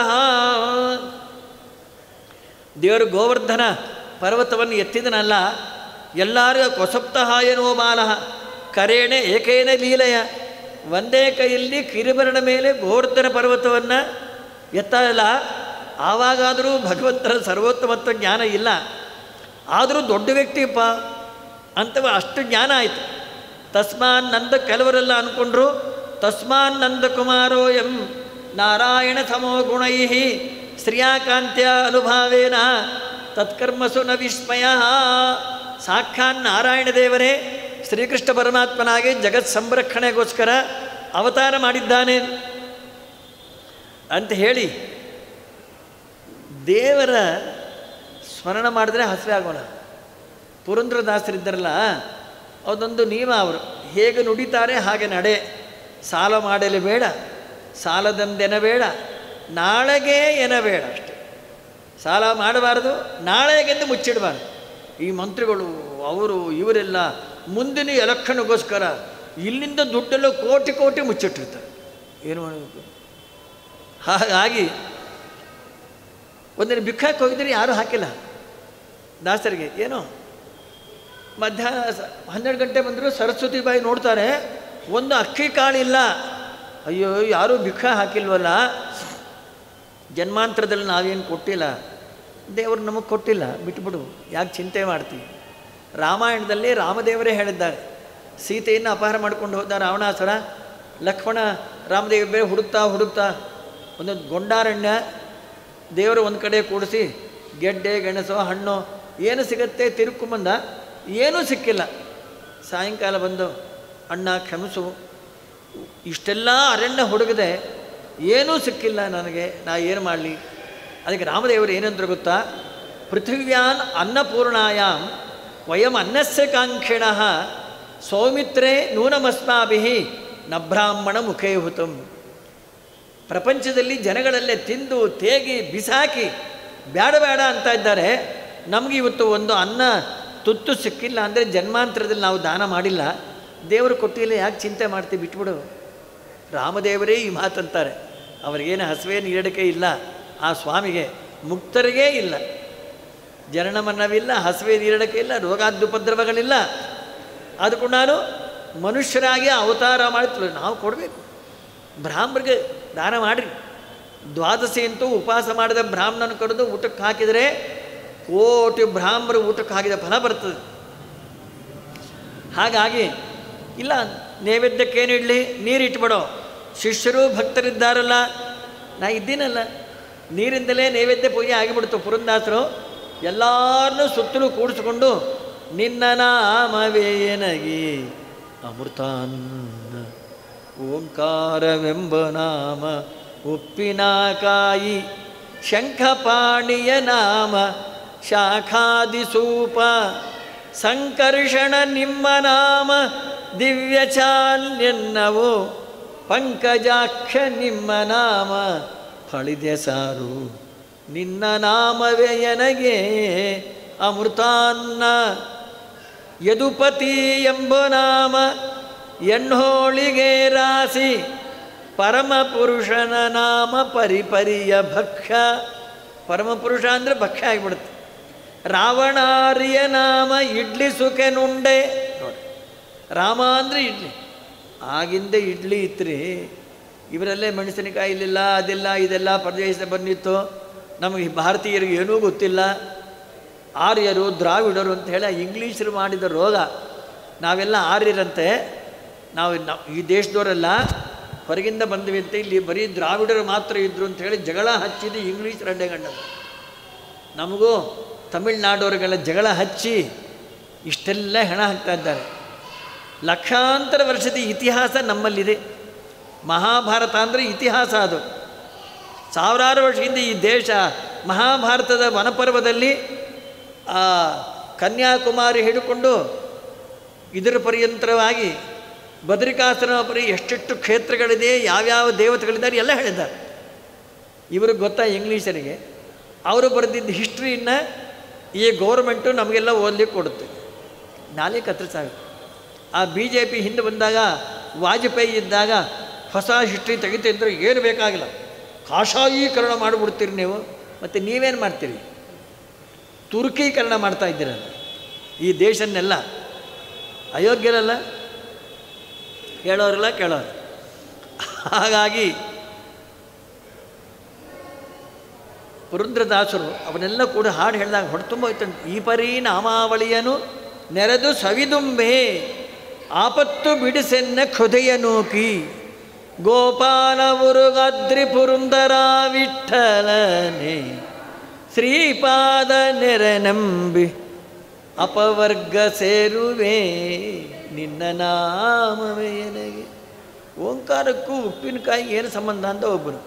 ದೇವರು ಗೋವರ್ಧನ ಪರ್ವತವನ್ನು ಎತ್ತಿದನಲ್ಲ ಎಲ್ಲರಿಗೂ ಕೊಸಪ್ತಃ ಎನ್ನುವ ಬಾಲ ಕರೇಣೆ ಏಕೇನ ಲೀಲೆಯ ಒಂದೇ ಕೈಯಲ್ಲಿ ಕಿರಿಬರಣ ಮೇಲೆ ಗೋವರ್ಧನ ಪರ್ವತವನ್ನು ಎತ್ತಲ್ಲ ಆವಾಗಾದರೂ ಭಗವಂತನ ಸರ್ವೋತ್ತಮತ್ವ ಜ್ಞಾನ ಇಲ್ಲ ಆದರೂ ದೊಡ್ಡ ವ್ಯಕ್ತಿಯಪ್ಪ ಅಂತವ ಅಷ್ಟು ಜ್ಞಾನ ಆಯಿತು ತಸ್ಮಾನ್ ನಂದ ಕೆಲವರೆಲ್ಲ ಅಂದ್ಕೊಂಡ್ರು ತಸ್ಮಾನ್ ನಂದಕುಮಾರೋ ಎಂ ನಾರಾಯಣ ಸಮೋ ಗುಣೈ ಶ್ರಿಯಾಕಾಂತ್ಯ ಅನುಭಾವೇನ ತತ್ಕರ್ಮಸು ನ ವಿಸ್ಮಯ ಸಾಕ್ಷಾತ್ ನಾರಾಯಣ ದೇವರೇ ಶ್ರೀಕೃಷ್ಣ ಪರಮಾತ್ಮನಾಗಿ ಜಗತ್ ಸಂರಕ್ಷಣೆಗೋಸ್ಕರ ಅವತಾರ ಮಾಡಿದ್ದಾನೆ ಅಂತ ಹೇಳಿ ದೇವರ ಸ್ಮರಣ ಮಾಡಿದ್ರೆ ಹಸಿವೆ ಆಗೋಣ ಪುರಂದ್ರದಾಸರಿದ್ದಾರಲ್ಲ ಅದೊಂದು ನಿಯಮ ಅವರು ಹೇಗೆ ನುಡಿತಾರೆ ಹಾಗೆ ನಡೆ ಸಾಲ ಮಾಡಲು ಬೇಡ ಸಾಲದಂದೆನ ಬೇಡ ನಾಳೆಗೆ ಎನಬೇಡ ಅಷ್ಟೆ ಸಾಲ ಮಾಡಬಾರ್ದು ನಾಳೆಗೆಂದು ಮುಚ್ಚಿಡಬಾರ್ದು ಈ ಮಂತ್ರಿಗಳು ಅವರು ಇವರೆಲ್ಲ ಮುಂದಿನ ಎಲೆಕ್ಷನ್ಗೋಸ್ಕರ ಇಲ್ಲಿಂದ ದುಡ್ಡೆಲ್ಲ ಕೋಟಿ ಕೋಟಿ ಮುಚ್ಚಿಟ್ಟಿರ್ತಾರೆ ಏನು ಮಾಡಬೇಕು ಹಾಗಾಗಿ ಒಂದಿನ ಭಿಕ್ಷಕ್ಕೆ ಹೋಗಿದ್ರೆ ಯಾರೂ ಹಾಕಿಲ್ಲ ದಾಸರಿಗೆ ಏನೋ ಮಧ್ಯಾಹ್ನ ಸ- ಹನ್ನೆರಡು ಗಂಟೆ ಬಂದರೂ ಸರಸ್ವತಿ ಬಾಯಿ ನೋಡ್ತಾರೆ ಒಂದು ಅಕ್ಕಿ ಕಾಳಿಲ್ಲ ಅಯ್ಯೋ ಯಾರೂ ಭಿಕ್ಷಾ ಹಾಕಿಲ್ವಲ್ಲ ಜನ್ಮಾಂತರದಲ್ಲಿ ನಾವೇನು ಕೊಟ್ಟಿಲ್ಲ ದೇವರು ನಮಗೆ ಕೊಟ್ಟಿಲ್ಲ ಬಿಟ್ಬಿಡು ಯಾಕೆ ಚಿಂತೆ ಮಾಡ್ತೀವಿ ರಾಮಾಯಣದಲ್ಲಿ ರಾಮದೇವರೇ ಹೇಳಿದ್ದಾರೆ ಸೀತೆಯನ್ನು ಅಪಹಾರ ಮಾಡ್ಕೊಂಡು ಹೋದ ರಾವಣಾಸುರ ಲಕ್ಷ್ಮಣ ರಾಮದೇವ ಬೇರೆ ಹುಡುಕ್ತಾ ಹುಡುಕ್ತಾ ಒಂದು ಗೊಂಡಾರಣ್ಯ ದೇವರು ಒಂದು ಕಡೆ ಕೂಡಿಸಿ ಗೆಡ್ಡೆ ಗೆಣಸು ಹಣ್ಣು ಏನು ಸಿಗತ್ತೆ ತಿರುಕೊಂಬಂದ ಏನೂ ಸಿಕ್ಕಿಲ್ಲ ಸಾಯಂಕಾಲ ಬಂದು ಅಣ್ಣ ಕ್ಷಮಿಸು ಇಷ್ಟೆಲ್ಲ ಅರಣ್ಯ ಹುಡುಗದೆ ಏನೂ ಸಿಕ್ಕಿಲ್ಲ ನನಗೆ ನಾ ಏನು ಮಾಡಲಿ ಅದಕ್ಕೆ ರಾಮದೇವರು ಏನಂದ್ರು ಗೊತ್ತಾ ಪೃಥಿವ್ಯಾನ್ ಅನ್ನಪೂರ್ಣಾಯಾಮ್ ವಯಂ ಅನ್ನಸ್ಯ ಕಾಂಕ್ಷಿಣ ಸೌಮಿತ್ರೇ ನೂನಮಸ್ಮಾಭಿ ನ ಬ್ರಾಹ್ಮಣ ಮುಖೇ ಹುತಂ ಪ್ರಪಂಚದಲ್ಲಿ ಜನಗಳಲ್ಲೇ ತಿಂದು ತೇಗಿ ಬಿಸಾಕಿ ಬೇಡ ಬೇಡ ಅಂತ ಇದ್ದಾರೆ ನಮಗೆ ಇವತ್ತು ಒಂದು ಅನ್ನ ತುತ್ತು ಸಿಕ್ಕಿಲ್ಲ ಅಂದರೆ ಜನ್ಮಾಂತರದಲ್ಲಿ ನಾವು ದಾನ ಮಾಡಿಲ್ಲ ದೇವರು ಕೊಟ್ಟಿಲ್ಲ ಯಾಕೆ ಚಿಂತೆ ಮಾಡ್ತೀವಿ ಬಿಟ್ಬಿಡು ರಾಮದೇವರೇ ಈ ಮಾತಂತಾರೆ ಅವರಿಗೇನು ಹಸುವೆ ನೀಡಕ್ಕೆ ಇಲ್ಲ ಆ ಸ್ವಾಮಿಗೆ ಮುಕ್ತರಿಗೇ ಇಲ್ಲ ಜನನ ಮನ್ನವಿಲ್ಲ ಹಸುವೆ ನೀಡಕ್ಕೆ ಇಲ್ಲ ರೋಗಾದ್ಯುಪದ್ರವಗಳಿಲ್ಲ ಅದಕ್ಕೂ ನಾನು ಮನುಷ್ಯರಾಗಿ ಅವತಾರ ಮಾಡ್ತೀವಿ ನಾವು ಕೊಡಬೇಕು ಬ್ರಾಹ್ಮರಿಗೆ ದಾನ ಮಾಡಿರಿ ದ್ವಾದಶಿ ಅಂತೂ ಉಪವಾಸ ಮಾಡಿದ ಬ್ರಾಹ್ಮಣನ ಕರೆದು ಊಟಕ್ಕೆ ಹಾಕಿದರೆ ಕೋಟಿ ಬ್ರಾಹ್ಮಣರು ಊಟಕ್ಕೆ ಹಾಕಿದ ಫಲ ಬರ್ತದೆ ಹಾಗಾಗಿ ಇಲ್ಲ ನೈವೇದ್ಯಕ್ಕೇನು ಇಡಲಿ ನೀರು ಇಟ್ಬಿಡೋ ಶಿಷ್ಯರು ಭಕ್ತರಿದ್ದಾರಲ್ಲ ನಾ ಇದ್ದೀನಲ್ಲ ನೀರಿಂದಲೇ ನೈವೇದ್ಯ ಪೂಜೆ ಆಗಿಬಿಡ್ತು ಪುರಂದಾಸರು ಎಲ್ಲರನ್ನೂ ಸುತ್ತಲೂ ಕೂಡಿಸ್ಕೊಂಡು ನಿನ್ನ ನಾಮವೇನಗಿ ಅಮೃತಾನ್ನ ಓಂಕಾರವೆಂಬ ನಾಮ ಉಪ್ಪಿನಕಾಯಿ ಶಂಖಪಾಣಿಯ ನಾಮ ಶಾಖಾದಿಸೂಪ ಸಂಕರ್ಷಣ ನಿಮ್ಮ ನಾಮ ದಿವ್ಯಚಾನ್ಯನ್ನವು ಪಂಕಜಾಕ್ಷ ನಿಮ್ಮ ನಾಮ ಫಳಿದೆ ಸಾರು ನಿನ್ನ ನಾಮವೇ ನನಗೆ ಅಮೃತಾನ್ನ ಯದುಪತಿ ಎಂಬ ನಾಮ ಎಣ್ಣೋಳಿಗೆ ರಾಸಿ ಪರಮಪುರುಷನ ನಾಮ ಪರಿಪರಿಯ ಭಕ್ಷ್ಯ ಪರಮಪುರುಷ ಅಂದರೆ ಭಕ್ಷ್ಯ ಆಗಿಬಿಡುತ್ತೆ ರಾವಣಾರ್ಯ ನಾಮ ಇಡ್ಲಿ ಸುಖೆನುಂಡೆ ನೋಡಿ ರಾಮ ಅಂದರೆ ಇಡ್ಲಿ ಆಗಿಂದ ಇಡ್ಲಿ ಇತ್ರಿ ಇವರಲ್ಲೇ ಮೆಣಸಿನಕಾಯಿ ಇಲ್ಲಿಲ್ಲ ಅದಿಲ್ಲ ಇದೆಲ್ಲ ಪ್ರದೇಶ ಬಂದಿತ್ತು ನಮಗೆ ಭಾರತೀಯರಿಗೆ ಏನೂ ಗೊತ್ತಿಲ್ಲ ಆರ್ಯರು ದ್ರಾವಿಡರು ಅಂತ ಹೇಳಿ ಇಂಗ್ಲೀಷರು ಮಾಡಿದ ರೋಗ ನಾವೆಲ್ಲ ಆರ್ಯರಂತೆ ನಾವು ನಾವು ಈ ದೇಶದವರೆಲ್ಲ ಹೊರಗಿಂದ ಬಂದ್ವಿ ಅಂತ ಇಲ್ಲಿ ಬರೀ ದ್ರಾವಿಡರು ಮಾತ್ರ ಇದ್ದರು ಅಂತ ಹೇಳಿ ಜಗಳ ಹಚ್ಚಿದ್ದು ಇಂಗ್ಲೀಷ್ ರಂಡೆಗಂಡ ನಮಗೂ ತಮಿಳ್ನಾಡವರಿಗೆಲ್ಲ ಜಗಳ ಹಚ್ಚಿ ಇಷ್ಟೆಲ್ಲ ಹೆಣ ಹಾಕ್ತಾ ಇದ್ದಾರೆ ಲಕ್ಷಾಂತರ ವರ್ಷದ ಇತಿಹಾಸ ನಮ್ಮಲ್ಲಿದೆ ಮಹಾಭಾರತ ಅಂದರೆ ಇತಿಹಾಸ ಅದು ಸಾವಿರಾರು ವರ್ಷದಿಂದ ಈ ದೇಶ ಮಹಾಭಾರತದ ವನಪರ್ವದಲ್ಲಿ ಆ ಕನ್ಯಾಕುಮಾರಿ ಹಿಡ್ಕೊಂಡು ಇದರ ಪರ್ಯಂತರವಾಗಿ ಬದ್ರಿಕಾಶ್ರಮ ಪರಿ ಎಷ್ಟೆಷ್ಟು ಕ್ಷೇತ್ರಗಳಿದೆ ಯಾವ್ಯಾವ ದೇವತೆಗಳಿದ್ದಾರೆ ಎಲ್ಲ ಹೇಳಿದ್ದಾರೆ ಇವ್ರಿಗೆ ಗೊತ್ತಾ ಇಂಗ್ಲೀಷರಿಗೆ ಅವರು ಬರೆದಿದ್ದ ಹಿಸ್ಟ್ರಿಯನ್ನು ಈ ಗೌರ್ಮೆಂಟು ನಮಗೆಲ್ಲ ಓದಲಿಕ್ಕೆ ಕೊಡುತ್ತೆ ನಾಳೆ ಕತ್ತರಿಸಾಗ ಆ ಬಿ ಜೆ ಪಿ ಹಿಂದೆ ಬಂದಾಗ ವಾಜಪೇಯಿ ಇದ್ದಾಗ ಹೊಸ ಹಿಸ್ಟ್ರಿ ತೆಗಿತೆ ಅಂದರೆ ಏನು ಬೇಕಾಗಿಲ್ಲ ಕಾಷಾಯೀಕರಣ ಮಾಡಿಬಿಡ್ತೀರಿ ನೀವು ಮತ್ತು ನೀವೇನು ಮಾಡ್ತೀರಿ ತುರ್ಕೀಕರಣ ಮಾಡ್ತಾ ಇದ್ದೀರಲ್ಲ ಈ ದೇಶನ್ನೆಲ್ಲ ಅಯೋಗ್ಯರಲ್ಲ ಹೇಳೋರಲ್ಲ ಕೇಳೋರು ಹಾಗಾಗಿ ಪುರಂದ್ರದಾಸರು ಅವನ್ನೆಲ್ಲ ಕೂಡ ಹಾಡು ಹೇಳಿದಾಗ ಹೊಡ್ತುಂಬ ಹೋಯ್ತಂತೆ ಈ ಪರಿ ನಾಮಾವಳಿಯನು ನೆರೆದು ಸವಿದುಂಬೆ ಆಪತ್ತು ಬಿಡಿಸೆನ್ನ ಹೃದಯ ನೂಕಿ ಗೋಪಾಲ ಉರುಗದ್ರಿ ಪುರಂದರ ವಿಠಲನೆ ಶ್ರೀಪಾದ ನೆರೆ ನಂಬಿ ಅಪವರ್ಗ ಸೇರುವೆ ನಿನ್ನ ನಾಮವೇ ನನಗೆ ಓಂಕಾರಕ್ಕೂ ಉಪ್ಪಿನಕಾಯಿ ಏನು ಸಂಬಂಧ ಅಂತ ಒಬ್ಬರು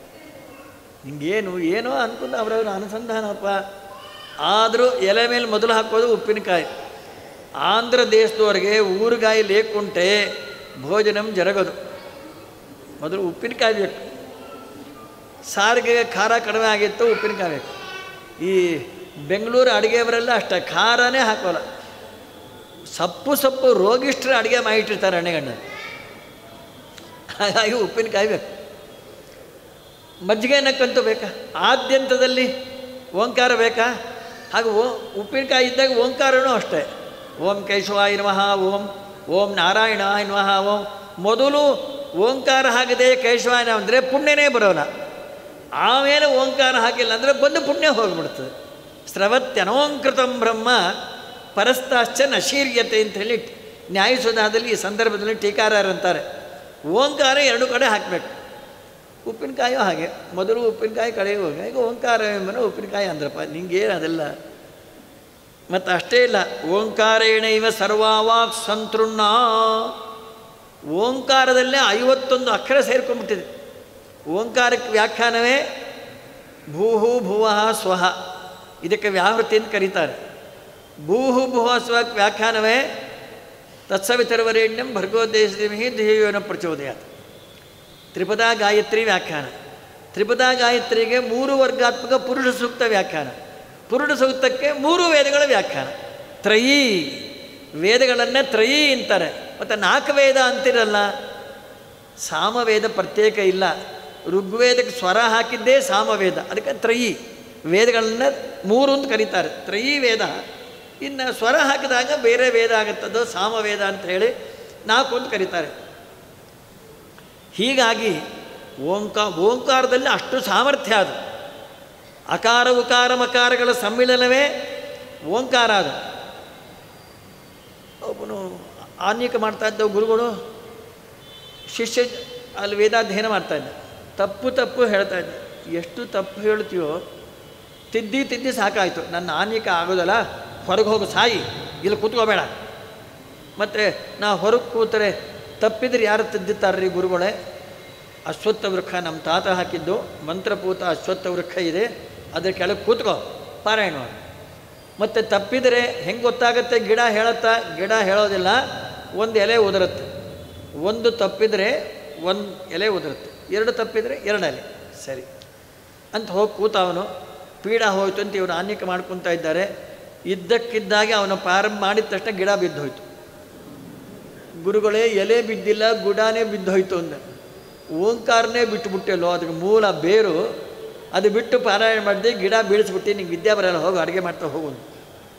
ಹಿಂಗೇನು ಏನೋ ಅನ್ಕೊಂಡು ಅವರವ್ರ ಅನುಸಂಧಾನಪ್ಪ ಆದರೂ ಎಲೆ ಮೇಲೆ ಮೊದಲು ಹಾಕೋದು ಉಪ್ಪಿನಕಾಯಿ ಆಂಧ್ರ ದೇಶದವ್ರಿಗೆ ಊರುಗಾಯಿ ಲೇಕುಂಟೆ ಭೋಜನಂ ಜರಗೋದು ಮೊದಲು ಉಪ್ಪಿನಕಾಯಿ ಬೇಕು ಸಾರಿಗೆ ಖಾರ ಕಡಿಮೆ ಆಗಿತ್ತು ಉಪ್ಪಿನಕಾಯಿ ಬೇಕು ಈ ಬೆಂಗಳೂರು ಅಡುಗೆಯವರೆಲ್ಲ ಅಷ್ಟೇ ಖಾರನೇ ಹಾಕೋಲ್ಲ ಸಪ್ಪು ಸಪ್ಪು ರೋಗಿಷ್ಠರು ಅಡುಗೆ ಮಾಡಿಟ್ಟಿರ್ತಾರೆ ಎಣ್ಣೆಗಣ್ಣ ಹಾಗಾಗಿ ಉಪ್ಪಿನಕಾಯಿ ಬೇಕು ಮಜ್ಜಿಗೆನಕ್ಕಂತೂ ಬೇಕಾ ಆದ್ಯಂತದಲ್ಲಿ ಓಂಕಾರ ಬೇಕಾ ಹಾಗೆ ಓ ಉಪ್ಪಿನಕಾಯಿ ಇದ್ದಾಗ ಓಂಕಾರನೂ ಅಷ್ಟೇ ಓಂ ಕೇಶವಾಯ ನಮಃ ಓಂ ಓಂ ನಾರಾಯಣಾಯ ನಮಃ ಓಂ ಮೊದಲು ಓಂಕಾರ ಹಾಕಿದೆ ಕೇಶವಾಯನ ಅಂದರೆ ಪುಣ್ಯನೇ ಬರೋಲ್ಲ ಆಮೇಲೆ ಓಂಕಾರ ಹಾಕಿಲ್ಲ ಅಂದರೆ ಬಂದು ಪುಣ್ಯ ಹೋಗಿಬಿಡ್ತದೆ ಸ್ರವತ್ಯನೋಂಕೃತಂ ಬ್ರಹ್ಮ ಪರಸ್ತಾಶ್ಚ ನಶೀರ್ಯತೆ ಅಂತ ಹೇಳಿ ನ್ಯಾಯಸುಧಾದಲ್ಲಿ ಈ ಸಂದರ್ಭದಲ್ಲಿ ಟೀಕಾರರು ಅಂತಾರೆ ಓಂಕಾರ ಎರಡು ಕಡೆ ಹಾಕಬೇಕು ಉಪ್ಪಿನಕಾಯು ಹಾಗೆ ಮೊದಲು ಉಪ್ಪಿನಕಾಯಿ ಕಡೆಗೆ ಹೋಗಿ ಈಗ ಓಂಕಾರ ಎಂಬನ ಉಪ್ಪಿನಕಾಯಿ ಅಂದ್ರಪ್ಪ ನಿಂಗೇನು ಅದೆಲ್ಲ ಮತ್ತು ಅಷ್ಟೇ ಇಲ್ಲ ಓಂಕಾರೇಣೈವ ಸರ್ವಾವಾಕ್ ಸಂತೃಣ್ಣ ಓಂಕಾರದಲ್ಲೇ ಐವತ್ತೊಂದು ಅಕ್ಷರ ಸೇರ್ಕೊಂಡ್ಬಿಟ್ಟಿದೆ ಓಂಕಾರಕ್ಕೆ ವ್ಯಾಖ್ಯಾನವೇ ಭೂಹು ಭುವಃ ಸ್ವಹ ಇದಕ್ಕೆ ವ್ಯಾವೃತ್ತಿ ಅಂತ ಕರೀತಾರೆ ಭೂಹು ಭುವ ಸ್ವಕ್ಕೆ ವ್ಯಾಖ್ಯಾನವೇ ತತ್ಸವಿತರವರೇಣ್ಯಂ ಭರ್ಗೋದೇಶದಿಮಹಿ ಧ್ಯೇಯೋನ ಪ್ರಚೋದಯಾತ್ ತ್ರಿಪದಾ ಗಾಯತ್ರಿ ವ್ಯಾಖ್ಯಾನ ತ್ರಿಪದಾ ಗಾಯತ್ರಿಗೆ ಮೂರು ವರ್ಗಾತ್ಮಕ ಪುರುಷ ಸೂಕ್ತ ವ್ಯಾಖ್ಯಾನ ಪುರುಷ ಸೂಕ್ತಕ್ಕೆ ಮೂರು ವೇದಗಳ ವ್ಯಾಖ್ಯಾನ ತ್ರಯೀ ವೇದಗಳನ್ನೇ ತ್ರಯೀ ಅಂತಾರೆ ಮತ್ತು ನಾಲ್ಕು ವೇದ ಅಂತಿರಲ್ಲ ಸಾಮವೇದ ಪ್ರತ್ಯೇಕ ಇಲ್ಲ ಋಗ್ವೇದಕ್ಕೆ ಸ್ವರ ಹಾಕಿದ್ದೇ ಸಾಮವೇದ ಅದಕ್ಕೆ ತ್ರಯೀ ವೇದಗಳನ್ನ ಮೂರು ಅಂತ ಕರೀತಾರೆ ತ್ರಯೀ ವೇದ ಇನ್ನು ಸ್ವರ ಹಾಕಿದಾಗ ಬೇರೆ ವೇದ ಆಗುತ್ತದೋ ಸಾಮವೇದ ಅಂತ ಹೇಳಿ ನಾಲ್ಕು ಅಂತ ಕರೀತಾರೆ ಹೀಗಾಗಿ ಓಂಕಾ ಓಂಕಾರದಲ್ಲಿ ಅಷ್ಟು ಸಾಮರ್ಥ್ಯ ಅದು ಅಕಾರ ಉಕಾರ ಮಕಾರಗಳ ಸಮ್ಮಿಲನವೇ ಓಂಕಾರ ಅದು ಒಬ್ಬನು ಆನ್ಯಿಕ ಮಾಡ್ತಾ ಇದ್ದ ಗುರುಗಳು ಶಿಷ್ಯ ಅಲ್ಲಿ ವೇದಾಧ್ಯಯನ ಮಾಡ್ತಾ ಇದ್ದ ತಪ್ಪು ತಪ್ಪು ಹೇಳ್ತಾ ಇದ್ದ ಎಷ್ಟು ತಪ್ಪು ಹೇಳ್ತೀಯೋ ತಿದ್ದಿ ತಿದ್ದಿ ಸಾಕಾಯಿತು ನನ್ನ ಆನ್ಯಿಕ ಆಗೋದಲ್ಲ ಹೊರಗೆ ಹೋಗು ಸಾಯಿ ಇಲ್ಲಿ ಕೂತ್ಕೋಬೇಡ ಮತ್ತು ನಾ ಹೊರಗೆ ಕೂತರೆ ತಪ್ಪಿದ್ರೆ ಯಾರು ತಿದ್ದುತ್ತಾರ್ರಿ ಗುರುಗಳೇ ಅಶ್ವತ್ಥ ವೃಕ್ಷ ನಮ್ಮ ತಾತ ಹಾಕಿದ್ದು ಮಂತ್ರಪೂತ ಅಶ್ವತ್ಥ ವೃಕ್ಷ ಇದೆ ಅದ್ರ ಕೆಳಗೆ ಕೂತ್ಕೋ ಪಾರಾಯಣ ಮಾಡು ಮತ್ತು ತಪ್ಪಿದರೆ ಹೆಂಗೆ ಗೊತ್ತಾಗುತ್ತೆ ಗಿಡ ಹೇಳುತ್ತಾ ಗಿಡ ಹೇಳೋದಿಲ್ಲ ಒಂದು ಎಲೆ ಉದುರುತ್ತೆ ಒಂದು ತಪ್ಪಿದರೆ ಒಂದು ಎಲೆ ಉದುರುತ್ತೆ ಎರಡು ತಪ್ಪಿದರೆ ಎರಡು ಎಲೆ ಸರಿ ಅಂತ ಹೋಗಿ ಕೂತ ಅವನು ಪೀಡ ಹೋಯ್ತು ಅಂತ ಇವರು ಆನ್ಯಕ ಮಾಡ್ಕೊತಾ ಇದ್ದಾರೆ ಇದ್ದಕ್ಕಿದ್ದಾಗೆ ಅವನು ಪ್ರಾರಂಭ ಮಾಡಿದ ತಕ್ಷಣ ಗಿಡ ಬಿದ್ದು ಹೋಯ್ತು ಗುರುಗಳೇ ಎಲೆ ಬಿದ್ದಿಲ್ಲ ಗುಡಾನೇ ಬಿದ್ದು ಹೋಯ್ತು ಅಂದ ಓಂಕಾರನೇ ಬಿಟ್ಟುಬಿಟ್ಟೆಲ್ಲೋ ಅದಕ್ಕೆ ಮೂಲ ಬೇರು ಅದು ಬಿಟ್ಟು ಪಾರಾಯಣ ಮಾಡಿದೆ ಗಿಡ ಬೀಳಿಸ್ಬಿಟ್ಟು ನಿಂಗೆ ವಿದ್ಯಾ ಬರಲ್ಲ ಹೋಗು ಅಡುಗೆ ಮಾಡ್ತಾ ಹೋಗು ಅಂದ.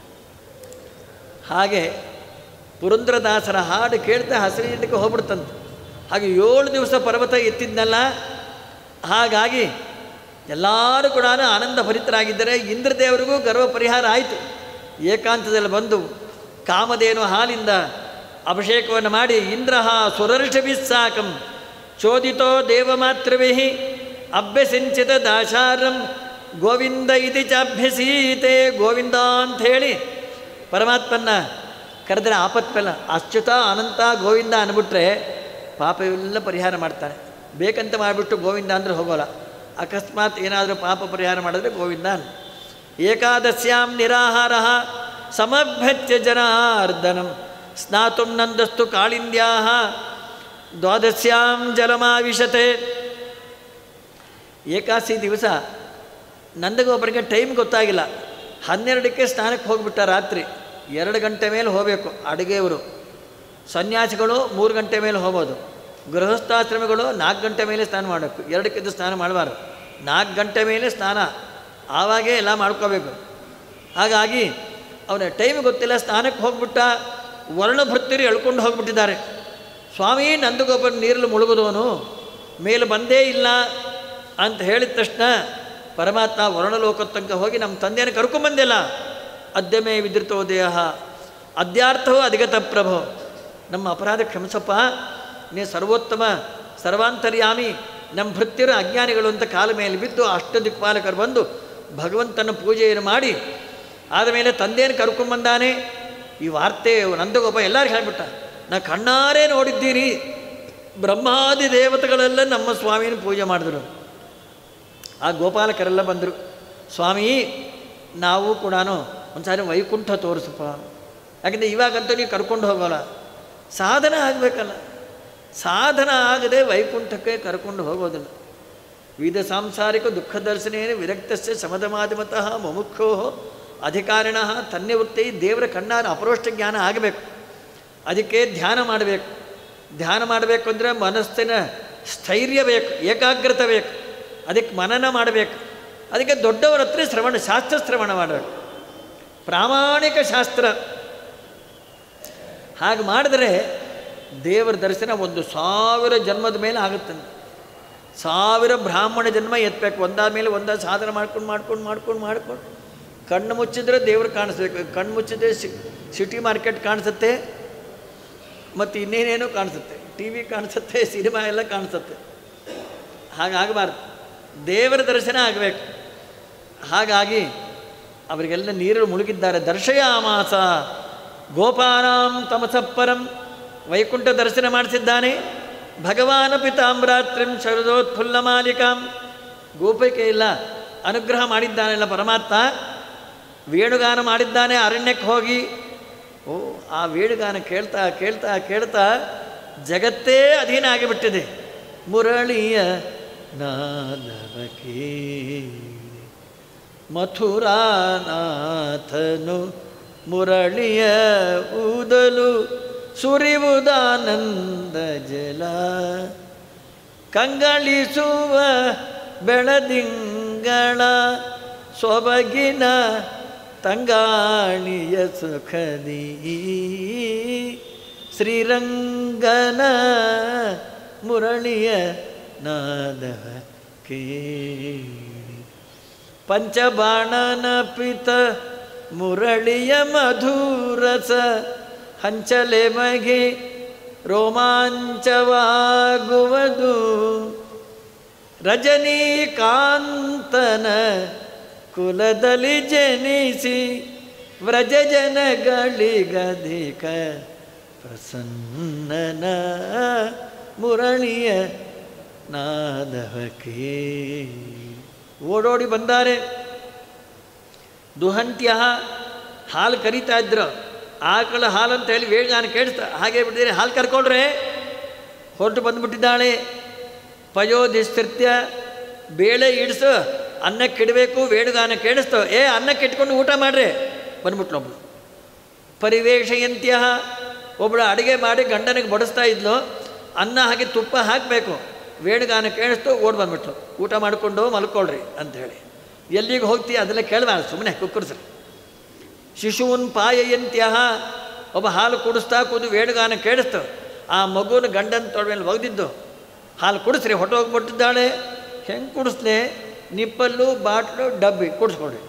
ಹಾಗೆ ಪುರಂದ್ರದಾಸರ ಹಾಡು ಕೇಳ್ತಾ ಹಸಿರಿದ್ದಕ್ಕೆ ಹೋಗ್ಬಿಡ್ತಂತೆ ಹಾಗೆ ಏಳು ದಿವಸ ಪರ್ವತ ಎತ್ತಿದ್ನಲ್ಲ ಹಾಗಾಗಿ ಎಲ್ಲರೂ ಕೂಡ ಆನಂದ ಭರಿತರಾಗಿದ್ದರೆ ಇಂದ್ರದೇವರಿಗೂ ಗರ್ವ ಪರಿಹಾರ ಆಯಿತು ಏಕಾಂತದಲ್ಲಿ ಬಂದು ಕಾಮಧೇನು ಹಾಲಿಂದ ಅಭಿಷೇಕವನ್ನು ಮಾಡಿ ಇಂದ್ರ ಸುರರ್ಷಭಿಸ್ಸಾಕಂ ಚೋದಿತೋ ದೇವಮಾತ್ರವೇ ಅಭ್ಯಸಿಂಚಿತ ದಾಶಾರಂ ಗೋವಿಂದ ಇತಿ ಚಾಭ್ಯಸೀತೆ ಗೋವಿಂದ ಅಂಥೇಳಿ ಪರಮಾತ್ಮನ ಕರೆದ್ರೆ ಆಪತ್ಪಲ್ಲ ಅಚ್ಯುತ ಅನಂತ ಗೋವಿಂದ ಅಂದ್ಬಿಟ್ರೆ ಪಾಪ ಇವೆಲ್ಲ ಪರಿಹಾರ ಮಾಡ್ತಾನೆ ಬೇಕಂತ ಮಾಡಿಬಿಟ್ಟು ಗೋವಿಂದ ಅಂದರೆ ಹೋಗೋಲ್ಲ ಅಕಸ್ಮಾತ್ ಏನಾದರೂ ಪಾಪ ಪರಿಹಾರ ಮಾಡಿದ್ರೆ ಗೋವಿಂದ ಅನ್ ಏಕಾದಶ್ಯಾಂ ನಿರಾಹಾರ ಸಮಭ್ಯತ್ಯ ಜನಾರ್ದನಂ ಸ್ನಾತು ನಂದಸ್ತು ಕಾಳಿಂದ್ಯಾ ದ್ವಾದಶ್ಯಾಂ ಜಲಮಾವಿಶತೆ ಏಕಾಸಿ ದಿವಸ ನಂದಗೊಬ್ಬರಿಗೆ ಟೈಮ್ ಗೊತ್ತಾಗಿಲ್ಲ ಹನ್ನೆರಡಕ್ಕೆ ಸ್ನಾನಕ್ಕೆ ಹೋಗ್ಬಿಟ್ಟ ರಾತ್ರಿ ಎರಡು ಗಂಟೆ ಮೇಲೆ ಹೋಗಬೇಕು ಅಡುಗೆಯವರು ಸನ್ಯಾಸಿಗಳು ಮೂರು ಗಂಟೆ ಮೇಲೆ ಹೋಗ್ಬೋದು ಗೃಹಸ್ಥಾಶ್ರಮಿಗಳು ನಾಲ್ಕು ಗಂಟೆ ಮೇಲೆ ಸ್ನಾನ ಮಾಡಬೇಕು ಎರಡಕ್ಕಿದ್ದು ಸ್ನಾನ ಮಾಡಬಾರ್ದು ನಾಲ್ಕು ಗಂಟೆ ಮೇಲೆ ಸ್ನಾನ ಆವಾಗೇ ಎಲ್ಲ ಮಾಡ್ಕೋಬೇಕು ಹಾಗಾಗಿ ಅವನ ಟೈಮ್ ಗೊತ್ತಿಲ್ಲ ಸ್ನಾನಕ್ಕೆ ಹೋಗ್ಬಿಟ್ಟ ವರ್ಣಭೃತ್ಯರು ಎಳ್ಕೊಂಡು ಹೋಗ್ಬಿಟ್ಟಿದ್ದಾರೆ ಸ್ವಾಮಿ ನಂದಗೊಬ್ಬರ ನೀರಲ್ಲಿ ಮುಳುಗುದವನು ಮೇಲೆ ಬಂದೇ ಇಲ್ಲ ಅಂತ ಹೇಳಿದ ತಕ್ಷಣ ಪರಮಾತ್ಮ ವರ್ಣಲೋಕದ ತನಕ ಹೋಗಿ ನಮ್ಮ ತಂದೆಯನ್ನು ಕರ್ಕೊಂಬಂದಿಲ್ಲ ಅದ್ಯಮೇ ವಿದ್ಯುತೋ ದೇಹ ಅದ್ಯಾರ್ಥವೋ ಅಧಿಗತ ಪ್ರಭೋ ನಮ್ಮ ಅಪರಾಧ ಕ್ಷಮಿಸಪ್ಪ ನೀ ಸರ್ವೋತ್ತಮ ಸರ್ವಾಂತರ್ಯಾಮಿ ನಮ್ಮ ಭೃತ್ಯರು ಅಜ್ಞಾನಿಗಳು ಅಂತ ಕಾಲ ಮೇಲೆ ಬಿದ್ದು ಅಷ್ಟ ದಿಕ್ಪಾಲಕರು ಬಂದು ಭಗವಂತನ ಪೂಜೆಯನ್ನು ಮಾಡಿ ಆದಮೇಲೆ ತಂದೆಯನ್ನು ಕರ್ಕೊಂಬಂದಾನೆ ಈ ವಾರ್ತೆ ನಂದಗೋಪ ಎಲ್ಲರೂ ಹೇಳ್ಬಿಟ್ಟ ನಾ ಕಣ್ಣಾರೇ ನೋಡಿದ್ದೀರಿ ಬ್ರಹ್ಮಾದಿ ದೇವತೆಗಳೆಲ್ಲ ನಮ್ಮ ಸ್ವಾಮಿನ ಪೂಜೆ ಮಾಡಿದ್ರು ಆ ಗೋಪಾಲಕರೆಲ್ಲ ಬಂದರು ಸ್ವಾಮಿ ನಾವು ಕೂಡ ಒಂದ್ಸಾರಿ ವೈಕುಂಠ ತೋರಿಸಪ್ಪ ಯಾಕಂದರೆ ಇವಾಗಂತೂ ನೀವು ಕರ್ಕೊಂಡು ಹೋಗೋಲ್ಲ ಸಾಧನ ಆಗಬೇಕಲ್ಲ ಸಾಧನ ಆಗದೆ ವೈಕುಂಠಕ್ಕೆ ಕರ್ಕೊಂಡು ಹೋಗೋದಿಲ್ಲ ವಿಧ ಸಾಂಸಾರಿಕ ದುಃಖ ದರ್ಶನೇನ ವಿರಕ್ತಸ್ಯ ಸಮಧಮಾಧಿಮತಃ ಮುಮುಕ್ಷೋ ಅಧಿಕಾರಿಣ ತನ್ನಿವೃತ್ತಿ ದೇವರ ಕಣ್ಣಾರ ಅಪರೋಷ್ಟ ಜ್ಞಾನ ಆಗಬೇಕು ಅದಕ್ಕೆ ಧ್ಯಾನ ಮಾಡಬೇಕು ಧ್ಯಾನ ಮಾಡಬೇಕು ಅಂದರೆ ಮನಸ್ಸಿನ ಸ್ಥೈರ್ಯ ಬೇಕು ಏಕಾಗ್ರತೆ ಬೇಕು ಅದಕ್ಕೆ ಮನನ ಮಾಡಬೇಕು ಅದಕ್ಕೆ ದೊಡ್ಡವರ ಹತ್ರ ಶ್ರವಣ ಶಾಸ್ತ್ರ ಶ್ರವಣ ಮಾಡಬೇಕು ಪ್ರಾಮಾಣಿಕ ಶಾಸ್ತ್ರ ಹಾಗೆ ಮಾಡಿದ್ರೆ ದೇವರ ದರ್ಶನ ಒಂದು ಸಾವಿರ ಜನ್ಮದ ಮೇಲೆ ಆಗುತ್ತಂತೆ ಸಾವಿರ ಬ್ರಾಹ್ಮಣ ಜನ್ಮ ಎತ್ತಬೇಕು ಒಂದಾದ ಮೇಲೆ ಒಂದಾದ ಸಾಧನೆ ಮಾಡ್ಕೊಂಡು ಮಾಡ್ಕೊಂಡು ಮಾಡ್ಕೊಂಡು ಮಾಡ್ಕೊಂಡು ಕಣ್ಣು ಮುಚ್ಚಿದ್ರೆ ದೇವ್ರು ಕಾಣಿಸ್ಬೇಕು ಕಣ್ಣು ಮುಚ್ಚಿದ್ರೆ ಸಿ ಸಿಟಿ ಮಾರ್ಕೆಟ್ ಕಾಣಿಸುತ್ತೆ ಮತ್ತು ಇನ್ನೇನೇನೋ ಕಾಣಿಸುತ್ತೆ ಟಿ ವಿ ಕಾಣಿಸುತ್ತೆ ಸಿನಿಮಾ ಎಲ್ಲ ಕಾಣಿಸುತ್ತೆ ಹಾಗಾಗಬಾರ್ದು ದೇವರ ದರ್ಶನ ಆಗಬೇಕು ಹಾಗಾಗಿ ಅವರಿಗೆಲ್ಲ ನೀರಲ್ಲಿ ಮುಳುಗಿದ್ದಾರೆ ದರ್ಶಯಾಮಾಸ ಗೋಪಾನಾಂ ತಮಸಪ್ಪರಂ ವೈಕುಂಠ ದರ್ಶನ ಮಾಡಿಸಿದ್ದಾನೆ ಭಗವಾನ ಪಿತಾಮ್ರಾತ್ರಿಂ ಶರದೋತ್ಫುಲ್ಲ ಮಾಲಿಕಾಂ ಗೋಪಿಕೆ ಇಲ್ಲ ಅನುಗ್ರಹ ಮಾಡಿದ್ದಾನೆಲ್ಲ ಪರಮಾತ್ಮ ವೇಣುಗಾನ ಮಾಡಿದ್ದಾನೆ ಅರಣ್ಯಕ್ಕೆ ಹೋಗಿ ಓ ಆ ವೇಣುಗಾನ ಕೇಳ್ತಾ ಕೇಳ್ತಾ ಕೇಳ್ತಾ ಜಗತ್ತೇ ಅಧೀನ ಆಗಿಬಿಟ್ಟಿದೆ ಮುರಳಿಯ ನಾದವಕೇ ಮಥುರಾನಾಥನು ಮುರಳಿಯ ಊದಲು ಸುರಿವುದಾನಂದ ಜಲ ಕಂಗಳಿಸುವ ಬೆಳದಿಂಗಳ ಸೊಬಗಿನ ತಂಗಾಣಿಯ ಸುಖದಿ ಶ್ರೀರಂಗನ ಮುರಳಿಯ ನಾದವ ಕೇಳಿ ಪಂಚಬಾಣನ ಪಿತ ಮುರಳಿಯ ಮಧುರಸ ಹಂಚಲೆ ಮಗೆ ರೋಮಾಂಚವಾಗುವುದು ರಜನೀಕಾಂತನ ಕುಲದಲ್ಲಿ ಜನಿಸಿ ವ್ರಜ ಜನಗಳಿಗಧಿಕ ಪ್ರಸನ್ನನ ಮುರಳಿಯ ನಾದವಕ್ಕೆ ಓಡೋಡಿ ಬಂದಾರೆ ದುಹಂತ್ಯ ಹಾಲು ಕರಿತಾ ಇದ್ರು ಆಕಳ ಹಾಲು ಅಂತ ಹೇಳಿ ವೇಣುಗಾನ ಕೇಳಿಸ್ತಾ ಹಾಗೆ ಬಿಟ್ಟಿದ್ರೆ ಹಾಲು ಕರ್ಕೊಳ್ರೆ ಹೊರಟು ಬಂದುಬಿಟ್ಟಿದ್ದಾಳೆ ಪಯೋಧಿಸ್ತೃತ್ಯ ಬೇಳೆ ಇಡಿಸು ಅನ್ನಕ್ಕೆ ಇಡಬೇಕು ವೇಣುಗಾನ ಕೇಳಿಸ್ತು ಏ ಅನ್ನಕ್ಕೆ ಇಟ್ಕೊಂಡು ಊಟ ಮಾಡ್ರಿ ಬಂದ್ಬಿಟ್ಲೊಬ್ಳು ಪರಿವೇಶಯಂತ್ಯ ಒಬ್ಬಳು ಅಡುಗೆ ಮಾಡಿ ಗಂಡನಿಗೆ ಬಡಿಸ್ತಾ ಇದ್ಲು ಅನ್ನ ಹಾಗೆ ತುಪ್ಪ ಹಾಕಬೇಕು ವೇಣುಗಾನ ಕೇಳಿಸ್ತು ಓಡ್ ಬಂದ್ಬಿಟ್ಲು ಊಟ ಮಾಡಿಕೊಂಡು ಮಲ್ಕೊಳ್ರಿ ಅಂಥೇಳಿ ಎಲ್ಲಿಗೆ ಹೋಗ್ತೀಯ ಅದೆಲ್ಲ ಕೇಳಬಾರ್ದು ಸುಮ್ಮನೆ ಕುಕ್ಕರ್ಸ್ರಿ ಶಿಶೂನ್ ಪಾಯಯಂತ್ಯ ಒಬ್ಬ ಹಾಲು ಕುಡಿಸ್ತಾ ಕೂದು ವೇಣುಗಾನ ಕೇಳಿಸ್ತು ಆ ಮಗುನ ಗಂಡನ ತೊಡಮೇಲೆ ಒಗೆದಿದ್ದು ಹಾಲು ಕುಡಿಸ್ರಿ ಹೊಟ್ಟೋಗ್ಬಿಟ್ಟಿದ್ದಾಳೆ ಹೆಂಗೆ ಕುಡಿಸ್ಲೆ ನಿಪ್ಪಲ್ಲು ಬಾಟ್ಲು ಡಬ್ಬಿ ಕುಡಿಸ್ಕೊಡ್ರಿ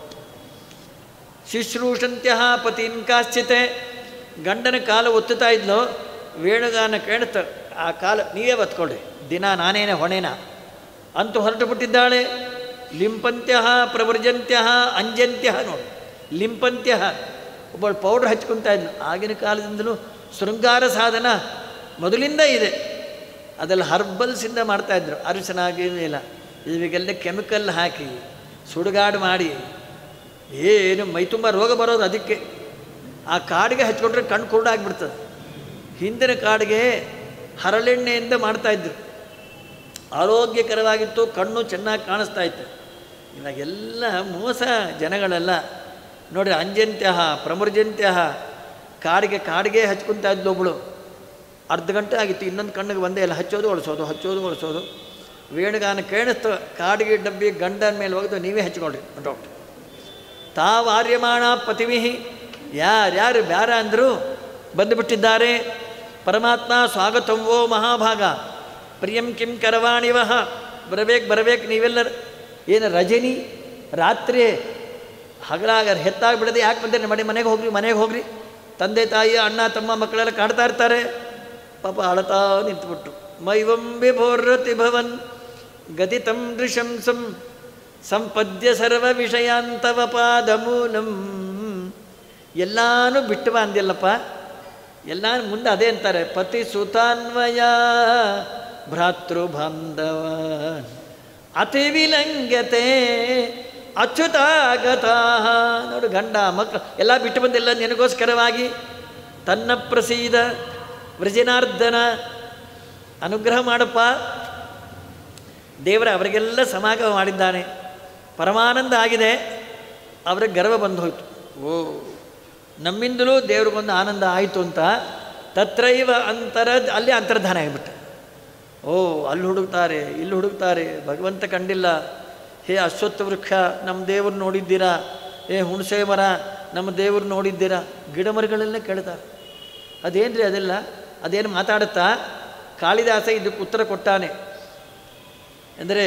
ಶುಶ್ರೂಷಂತ್ಯ ಪತಿನ್ ಕಾಶ್ಚಿತೆ ಗಂಡನ ಕಾಲು ಒತ್ತುತ್ತಾ ಇದ್ಲು ವೇಣುಗಾನ ಕೇಳ್ತ ಆ ಕಾಲು ನೀವೇ ಒತ್ಕೊಳ್ರಿ ದಿನ ನಾನೇನೆ ಹೊಣೆನ ಅಂತೂ ಹೊರಟು ಬಿಟ್ಟಿದ್ದಾಳೆ ಲಿಂಪಂತ್ಯ ಪ್ರವರ್ಜಂತ್ಯ ಅಂಜಂತ್ಯ ನೋಡಿ ಲಿಂಪಂತ್ಯ ಒಬ್ಬಳು ಪೌಡ್ರ್ ಹಚ್ಕೊತಾ ಇದ್ಲು ಆಗಿನ ಕಾಲದಿಂದಲೂ ಶೃಂಗಾರ ಸಾಧನ ಮೊದಲಿಂದ ಇದೆ ಅದೆಲ್ಲ ಹರ್ಬಲ್ಸಿಂದ ಮಾಡ್ತಾಯಿದ್ರು ಅರಿಶಿನ ಇಲ್ಲ ಇವಾಗೆಲ್ಲ ಕೆಮಿಕಲ್ ಹಾಕಿ ಸುಡುಗಾಡು ಮಾಡಿ ಏನು ಮೈ ತುಂಬ ರೋಗ ಬರೋದು ಅದಕ್ಕೆ ಆ ಕಾಡಿಗೆ ಹಚ್ಕೊಂಡ್ರೆ ಕಣ್ಣು ಕುರುಡಾಗ್ಬಿಡ್ತದೆ ಹಿಂದಿನ ಕಾಡಿಗೆ ಹರಳೆಣ್ಣೆಯಿಂದ ಮಾಡ್ತಾಯಿದ್ರು ಆರೋಗ್ಯಕರವಾಗಿತ್ತು ಕಣ್ಣು ಚೆನ್ನಾಗಿ ಕಾಣಿಸ್ತಾ ಇತ್ತು ಇವಾಗೆಲ್ಲ ಮೋಸ ಜನಗಳೆಲ್ಲ ನೋಡಿ ಅಂಜಂತ್ಯ ಪ್ರಮುರ್ಜಂತ್ಯ ಕಾಡಿಗೆ ಕಾಡಿಗೆ ಹಚ್ಕೊತಾ ಇದ್ಲು ಒಬ್ಬಳು ಅರ್ಧ ಗಂಟೆ ಆಗಿತ್ತು ಇನ್ನೊಂದು ಕಣ್ಣಿಗೆ ಒಂದೇ ಇಲ್ಲ ಹಚ್ಚೋದು ಒಳಿಸೋದು ಹಚ್ಚೋದು ಒಳಿಸೋದು ವೇಣುಗಾನ ಕೇಳಿಸ್ತು ಕಾಡಿಗೆ ಡಬ್ಬಿ ಗಂಡನ ಮೇಲೆ ಒಗೆದು ನೀವೇ ಹಚ್ಕೊಳ್ರಿ ಡಾಕ್ಟ್ರ್ ತಾವು ಆರ್ಯಮಾಣ ಪತಿವಿಹಿ ಯಾರ್ಯಾರು ಬ್ಯಾರ ಅಂದರು ಬಂದುಬಿಟ್ಟಿದ್ದಾರೆ ಪರಮಾತ್ಮ ಸ್ವಾಗತಂವೋ ಮಹಾಭಾಗ ಪ್ರಿಯಂ ಕಿಂ ಕರವಾಣಿವಹ ಬರಬೇಕು ಬರಬೇಕು ನೀವೆಲ್ಲರೂ ಏನು ರಜನಿ ರಾತ್ರಿ ಹಗಲಾಗ ಹೆತ್ತಾಗಿ ಬಿಡದೆ ಯಾಕೆ ಬಂದರೆ ಮನೆ ಮನೆಗೆ ಹೋಗ್ರಿ ಮನೆಗೆ ಹೋಗ್ರಿ ತಂದೆ ತಾಯಿ ಅಣ್ಣ ತಮ್ಮ ಮಕ್ಕಳೆಲ್ಲ ಕಾಡ್ತಾ ಇರ್ತಾರೆ ಪಾಪ ಅಳತಾ ನಿಂತುಬಿಟ್ಟು ಮೈವಂ ವಿಭೋರ್ರತಿ ಭವನ್ ಗದಿತಂ ದೃಶಂಸಂ ಸಂಪದ್ಯ ಸರ್ವ ವಿಷಯಾಂತವ ಪಾದಮೂಲಂ ಎಲ್ಲಾನು ಬಿಟ್ಟು ಬಾ ಅಂದಿಲ್ಲಪ್ಪ ಎಲ್ಲ ಮುಂದೆ ಅದೇ ಅಂತಾರೆ ಪತಿ ಸುತಾನ್ವಯ ಭ್ರಾತೃ ಬಾಂಧವ ಅತಿ ವಿಲಂಗ್ಯತೆ ಅಚ್ಯುತಾಗತ ನೋಡು ಗಂಡ ಮಕ್ಕಳು ಎಲ್ಲ ಬಿಟ್ಟು ಬಂದಿಲ್ಲ ನಿನಗೋಸ್ಕರವಾಗಿ ತನ್ನ ಪ್ರಸೀದ ವೃಜನಾರ್ದನ ಅನುಗ್ರಹ ಮಾಡಪ್ಪ ದೇವರ ಅವರಿಗೆಲ್ಲ ಸಮಾಗಮ ಮಾಡಿದ್ದಾನೆ ಪರಮಾನಂದ ಆಗಿದೆ ಅವ್ರಿಗೆ ಗರ್ವ ಬಂದು ಹೋಯ್ತು ಓ ನಮ್ಮಿಂದಲೂ ದೇವ್ರಿಗೊಂದು ಆನಂದ ಆಯಿತು ಅಂತ ತತ್ರೈವ ಅಂತರ ಅಲ್ಲಿ ಅಂತರ್ಧಾನ ಆಗಿಬಿಟ್ಟ ಓ ಅಲ್ಲಿ ಹುಡುಕ್ತಾರೆ ಇಲ್ಲಿ ಹುಡುಕ್ತಾರೆ ಭಗವಂತ ಕಂಡಿಲ್ಲ ಹೇ ಅಶ್ವತ್ಥ ವೃಕ್ಷ ನಮ್ಮ ದೇವ್ರು ನೋಡಿದ್ದೀರಾ ಹೇ ಹುಣಸೆ ಮರ ನಮ್ಮ ದೇವ್ರು ನೋಡಿದ್ದೀರಾ ಗಿಡ ಮರಗಳೆಲ್ಲ ಕೇಳ್ತಾರೆ ಅದೇನ್ರಿ ಅದೆಲ್ಲ ಅದೇನು ಮಾತಾಡುತ್ತಾ ಕಾಳಿದಾಸ ಇದಕ್ಕೆ ಉತ್ತರ ಕೊಟ್ಟಾನೆ ಅಂದರೆ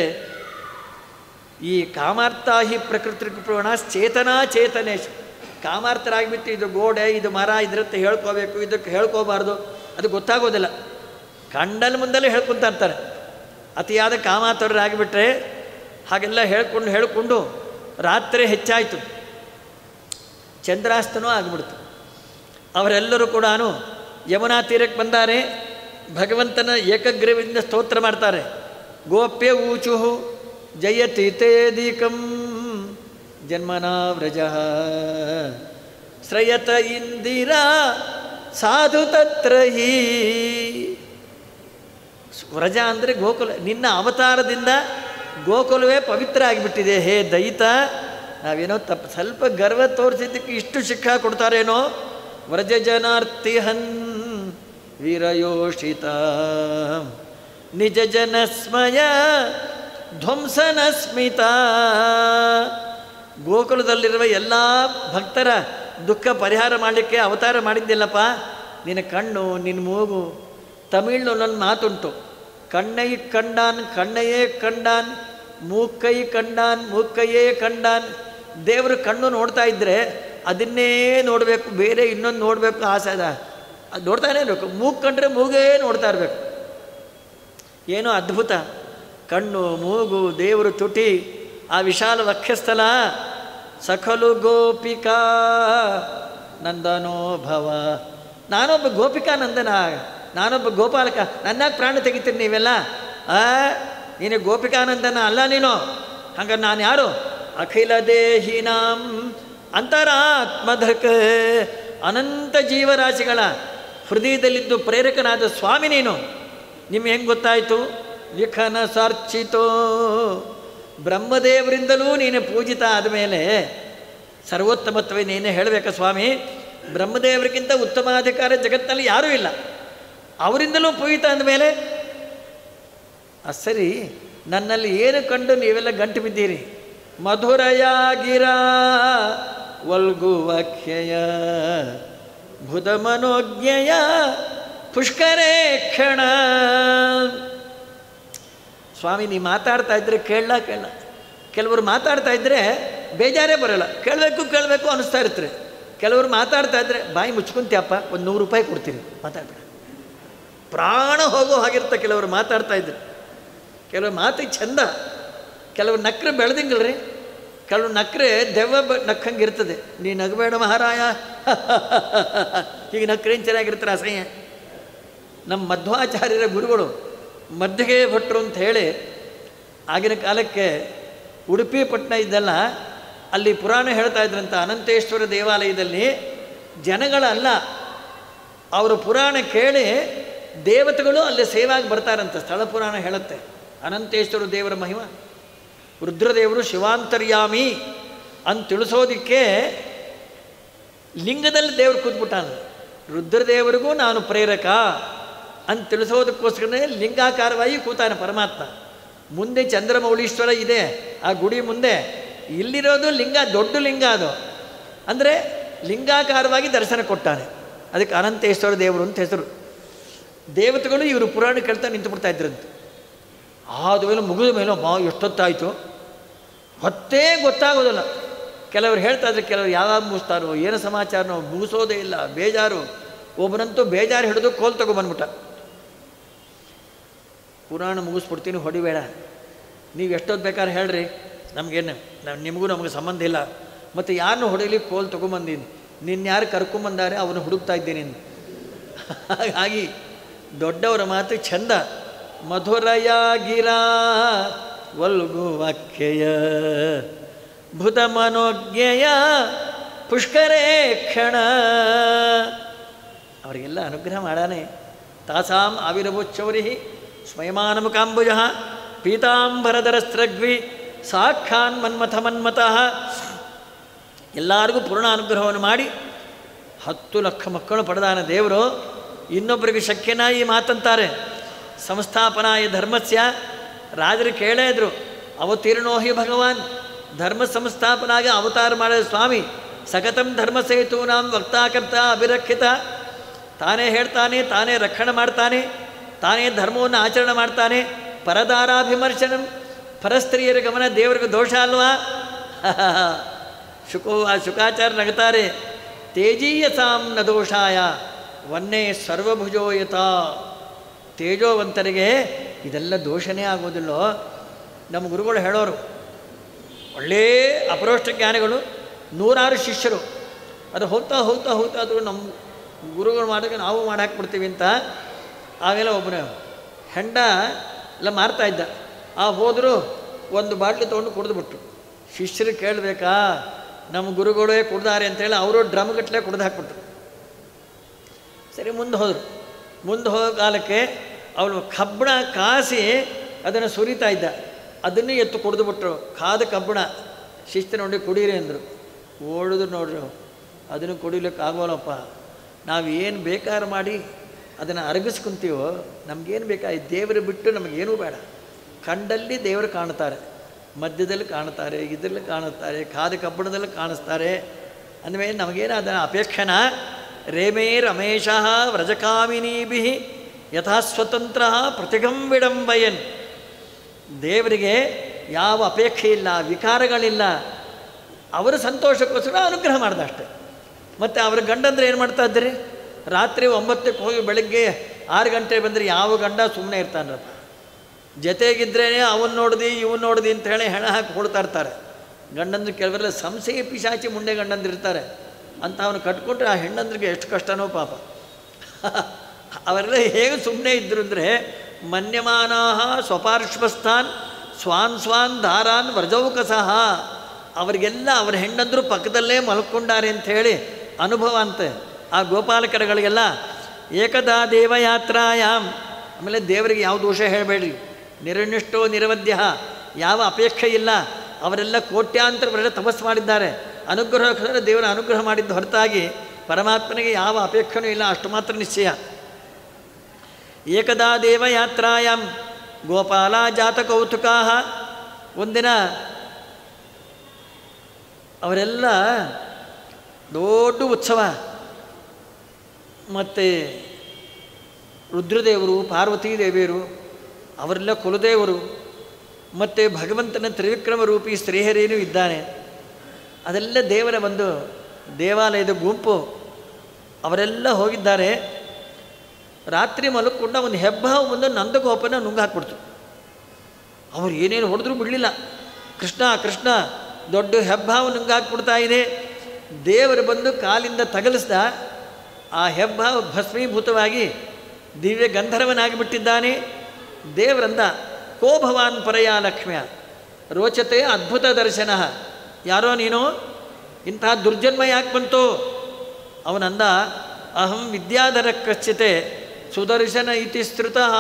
ಈ ಕಾಮಾರ್ಥಾಹಿ ಪ್ರಕೃತಿ ಪ್ರವಣ ಚೇತನಾ ಚೇತನೇಶು ಕಾಮಾರ್ಥರಾಗಿಬಿಟ್ಟು ಇದು ಗೋಡೆ ಇದು ಮರ ಇದ್ರತ್ತೆ ಹೇಳ್ಕೋಬೇಕು ಇದಕ್ಕೆ ಹೇಳ್ಕೋಬಾರ್ದು ಅದು ಗೊತ್ತಾಗೋದಿಲ್ಲ ಕಂಡಲ್ ಮುಂದಲ್ಲೇ ಹೇಳ್ಕೊಂತ ಇರ್ತಾರೆ ಅತಿಯಾದ ಕಾಮಾತುರರಾಗಿಬಿಟ್ರೆ ಹಾಗೆಲ್ಲ ಹೇಳ್ಕೊಂಡು ಹೇಳ್ಕೊಂಡು ರಾತ್ರಿ ಹೆಚ್ಚಾಯಿತು ಚಂದ್ರಾಸ್ತನೂ ಆಗಿಬಿಡ್ತು ಅವರೆಲ್ಲರೂ ಕೂಡ ಯಮುನಾ ತೀರಕ್ಕೆ ಬಂದಾರೆ ಭಗವಂತನ ಏಕಗ್ರೀವದಿಂದ ಸ್ತೋತ್ರ ಮಾಡ್ತಾರೆ ಗೋಪ್ಯ ಊಚು ಜಯತಿ ತೇದಿಕಂ ಜನ್ಮನಾ ವ್ರಜ ಶ್ರಯತ ಇಂದಿರಾ ಸಾಧು ತತ್ರ ಹೀ ವ್ರಜ ಅಂದರೆ ಗೋಕುಲ ನಿನ್ನ ಅವತಾರದಿಂದ ಗೋಕುಲವೇ ಪವಿತ್ರ ಆಗಿಬಿಟ್ಟಿದೆ ಹೇ ದಯಿತ ನಾವೇನೋ ತಪ್ಪು ಸ್ವಲ್ಪ ಗರ್ವ ತೋರಿಸಿದ್ದಕ್ಕೆ ಇಷ್ಟು ಶಿಕ್ಷಾ ಕೊಡ್ತಾರೇನೋ ವ್ರಜ ಜನಾರ್ತಿಹನ್ ವೀರಯೋಷಿತ ನಿಜ ಜನಸ್ಮಯ ಧ್ವಂಸನ ಸ್ಮಿತ ಗೋಕುಲದಲ್ಲಿರುವ ಎಲ್ಲ ಭಕ್ತರ ದುಃಖ ಪರಿಹಾರ ಮಾಡಲಿಕ್ಕೆ ಅವತಾರ ಮಾಡಿದ್ದಿಲ್ಲಪ್ಪ ನಿನ್ನ ಕಣ್ಣು ನಿನ್ನ ಮೂಗು ತಮಿಳು ನನ್ನ ಮಾತುಂಟು ಕಣ್ಣೈ ಕಂಡಾನ್ ಕಣ್ಣಯೇ ಕಂಡಾನ್ ಮೂಕೈ ಕಂಡಾನ್ ಮೂಕೈಯೇ ಕಂಡಾನ್ ದೇವರು ಕಣ್ಣು ನೋಡ್ತಾ ಇದ್ದರೆ ಅದನ್ನೇ ನೋಡಬೇಕು ಬೇರೆ ಇನ್ನೊಂದು ನೋಡಬೇಕು ಆಸೆ ಅದ ಅದು ನೋಡ್ತಾನೇ ಇರಬೇಕು ಮೂಗು ಕಂಡ್ರೆ ಮೂಗೇ ನೋಡ್ತಾ ಇರಬೇಕು ಏನೋ ಅದ್ಭುತ ಕಣ್ಣು ಮೂಗು ದೇವರು ತುಟಿ ಆ ವಿಶಾಲ ವಕ್ಷಸ್ಥಲ ಸಖಲು ಗೋಪಿಕಾ ನಂದನೋ ಭವ ನಾನೊಬ್ಬ ಗೋಪಿಕಾ ನಂದನ ನಾನೊಬ್ಬ ಗೋಪಾಲಕ ನನ್ನಾಗ ಪ್ರಾಣ ತೆಗಿತೀನಿ ನೀವೆಲ್ಲ ಆ ನೀನು ಗೋಪಿಕಾನಂದನ ಅಲ್ಲ ನೀನು ಹಂಗಾರೆ ನಾನು ಯಾರು ಅಖಿಲ ದೇಹಿನಾಂ ಅಂತರಾತ್ಮಧಕ್ ಅನಂತ ಜೀವರಾಶಿಗಳ ಹೃದಯದಲ್ಲಿದ್ದು ಪ್ರೇರಕನಾದ ಸ್ವಾಮಿ ನೀನು ನಿಮ್ಗೆ ಹೆಂಗೆ ಗೊತ್ತಾಯಿತು ಲಿಖನ ಸಾರ್ಚಿತೋ ಬ್ರಹ್ಮದೇವರಿಂದಲೂ ನೀನು ಪೂಜಿತ ಆದಮೇಲೆ ಸರ್ವೋತ್ತಮತ್ವೇ ನೀನೇ ಹೇಳಬೇಕಾ ಸ್ವಾಮಿ ಬ್ರಹ್ಮದೇವರಿಗಿಂತ ಉತ್ತಮಾಧಿಕಾರ ಜಗತ್ತಿನಲ್ಲಿ ಯಾರೂ ಇಲ್ಲ ಅವರಿಂದಲೂ ಪೂಜಿತ ಅಂದಮೇಲೆ ಆ ಸರಿ ನನ್ನಲ್ಲಿ ಏನು ಕಂಡು ನೀವೆಲ್ಲ ಗಂಟು ಬಿದ್ದೀರಿ ಮಧುರಯಾಗಿರ ವಲ್ಗುವಾಖ್ಯಯ ಬುಧ ಮನೋಜ್ಞೆಯ ಪುಷ್ಕರೇ ಕ್ಷಣ ಸ್ವಾಮಿ ನೀ ಮಾತಾಡ್ತಾ ಇದ್ರೆ ಕೇಳಲ್ಲ ಕೇಳಲ್ಲ ಕೆಲವರು ಮಾತಾಡ್ತಾ ಇದ್ದರೆ ಬೇಜಾರೇ ಬರೋಲ್ಲ ಕೇಳಬೇಕು ಕೇಳಬೇಕು ಅನಿಸ್ತಾ ಇರ್ತಾರೆ ಕೆಲವರು ಮಾತಾಡ್ತಾ ಇದ್ದರೆ ಬಾಯಿ ಮುಚ್ಕೊಂತ್ಯಪ್ಪ ಒಂದು ನೂರು ರೂಪಾಯಿ ಕೊಡ್ತೀನಿ ಮಾತಾಡ್ಬೇಡ ಪ್ರಾಣ ಹೋಗೋ ಹಾಗಿರ್ತ ಕೆಲವರು ಮಾತಾಡ್ತಾ ಇದ್ರು ಕೆಲವರು ಮಾತಿಗೆ ಚಂದ ಕೆಲವರು ನಕ್ರೆ ಬೆಳೆದಿಂಗಲ್ರಿ ಕೆಲವು ನಕ್ರೆ ದೆವ್ವ ಬ ನಕ್ಕಂಗೆ ಇರ್ತದೆ ನೀ ನಗಬೇಡ ಮಹಾರಾಯ ಈಗ ನಕ್ರೇನು ಚೆನ್ನಾಗಿರ್ತಾರೆ ಅಸಹ್ಯ ನಮ್ಮ ಮಧ್ವಾಚಾರ್ಯರ ಗುರುಗಳು ಮಧ್ಯಗೆ ಭಟ್ರು ಅಂತ ಹೇಳಿ ಆಗಿನ ಕಾಲಕ್ಕೆ ಉಡುಪಿ ಪಟ್ಟಣ ಇದ್ದಲ್ಲ ಅಲ್ಲಿ ಪುರಾಣ ಹೇಳ್ತಾ ಇದ್ರಂತ ಅನಂತೇಶ್ವರ ದೇವಾಲಯದಲ್ಲಿ ಜನಗಳಲ್ಲ ಅವರು ಪುರಾಣ ಕೇಳಿ ದೇವತೆಗಳು ಅಲ್ಲಿ ಸೇವಾಗಿ ಬರ್ತಾರಂತ ಸ್ಥಳ ಪುರಾಣ ಹೇಳುತ್ತೆ ಅನಂತೇಶ್ವರ ದೇವರ ಮಹಿಮ ರುದ್ರದೇವರು ಶಿವಾಂತರ್ಯಾಮಿ ಅಂತ ತಿಳಿಸೋದಿಕ್ಕೆ ಲಿಂಗದಲ್ಲಿ ದೇವರು ಕೂತ್ಬಿಟ್ಟಾನ ರುದ್ರದೇವರಿಗೂ ನಾನು ಪ್ರೇರಕ ಅಂತ ತಿಳಿಸೋದಕ್ಕೋಸ್ಕರನೇ ಲಿಂಗಾಕಾರವಾಗಿ ಕೂತಾನೆ ಪರಮಾತ್ಮ ಮುಂದೆ ಚಂದ್ರಮೌಳೀಶ್ವರ ಇದೆ ಆ ಗುಡಿ ಮುಂದೆ ಇಲ್ಲಿರೋದು ಲಿಂಗ ದೊಡ್ಡ ಲಿಂಗ ಅದು ಅಂದರೆ ಲಿಂಗಾಕಾರವಾಗಿ ದರ್ಶನ ಕೊಟ್ಟಾನೆ ಅದಕ್ಕೆ ಅನಂತೇಶ್ವರ ದೇವರು ಅಂತ ಹೆಸರು ದೇವತೆಗಳು ಇವರು ಪುರಾಣ ಕೇಳ್ತಾ ನಿಂತು ಬಿಡ್ತಾ ಇದ್ರಂತೆ ಆದಮೇಲೆ ಮುಗಿದ ಮೇಲೆ ಮಾ ಎಷ್ಟೊತ್ತಾಯಿತು ಹೊತ್ತೇ ಗೊತ್ತಾಗೋದಿಲ್ಲ ಕೆಲವರು ಹೇಳ್ತಾ ಇದ್ರೆ ಕೆಲವರು ಯಾವಾಗ ಮುಗಿಸ್ತಾರೋ ಏನು ಸಮಾಚಾರನೋ ಮುಗಿಸೋದೇ ಇಲ್ಲ ಬೇಜಾರು ಒಬ್ಬನಂತೂ ಬೇಜಾರು ಹಿಡಿದು ಕೋಲ್ ತಗೊಬಂದ್ಬಿಟ್ಟ ಪುರಾಣ ಮುಗಿಸ್ಬಿಡ್ತೀನಿ ಹೊಡಿಬೇಡ ನೀವು ಎಷ್ಟೊತ್ತು ಬೇಕಾದ್ರೆ ಹೇಳ್ರಿ ನಮಗೇನು ನಾವು ನಿಮಗೂ ನಮಗೆ ಸಂಬಂಧ ಇಲ್ಲ ಮತ್ತು ಯಾರನ್ನು ಹೊಡಿಲಿ ಕೋಲ್ ತೊಗೊಂಬಂದೀನಿ ನಿನ್ನ ಯಾರು ಕರ್ಕೊಂಬಂದಾರೆ ಅವನು ಹುಡುಕ್ತಾ ಇದ್ದೀನಿ ಹಾಗಾಗಿ ದೊಡ್ಡವರ ಮಾತು ಚಂದ ಮಧುರಯಾಗಿರ ವಲ್ಗು ವಾಕ್ಯಯ ಭುತ ಮನೋಜ್ಞೆಯ ಪುಷ್ಕರೇ ಕ್ಷಣ ಅವರಿಗೆಲ್ಲ ಅನುಗ್ರಹ ಮಾಡಾನೆ ತಾಸಾಂ ಆವಿರವೋಚ್ಚೌರಿ ಸ್ವಯಮಾನಮುಕಾಂಬುಜ ಪೀತಾಂಬರಧರಸ್ತ್ರಗ್ವಿ ಸಾಕ್ಷಾನ್ ಮನ್ಮಥ ಮನ್ಮತಃ ಎಲ್ಲರಿಗೂ ಪೂರ್ಣ ಅನುಗ್ರಹವನ್ನು ಮಾಡಿ ಹತ್ತು ಲಕ್ಷ ಮಕ್ಕಳು ಪಡೆದಾನ ದೇವರು ಇನ್ನೊಬ್ಬರಿಗೆ ಶಕ್ಯನ ಈ ಮಾತಂತಾರೆ ಸಂಸ್ಥಾಪನಾಯ ಧರ್ಮಸ್ಯ ರಾಜರು ಕೇಳೇ ಇದ್ರು ಅವತೀರ್ಣೋ ಹಿ ಭಗವಾನ್ ಧರ್ಮ ಸಂಸ್ಥಾಪನಾಗ ಅವತಾರ ಮಾಡಿದ ಸ್ವಾಮಿ ಸಕತಂ ಧರ್ಮ ಸೇತು ನಾಂ ವಕ್ತಾಕರ್ತ ಅಭಿರಕ್ಷಿತ ತಾನೇ ಹೇಳ್ತಾನೆ ತಾನೇ ರಕ್ಷಣೆ ಮಾಡ್ತಾನೆ ತಾನೇ ಧರ್ಮವನ್ನು ಆಚರಣೆ ಮಾಡ್ತಾನೆ ಪರದಾರಾಭಿಮರ್ಶನಂ ಪರಸ್ತ್ರೀಯರ ಗಮನ ದೇವರಿಗೆ ದೋಷ ಅಲ್ವಾ ಶುಕೋ ಆ ಶುಕಾಚಾರ್ಯ ನಗುತ್ತಾರೆ ತೇಜೀಯಸಾಂ ನ ದೋಷಾಯ ವನ್ನೇ ಸರ್ವಭುಜೋಯತ ತೇಜೋವಂತರಿಗೆ ಇದೆಲ್ಲ ದೋಷನೇ ಆಗೋದಿಲ್ಲೋ ನಮ್ಮ ಗುರುಗಳು ಹೇಳೋರು ಒಳ್ಳೆ ಅಪರೋಷ್ಟ ಜ್ಞಾನಿಗಳು ನೂರಾರು ಶಿಷ್ಯರು ಅದು ಹೋಗ್ತಾ ಹೋಗ್ತಾ ಹೋಗ್ತಾ ಅದು ನಮ್ಮ ಗುರುಗಳು ಮಾಡೋಕ್ಕೆ ನಾವು ಮಾಡಾಕ್ಬಿಡ್ತೀವಿ ಅಂತ ಆಮೇಲೆ ಒಬ್ಬನ ಹೆಂಡ ಎಲ್ಲ ಮಾರ್ತಾ ಇದ್ದ ಆ ಹೋದರೂ ಒಂದು ಬಾಟ್ಲಿ ತೊಗೊಂಡು ಕುಡಿದ್ಬಿಟ್ರು ಶಿಷ್ಯರು ಕೇಳಬೇಕಾ ನಮ್ಮ ಗುರುಗಳೇ ಕುಡ್ದಾರೆ ಅಂತೇಳಿ ಅವರು ಡ್ರಮ್ ಗಟ್ಟಲೆ ಕುಡ್ದು ಹಾಕ್ಬಿಟ್ರು ಸರಿ ಮುಂದೆ ಹೋದರು ಮುಂದೆ ಹೋಗೋ ಕಾಲಕ್ಕೆ ಅವಳು ಕಬ್ಬಣ ಕಾಸಿ ಅದನ್ನು ಸುರಿತಾ ಇದ್ದ ಅದನ್ನೇ ಎತ್ತು ಕುಡಿದುಬಿಟ್ರು ಕಾದ ಕಬ್ಬಣ ಶಿಸ್ತು ನೋಡಿ ಕುಡೀರಿ ಅಂದರು ಓಡಿದ್ರು ನೋಡ್ರಿ ಅದನ್ನು ಕುಡಿಲಿಕ್ಕೆ ಆಗೋಲ್ಲಪ್ಪ ನಾವು ಏನು ಬೇಕಾದ್ರೆ ಮಾಡಿ ಅದನ್ನು ಅರಗಿಸ್ಕೊಂತೀವೋ ನಮಗೇನು ಬೇಕಾಗಿ ದೇವರು ಬಿಟ್ಟು ನಮಗೇನೂ ಬೇಡ ಕಂಡಲ್ಲಿ ದೇವರು ಕಾಣ್ತಾರೆ ಮಧ್ಯದಲ್ಲಿ ಕಾಣ್ತಾರೆ ಇದರಲ್ಲಿ ಕಾಣುತ್ತಾರೆ ಕಾದ ಕಬ್ಬಣದಲ್ಲಿ ಕಾಣಿಸ್ತಾರೆ ಅಂದಮೇಲೆ ನಮಗೇನು ಅದನ್ನು ಅಪೇಕ್ಷಣ ರೇಮೇ ರಮೇಶ ವ್ರಜಕಾಮಿನೀಭಿ ಯಥಾ ಸ್ವತಂತ್ರ ಪ್ರತಿಗಂ ವಿಡಂಬಯನ್ ದೇವರಿಗೆ ಯಾವ ಅಪೇಕ್ಷೆ ಇಲ್ಲ ವಿಕಾರಗಳಿಲ್ಲ ಅವರ ಸಂತೋಷಕ್ಕೋಸ್ಕರ ಅನುಗ್ರಹ ಮಾಡ್ದ ಅಷ್ಟೆ ಮತ್ತು ಅವರ ಗಂಡಂದ್ರೆ ಏನು ಮಾಡ್ತಾ ಇದ್ದೀರಿ ರಾತ್ರಿ ಒಂಬತ್ತಕ್ಕೆ ಹೋಗಿ ಬೆಳಗ್ಗೆ ಆರು ಗಂಟೆ ಬಂದರೆ ಯಾವ ಗಂಡ ಸುಮ್ಮನೆ ಇರ್ತಾನಪ್ಪ ಜೊತೆಗಿದ್ರೇ ಅವನು ನೋಡ್ದು ಇವನು ನೋಡ್ದು ಅಂತ ಹೇಳಿ ಹೆಣ ಹಾಕಿ ಕೊಡ್ತಾ ಇರ್ತಾರೆ ಗಂಡಂದ್ರೆ ಕೆಲವರೆಲ್ಲ ಸಂಶಯ ಪಿಶಾಚಿ ಮುಂಡೆ ಗಂಡಂದ್ರು ಇರ್ತಾರೆ ಅಂತ ಅವನು ಕಟ್ಕೊಂಡ್ರೆ ಆ ಹೆಣ್ಣಂದ್ರಿಗೆ ಎಷ್ಟು ಕಷ್ಟನೋ ಪಾಪ ಅವರೆಲ್ಲ ಹೇಗೆ ಸುಮ್ಮನೆ ಇದ್ರು ಅಂದರೆ ಮನ್ಯಮಾನಾಹ ಸ್ವಪಾರ್ಶ್ವಸ್ಥಾನ್ ಸ್ವಾನ್ ಸ್ವಾನ್ ದಾರಾನ್ ವ್ರಜೌಕಸಹ ಅವರಿಗೆಲ್ಲ ಅವರ ಹೆಣ್ಣಂದ್ರು ಪಕ್ಕದಲ್ಲೇ ಮಲ್ಕೊಂಡಾರೆ ಅಂತ ಹೇಳಿ ಅನುಭವ ಅಂತೆ ಆ ಗೋಪಾಲಕರಗಳಿಗೆಲ್ಲ ಏಕದಾ ದೇವಯಾತ್ರಾಯಾಮ್ ಆಮೇಲೆ ದೇವರಿಗೆ ಯಾವ ದೋಷ ಹೇಳಬೇಡ್ರಿ ನಿರನಿಷ್ಠೋ ನಿರವಧ್ಯ ಯಾವ ಅಪೇಕ್ಷೆ ಇಲ್ಲ ಅವರೆಲ್ಲ ಕೋಟ್ಯಾಂತರ ವರ್ಷ ತಪಸ್ಸು ಮಾಡಿದ್ದಾರೆ ಅನುಗ್ರಹಕ್ಕೋಸ್ಕರ ದೇವರ ಅನುಗ್ರಹ ಮಾಡಿದ್ದು ಹೊರತಾಗಿ ಪರಮಾತ್ಮನಿಗೆ ಯಾವ ಅಪೇಕ್ಷೆನೂ ಇಲ್ಲ ಅಷ್ಟು ಮಾತ್ರ ನಿಶ್ಚಯ ಏಕದಾ ದೇವಯಾತ್ರಾಯಾಂ ಗೋಪಾಲ ಜಾತ ಕೌತುಕಾ ಒಂದಿನ ಅವರೆಲ್ಲ ದೊಡ್ಡ ಉತ್ಸವ ಮತ್ತು ರುದ್ರದೇವರು ಪಾರ್ವತೀ ದೇವಿಯರು ಅವರೆಲ್ಲ ಕುಲದೇವರು ಮತ್ತು ಭಗವಂತನ ತ್ರಿವಿಕ್ರಮ ರೂಪಿ ಶ್ರೀಹರಿಯೂ ಇದ್ದಾನೆ ಅದೆಲ್ಲ ದೇವರ ಒಂದು ದೇವಾಲಯದ ಗುಂಪು ಅವರೆಲ್ಲ ಹೋಗಿದ್ದಾರೆ ರಾತ್ರಿ ಮಲಕ್ಕೊಂಡು ಒಂದು ಹೆಬ್ಬಾವು ಬಂದು ನಂದಗೋಪನ ನುಂಗಾಕ್ಬಿಡ್ತು ಅವ್ರು ಏನೇನು ಹೊಡೆದ್ರೂ ಬಿಡಲಿಲ್ಲ ಕೃಷ್ಣ ಕೃಷ್ಣ ದೊಡ್ಡ ಹೆಬ್ಬಾವು ನುಂಗಾಕ್ಬಿಡ್ತಾ ಇದೆ ದೇವರು ಬಂದು ಕಾಲಿಂದ ತಗಲಿಸ್ದ ಆ ಹೆಬ್ಬಾವು ಭಸ್ಮೀಭೂತವಾಗಿ ದಿವ್ಯ ಗಂಧರ್ವನಾಗಿ ಬಿಟ್ಟಿದ್ದಾನೆ ದೇವರಂದ ಕೋ ಭವಾನ್ ಪರಯ ಲಕ್ಷ್ಮ್ಯ ರೋಚತೆ ಅದ್ಭುತ ದರ್ಶನ ಯಾರೋ ನೀನು ಇಂತಹ ದುರ್ಜನ್ಮ ಯಾಕೆ ಬಂತು ಅವನಂದ ಅಹಂ ವಿದ್ಯಾಧರ ಕಚ್ಚಿತೆ ಸುದರ್ಶನ ಇತಿ ಸ್ತೃತಃ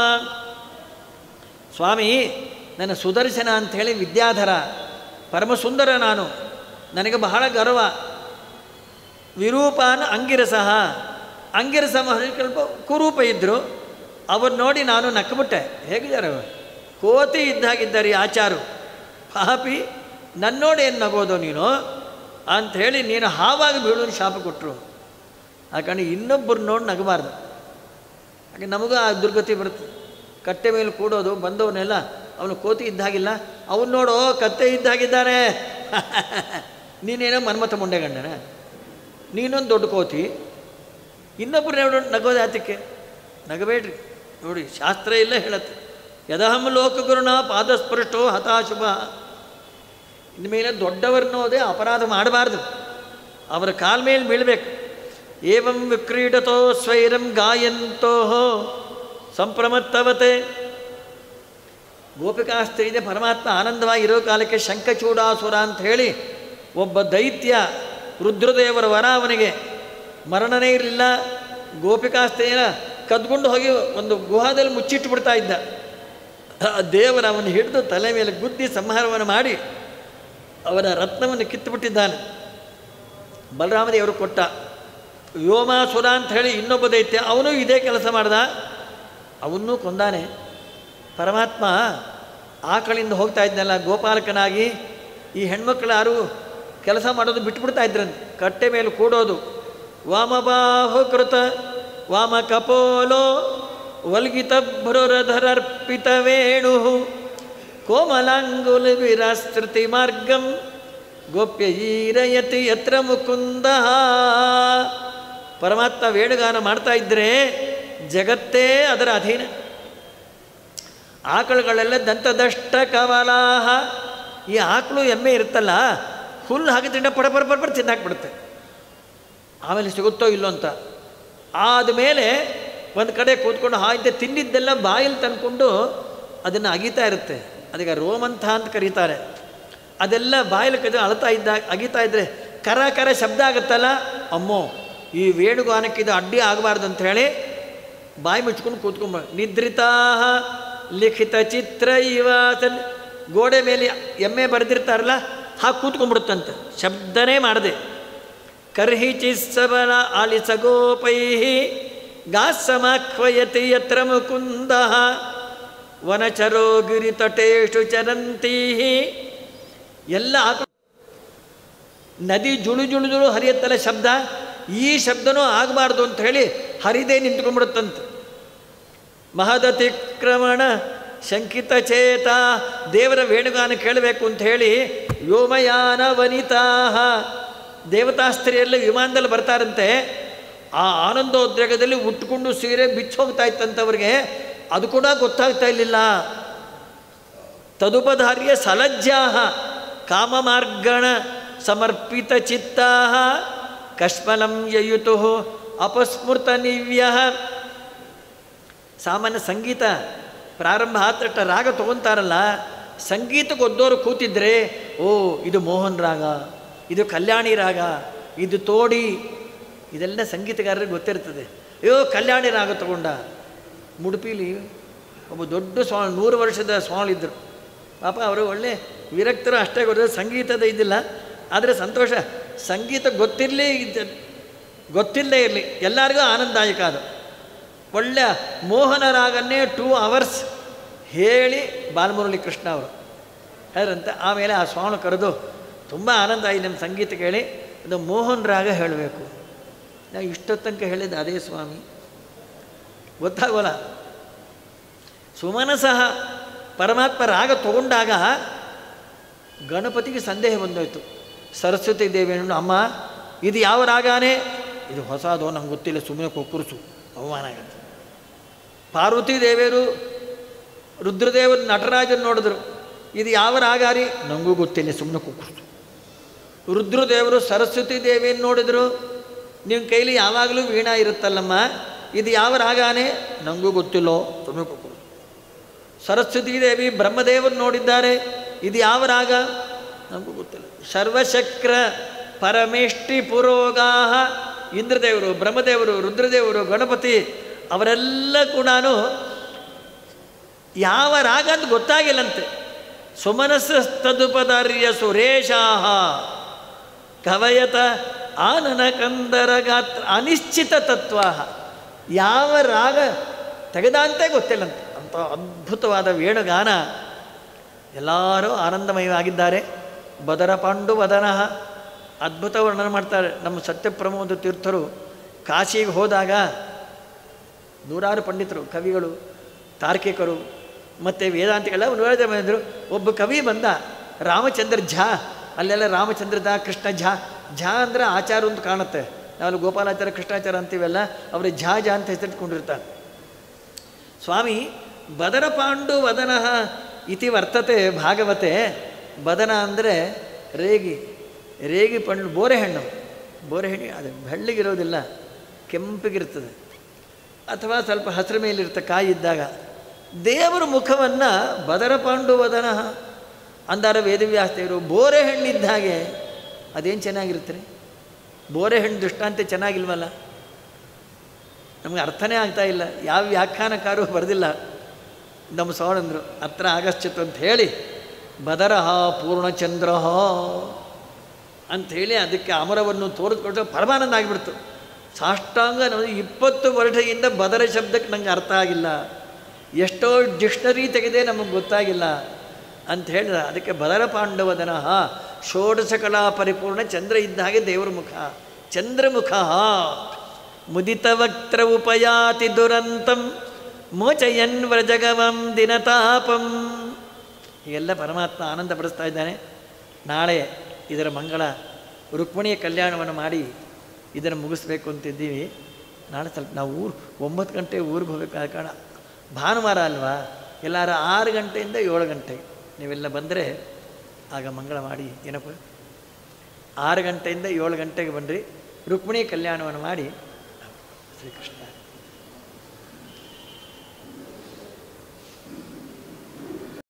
ಸ್ವಾಮಿ ನನ್ನ ಸುದರ್ಶನ ಅಂಥೇಳಿ ವಿದ್ಯಾಧರ ಪರಮಸುಂದರ ನಾನು ನನಗೆ ಬಹಳ ಗರ್ವ ವಿರೂಪಾನ ಅಂಗಿರಸಃ ಅಂಗಿರಸ ಸ್ವಲ್ಪ ಕುರೂಪ ಇದ್ದರು ಅವ್ರು ನೋಡಿ ನಾನು ನಕ್ಕಬಿಟ್ಟೆ ಹೇಗಿದ್ದಾರೆ ಅವರು ಕೋತಿ ಇದ್ದಾಗಿದ್ದಾರೆ ಈ ಆಚಾರು ಪಾಪಿ ನನ್ನೋಡಿ ಏನು ನಗೋದು ನೀನು ಅಂಥೇಳಿ ನೀನು ಹಾವಾಗಿ ಬೀಳೋನು ಶಾಪ ಕೊಟ್ಟರು ಆ ಕಾರಣ ಇನ್ನೊಬ್ಬರು ನೋಡಿ ನಗಬಾರ್ದು ಹಾಗೆ ನಮಗೂ ಆ ದುರ್ಗತಿ ಬರುತ್ತೆ ಕಟ್ಟೆ ಮೇಲೆ ಕೂಡೋದು ಬಂದವನ್ನೆಲ್ಲ ಅವನು ಕೋತಿ ಇದ್ದಾಗಿಲ್ಲ ಅವನು ನೋಡು ಕತ್ತೆ ಇದ್ದಾಗಿದ್ದಾರೆ ನೀನೇನೋ ಮನ್ಮಥ ಮುಂಡೆ ಗಂಡನ ನೀನೊಂದು ದೊಡ್ಡ ಕೋತಿ ಇನ್ನೊಬ್ಬರು ನೋಡು ನಗೋದು ಆತಕ್ಕೆ ನಗಬೇಡ್ರಿ ನೋಡಿ ಶಾಸ್ತ್ರ ಇಲ್ಲ ಹೇಳತ್ತೆ ಯದಹಂ ಲೋಕಗುರುಣ ಪಾದಸ್ಪೃಷ್ಟೋ ಹತಾಶುಭ ಇನ್ಮೇಲೆ ದೊಡ್ಡವರನ್ನೋದೇ ಅಪರಾಧ ಮಾಡಬಾರ್ದು ಅವರ ಕಾಲ ಮೇಲೆ ಬೀಳಬೇಕು ಏವಂ ವಿಕ್ರೀಡತೋ ಸ್ವೈರಂ ಗಾಯಂತೋ ಸಂಪ್ರಮತ್ತವತೆ ಗೋಪಿಕಾಸ್ತ್ರೀದೆ ಪರಮಾತ್ಮ ಆನಂದವಾಗಿ ಇರೋ ಕಾಲಕ್ಕೆ ಶಂಖಚೂಡಾಸುರ ಅಂತ ಹೇಳಿ ಒಬ್ಬ ದೈತ್ಯ ರುದ್ರದೇವರ ವರ ಅವನಿಗೆ ಮರಣನೇ ಇರಲಿಲ್ಲ ಗೋಪಿಕಾಸ್ತ್ರೀಯನ ಕದ್ಕೊಂಡು ಹೋಗಿ ಒಂದು ಗುಹಾದಲ್ಲಿ ಮುಚ್ಚಿಟ್ಟು ಬಿಡ್ತಾ ಇದ್ದ ಆ ದೇವರ ಅವನು ಹಿಡಿದು ತಲೆ ಮೇಲೆ ಗುದ್ದಿ ಸಂಹಾರವನ್ನು ಮಾಡಿ ಅವನ ರತ್ನವನ್ನು ಕಿತ್ತುಬಿಟ್ಟಿದ್ದಾನೆ ಬಲರಾಮದೇವರು ಕೊಟ್ಟ ವ್ಯೋಮಾಸುರ ಅಂತ ಹೇಳಿ ಇನ್ನೊಬ್ಬ ದೈತ್ಯ ಅವನು ಇದೇ ಕೆಲಸ ಮಾಡ್ದ ಅವನ್ನೂ ಕೊಂದಾನೆ ಪರಮಾತ್ಮ ಆಕಳಿಂದ ಹೋಗ್ತಾ ಇದ್ನಲ್ಲ ಗೋಪಾಲಕನಾಗಿ ಈ ಹೆಣ್ಮಕ್ಳು ಯಾರು ಕೆಲಸ ಮಾಡೋದು ಬಿಟ್ಬಿಡ್ತಾ ಇದ್ರಂತೆ ಕಟ್ಟೆ ಮೇಲೆ ಕೂಡೋದು ವಾಮಬಾಹುಕೃತ ವಾಮ ಕಪೋಲೋ ವಲ್ಗಿತ ಭ್ರುರಧರರ್ಪಿತ ವೇಣು ಕೋಮಲಾಂಗುಲ ವಿರಾಸ್ತೃತಿ ಮಾರ್ಗಂ ಗೋಪ್ಯ ಈರಯತಿ ಯತ್ರ ಮುಕುಂದ ಪರಮಾತ್ಮ ವೇಣುಗಾನ ಮಾಡ್ತಾ ಇದ್ದರೆ ಜಗತ್ತೇ ಅದರ ಅಧೀನ ಆಕಳುಗಳೆಲ್ಲ ದಂತದಷ್ಟ ಕವಲಾಹ ಈ ಆಕಳು ಎಮ್ಮೆ ಇರುತ್ತಲ್ಲ ಹುಲ್ಲು ಹಾಕಿ ತಿಂಡ ಪಡ ಪಡ ಪಡ ಪಡ ತಿನ್ನಾಕ್ಬಿಡುತ್ತೆ ಆಮೇಲೆ ಸಿಗುತ್ತೋ ಇಲ್ಲೋ ಅಂತ ಆದಮೇಲೆ ಒಂದು ಕಡೆ ಕೂತ್ಕೊಂಡು ಹಾಯ್ದೆ ತಿಂದಿದ್ದೆಲ್ಲ ಬಾಯಲ್ಲಿ ತಂದ್ಕೊಂಡು ಅದನ್ನು ಅಗಿತಾ ಇರುತ್ತೆ ಅದಕ್ಕೆ ರೋಮಂಥ ಅಂತ ಕರೀತಾರೆ ಅದೆಲ್ಲ ಬಾಯಲ್ಲಿ ಕದ ಅಳ್ತಾ ಇದ್ದಾಗ ಅಗಿತಾ ಇದ್ದರೆ ಕರ ಕರ ಶಬ್ದ ಆಗುತ್ತಲ್ಲ ಅಮ್ಮೋ ಈ ವೇಣುಗಾನಕ್ಕೆ ಇದು ಅಡ್ಡಿ ಆಗಬಾರ್ದು ಅಂತ ಹೇಳಿ ಬಾಯಿ ಮುಚ್ಕೊಂಡು ಕೂತ್ಕೊಂಬ ನಿದ್ರಿತಾ ಲಿಖಿತ ಚಿತ್ರ ಇವಾತನ್ ಗೋಡೆ ಮೇಲೆ ಎಮ್ಮೆ ಬರೆದಿರ್ತಾರಲ್ಲ ಹಾಗೆ ಕೂತ್ಕೊಂಡ್ಬಿಡುತ್ತಂತೆ ಶಬ್ದನೇ ಮಾಡದೆ ಕರ್ಹಿ ಚಿಸ್ಸವನ ಆಲಿಸ ಗೋಪೈ ಗಾಸಮಾಖ್ವಯತಿ ಯತ್ರ ಮುಕುಂದ ವನಚರೋ ಗಿರಿತಟೇಶು ಚರಂತೀ ಎಲ್ಲ ಆಕ ನದಿ ಜುಳು ಜುಳು ಜುಳು ಹರಿಯತ್ತಲ್ಲ ಶಬ್ದ ಈ ಶಬ್ದನೂ ಆಗಬಾರ್ದು ಅಂತ ಹೇಳಿ ಹರಿದೇ ನಿಂತ್ಕೊಂಡ್ಬಿಡುತ್ತಂತೆ ಮಹದತಿಕ್ರಮಣ ಶಂಕಿತ ಚೇತ ದೇವರ ವೇಣುಗಾನ ಕೇಳಬೇಕು ಅಂತ ಹೇಳಿ ವ್ಯೋಮಯಾನ ವನಿತಾ ದೇವತಾಸ್ತ್ರೀಯರಲ್ಲಿ ವಿಮಾನದಲ್ಲಿ ಬರ್ತಾರಂತೆ ಆ ಆನಂದೋದ್ರೇಗದಲ್ಲಿ ಉಟ್ಕೊಂಡು ಸೀರೆ ಬಿಚ್ಚಿ ಹೋಗ್ತಾ ಇತ್ತಂತವ್ರಿಗೆ ಅದು ಕೂಡ ಗೊತ್ತಾಗ್ತಾ ಇರಲಿಲ್ಲ ತದುಪಧಾರ್ಯ ಸಲಜ್ಜಾ ಕಾಮಮಾರ್ಗಣ ಸಮರ್ಪಿತ ಚಿತ್ತಾ ಕಶ್ಮಲಂ ಯಯುತು ಅಪಸ್ಮೃತ ನಿವ್ಯ ಸಾಮಾನ್ಯ ಸಂಗೀತ ಪ್ರಾರಂಭ ಆತಟ್ಟ ರಾಗ ತಗೊತಾರಲ್ಲ ಸಂಗೀತಕ್ಕೆ ಒದ್ದೋರು ಕೂತಿದ್ರೆ ಓ ಇದು ಮೋಹನ್ ರಾಗ ಇದು ಕಲ್ಯಾಣಿ ರಾಗ ಇದು ತೋಡಿ ಇದೆಲ್ಲ ಸಂಗೀತಗಾರರಿಗೆ ಗೊತ್ತಿರ್ತದೆ ಅಯ್ಯೋ ಕಲ್ಯಾಣಿ ರಾಗ ತಗೊಂಡ ಮುಡುಪಿಲಿ ಒಬ್ಬ ದೊಡ್ಡ ಸ್ವಾಮಿ ನೂರು ವರ್ಷದ ಸ್ವಾಮಿಗಳಿದ್ದರು ಪಾಪ ಅವರು ಒಳ್ಳೆ ವಿರಕ್ತರು ಅಷ್ಟೇ ಗೊತ್ತಿಲ್ಲ ಸಂಗೀತದ ಇದಿಲ್ಲ ಆದರೆ ಸಂತೋಷ ಸಂಗೀತ ಗೊತ್ತಿರಲಿ ಇದ್ದ ಗೊತ್ತಿಲ್ಲದೇ ಇರಲಿ ಎಲ್ಲರಿಗೂ ಆನಂದದಾಯಕ ಅದು ಒಳ್ಳೆಯ ಮೋಹನ ರಾಗನ್ನೇ ಟೂ ಅವರ್ಸ್ ಹೇಳಿ ಬಾಲಮುರಳಿ ಕೃಷ್ಣ ಅವರು ಹೇಳ್ರಂತೆ ಆಮೇಲೆ ಆ ಸ್ವಾಮಿ ಕರೆದು ತುಂಬ ಆನಂದ ಆಗಿ ನಮ್ಮ ಸಂಗೀತ ಕೇಳಿ ಅದು ಮೋಹನ್ ರಾಗ ಹೇಳಬೇಕು ನಾವು ಇಷ್ಟೊತ್ತು ತನಕ ಹೇಳಿದ್ದು ಅದೇ ಸ್ವಾಮಿ ಗೊತ್ತಾಗೋಲ್ಲ ಸುಮನಸಃ ಪರಮಾತ್ಮ ರಾಗ ತಗೊಂಡಾಗ ಗಣಪತಿಗೆ ಸಂದೇಹ ಬಂದೋಯ್ತು ಸರಸ್ವತಿ ದೇವಿಯನ್ನು ಅಮ್ಮ ಇದು ಯಾವ ರಾಗಾನೇ ಇದು ಹೊಸದೋ ನಂಗೆ ಗೊತ್ತಿಲ್ಲ ಸುಮ್ಮನೆ ಕೊಕ್ಕುರ್ಸು ಅವಮಾನ ಆಗುತ್ತೆ ಪಾರ್ವತಿ ದೇವಿಯರು ರುದ್ರದೇವರು ನಟರಾಜನ ನೋಡಿದ್ರು ಇದು ಯಾವ ರಾಗಾರಿ ನನಗೂ ಗೊತ್ತಿಲ್ಲ ಸುಮ್ಮನೆ ಕುಕ್ಕುರ್ಸು ರುದ್ರದೇವರು ಸರಸ್ವತಿ ದೇವಿಯನ್ನು ನೋಡಿದ್ರು ನಿಮ್ಮ ಕೈಲಿ ಯಾವಾಗಲೂ ವೀಣಾ ಇರುತ್ತಲ್ಲಮ್ಮ ಇದು ಯಾವ ರಾಗಾನೇ ನನಗೂ ಗೊತ್ತಿಲ್ಲೋ ಸುಮ್ಮನೆ ಕುಕ್ಕುರ್ಸು ಸರಸ್ವತಿ ದೇವಿ ಬ್ರಹ್ಮದೇವರು ನೋಡಿದ್ದಾರೆ ಇದು ಯಾವ ರಾಗ ನಮಗೂ ಗೊತ್ತಿಲ್ಲ ಸರ್ವಶಕ್ರ ಪರಮೇಷ್ಟಿ ಪುರೋಗಾಹ ಇಂದ್ರದೇವರು ಬ್ರಹ್ಮದೇವರು ರುದ್ರದೇವರು ಗಣಪತಿ ಅವರೆಲ್ಲ ಕೂಡ ಯಾವ ರಾಗ ಅಂತ ಗೊತ್ತಾಗಿಲ್ಲಂತೆ ಸುಮನಸ್ಸಸ್ತದುಪದಾರ್ಯ ಸುರೇಶಾಹ ಕವಯತ ಆನನ ಕಂದರ ಗಾತ್ರ ಅನಿಶ್ಚಿತ ತತ್ವ ಯಾವ ರಾಗ ತೆಗೆದಂತೆ ಗೊತ್ತಿಲ್ಲಂತೆ ಅಂಥ ಅದ್ಭುತವಾದ ವೇಣುಗಾನ ಎಲ್ಲರೂ ಆನಂದಮಯವಾಗಿದ್ದಾರೆ ಬದರ ಪಾಂಡು ವದನಃ ಅದ್ಭುತ ವರ್ಣನೆ ಮಾಡ್ತಾರೆ ನಮ್ಮ ಸತ್ಯಪ್ರಮೋದ ತೀರ್ಥರು ಕಾಶಿಗೆ ಹೋದಾಗ ನೂರಾರು ಪಂಡಿತರು ಕವಿಗಳು ತಾರ್ಕಿಕರು ಮತ್ತು ವೇದಾಂತಿಗಳ ನೂರಾರು ಬಂದರು ಒಬ್ಬ ಕವಿ ಬಂದ ರಾಮಚಂದ್ರ ಝಾ ಅಲ್ಲೆಲ್ಲ ರಾಮಚಂದ್ರ ದಾ ಕೃಷ್ಣ ಝಾ ಝಾ ಅಂದರೆ ಆಚಾರ ಅಂತ ಕಾಣುತ್ತೆ ನಾವು ಗೋಪಾಲಾಚಾರ ಕೃಷ್ಣಾಚಾರ ಅಂತೀವಲ್ಲ ಅವರು ಝಾ ಝಾ ಅಂತ ಹೆಸರಿಟ್ಕೊಂಡಿರ್ತಾರೆ ಸ್ವಾಮಿ ಬದರ ಪಾಂಡು ವದನಃ ಇತಿ ವರ್ತತೆ ಭಾಗವತೆ ಬದನ ಅಂದರೆ ರೇಗಿ ರೇಗಿ ಪಂಡು ಬೋರೆಹಣ್ಣು ಬೋರೆಹಣ್ಣು ಅದು ಬೆಳ್ಳಗಿರೋದಿಲ್ಲ ಕೆಂಪಗಿರ್ತದೆ ಅಥವಾ ಸ್ವಲ್ಪ ಹಸಿರು ಮೇಲಿರುತ್ತೆ ಕಾಯಿ ಇದ್ದಾಗ ದೇವರ ಮುಖವನ್ನು ಬದರ ಪಾಂಡು ವದನ ಅಂದಾರ ವೇದವ್ಯಾಸದೇವರು ಬೋರೆ ಹಣ್ಣಿದ್ದ ಹಾಗೆ ಅದೇನು ಚೆನ್ನಾಗಿರುತ್ತೆ ರೀ ಬೋರೆ ಹಣ್ಣು ದೃಷ್ಟಾಂತ ಚೆನ್ನಾಗಿಲ್ವಲ್ಲ ನಮಗೆ ಅರ್ಥನೇ ಆಗ್ತಾ ಇಲ್ಲ ಯಾವ ವ್ಯಾಖ್ಯಾನಕಾರು ಬರೆದಿಲ್ಲ ನಮ್ಮ ಸೋಣಂದರು ಹತ್ರ ಆಗಶ್ಚಿತ್ತು ಅಂತ ಹೇಳಿ ಬದರಹ ಪೂರ್ಣಚಂದ್ರ ಅಂಥೇಳಿ ಅದಕ್ಕೆ ಅಮರವನ್ನು ತೋರಿಸ್ಕೊಟ್ಟು ಪರಮಾನಂದ ಆಗಿಬಿಡ್ತು ಸಾಷ್ಟಾಂಗ ನಮಗೆ ಇಪ್ಪತ್ತು ವರ್ಷದಿಂದ ಬದರ ಶಬ್ದಕ್ಕೆ ನಂಗೆ ಅರ್ಥ ಆಗಿಲ್ಲ ಎಷ್ಟೋ ಡಿಕ್ಷನರಿ ತೆಗೆದೇ ನಮಗೆ ಗೊತ್ತಾಗಿಲ್ಲ ಅಂತ ಹೇಳಿದ ಅದಕ್ಕೆ ಬದರ ಪಾಂಡವದನಃ ಷೋಡಶ ಕಲಾ ಪರಿಪೂರ್ಣ ಚಂದ್ರ ಇದ್ದ ಹಾಗೆ ದೇವರ ಮುಖ ಚಂದ್ರಮುಖ ಮುದಿತ ವಕ್ತ್ರ ಉಪಯಾತಿ ದುರಂತಂ ಮೋಚಯನ್ ವ್ರಜಗಮಂ ದಿನತಾಪಂ ಹೀಗೆಲ್ಲ ಪರಮಾತ್ಮ ಆನಂದ ಪಡಿಸ್ತಾ ಇದ್ದಾನೆ ನಾಳೆ ಇದರ ಮಂಗಳ ರುಕ್ಮಿಣಿಯ ಕಲ್ಯಾಣವನ್ನು ಮಾಡಿ ಇದನ್ನು ಮುಗಿಸ್ಬೇಕು ಅಂತಿದ್ದೀವಿ ನಾಳೆ ಸ್ವಲ್ಪ ನಾವು ಊರು ಒಂಬತ್ತು ಗಂಟೆ ಊರಿಗೆ ಹೋಗಬೇಕಾದ ಕಾರಣ ಭಾನುವಾರ ಅಲ್ವಾ ಎಲ್ಲಾರ ಆರು ಗಂಟೆಯಿಂದ ಏಳು ಗಂಟೆ ನೀವೆಲ್ಲ ಬಂದರೆ ಆಗ ಮಂಗಳ ಮಾಡಿ ಏನಪ್ಪ ಆರು ಗಂಟೆಯಿಂದ ಏಳು ಗಂಟೆಗೆ ಬನ್ನಿರಿ ರುಕ್ಮಿಣಿ ಕಲ್ಯಾಣವನ್ನು ಮಾಡಿ ಶ್ರೀಕೃಷ್ಣ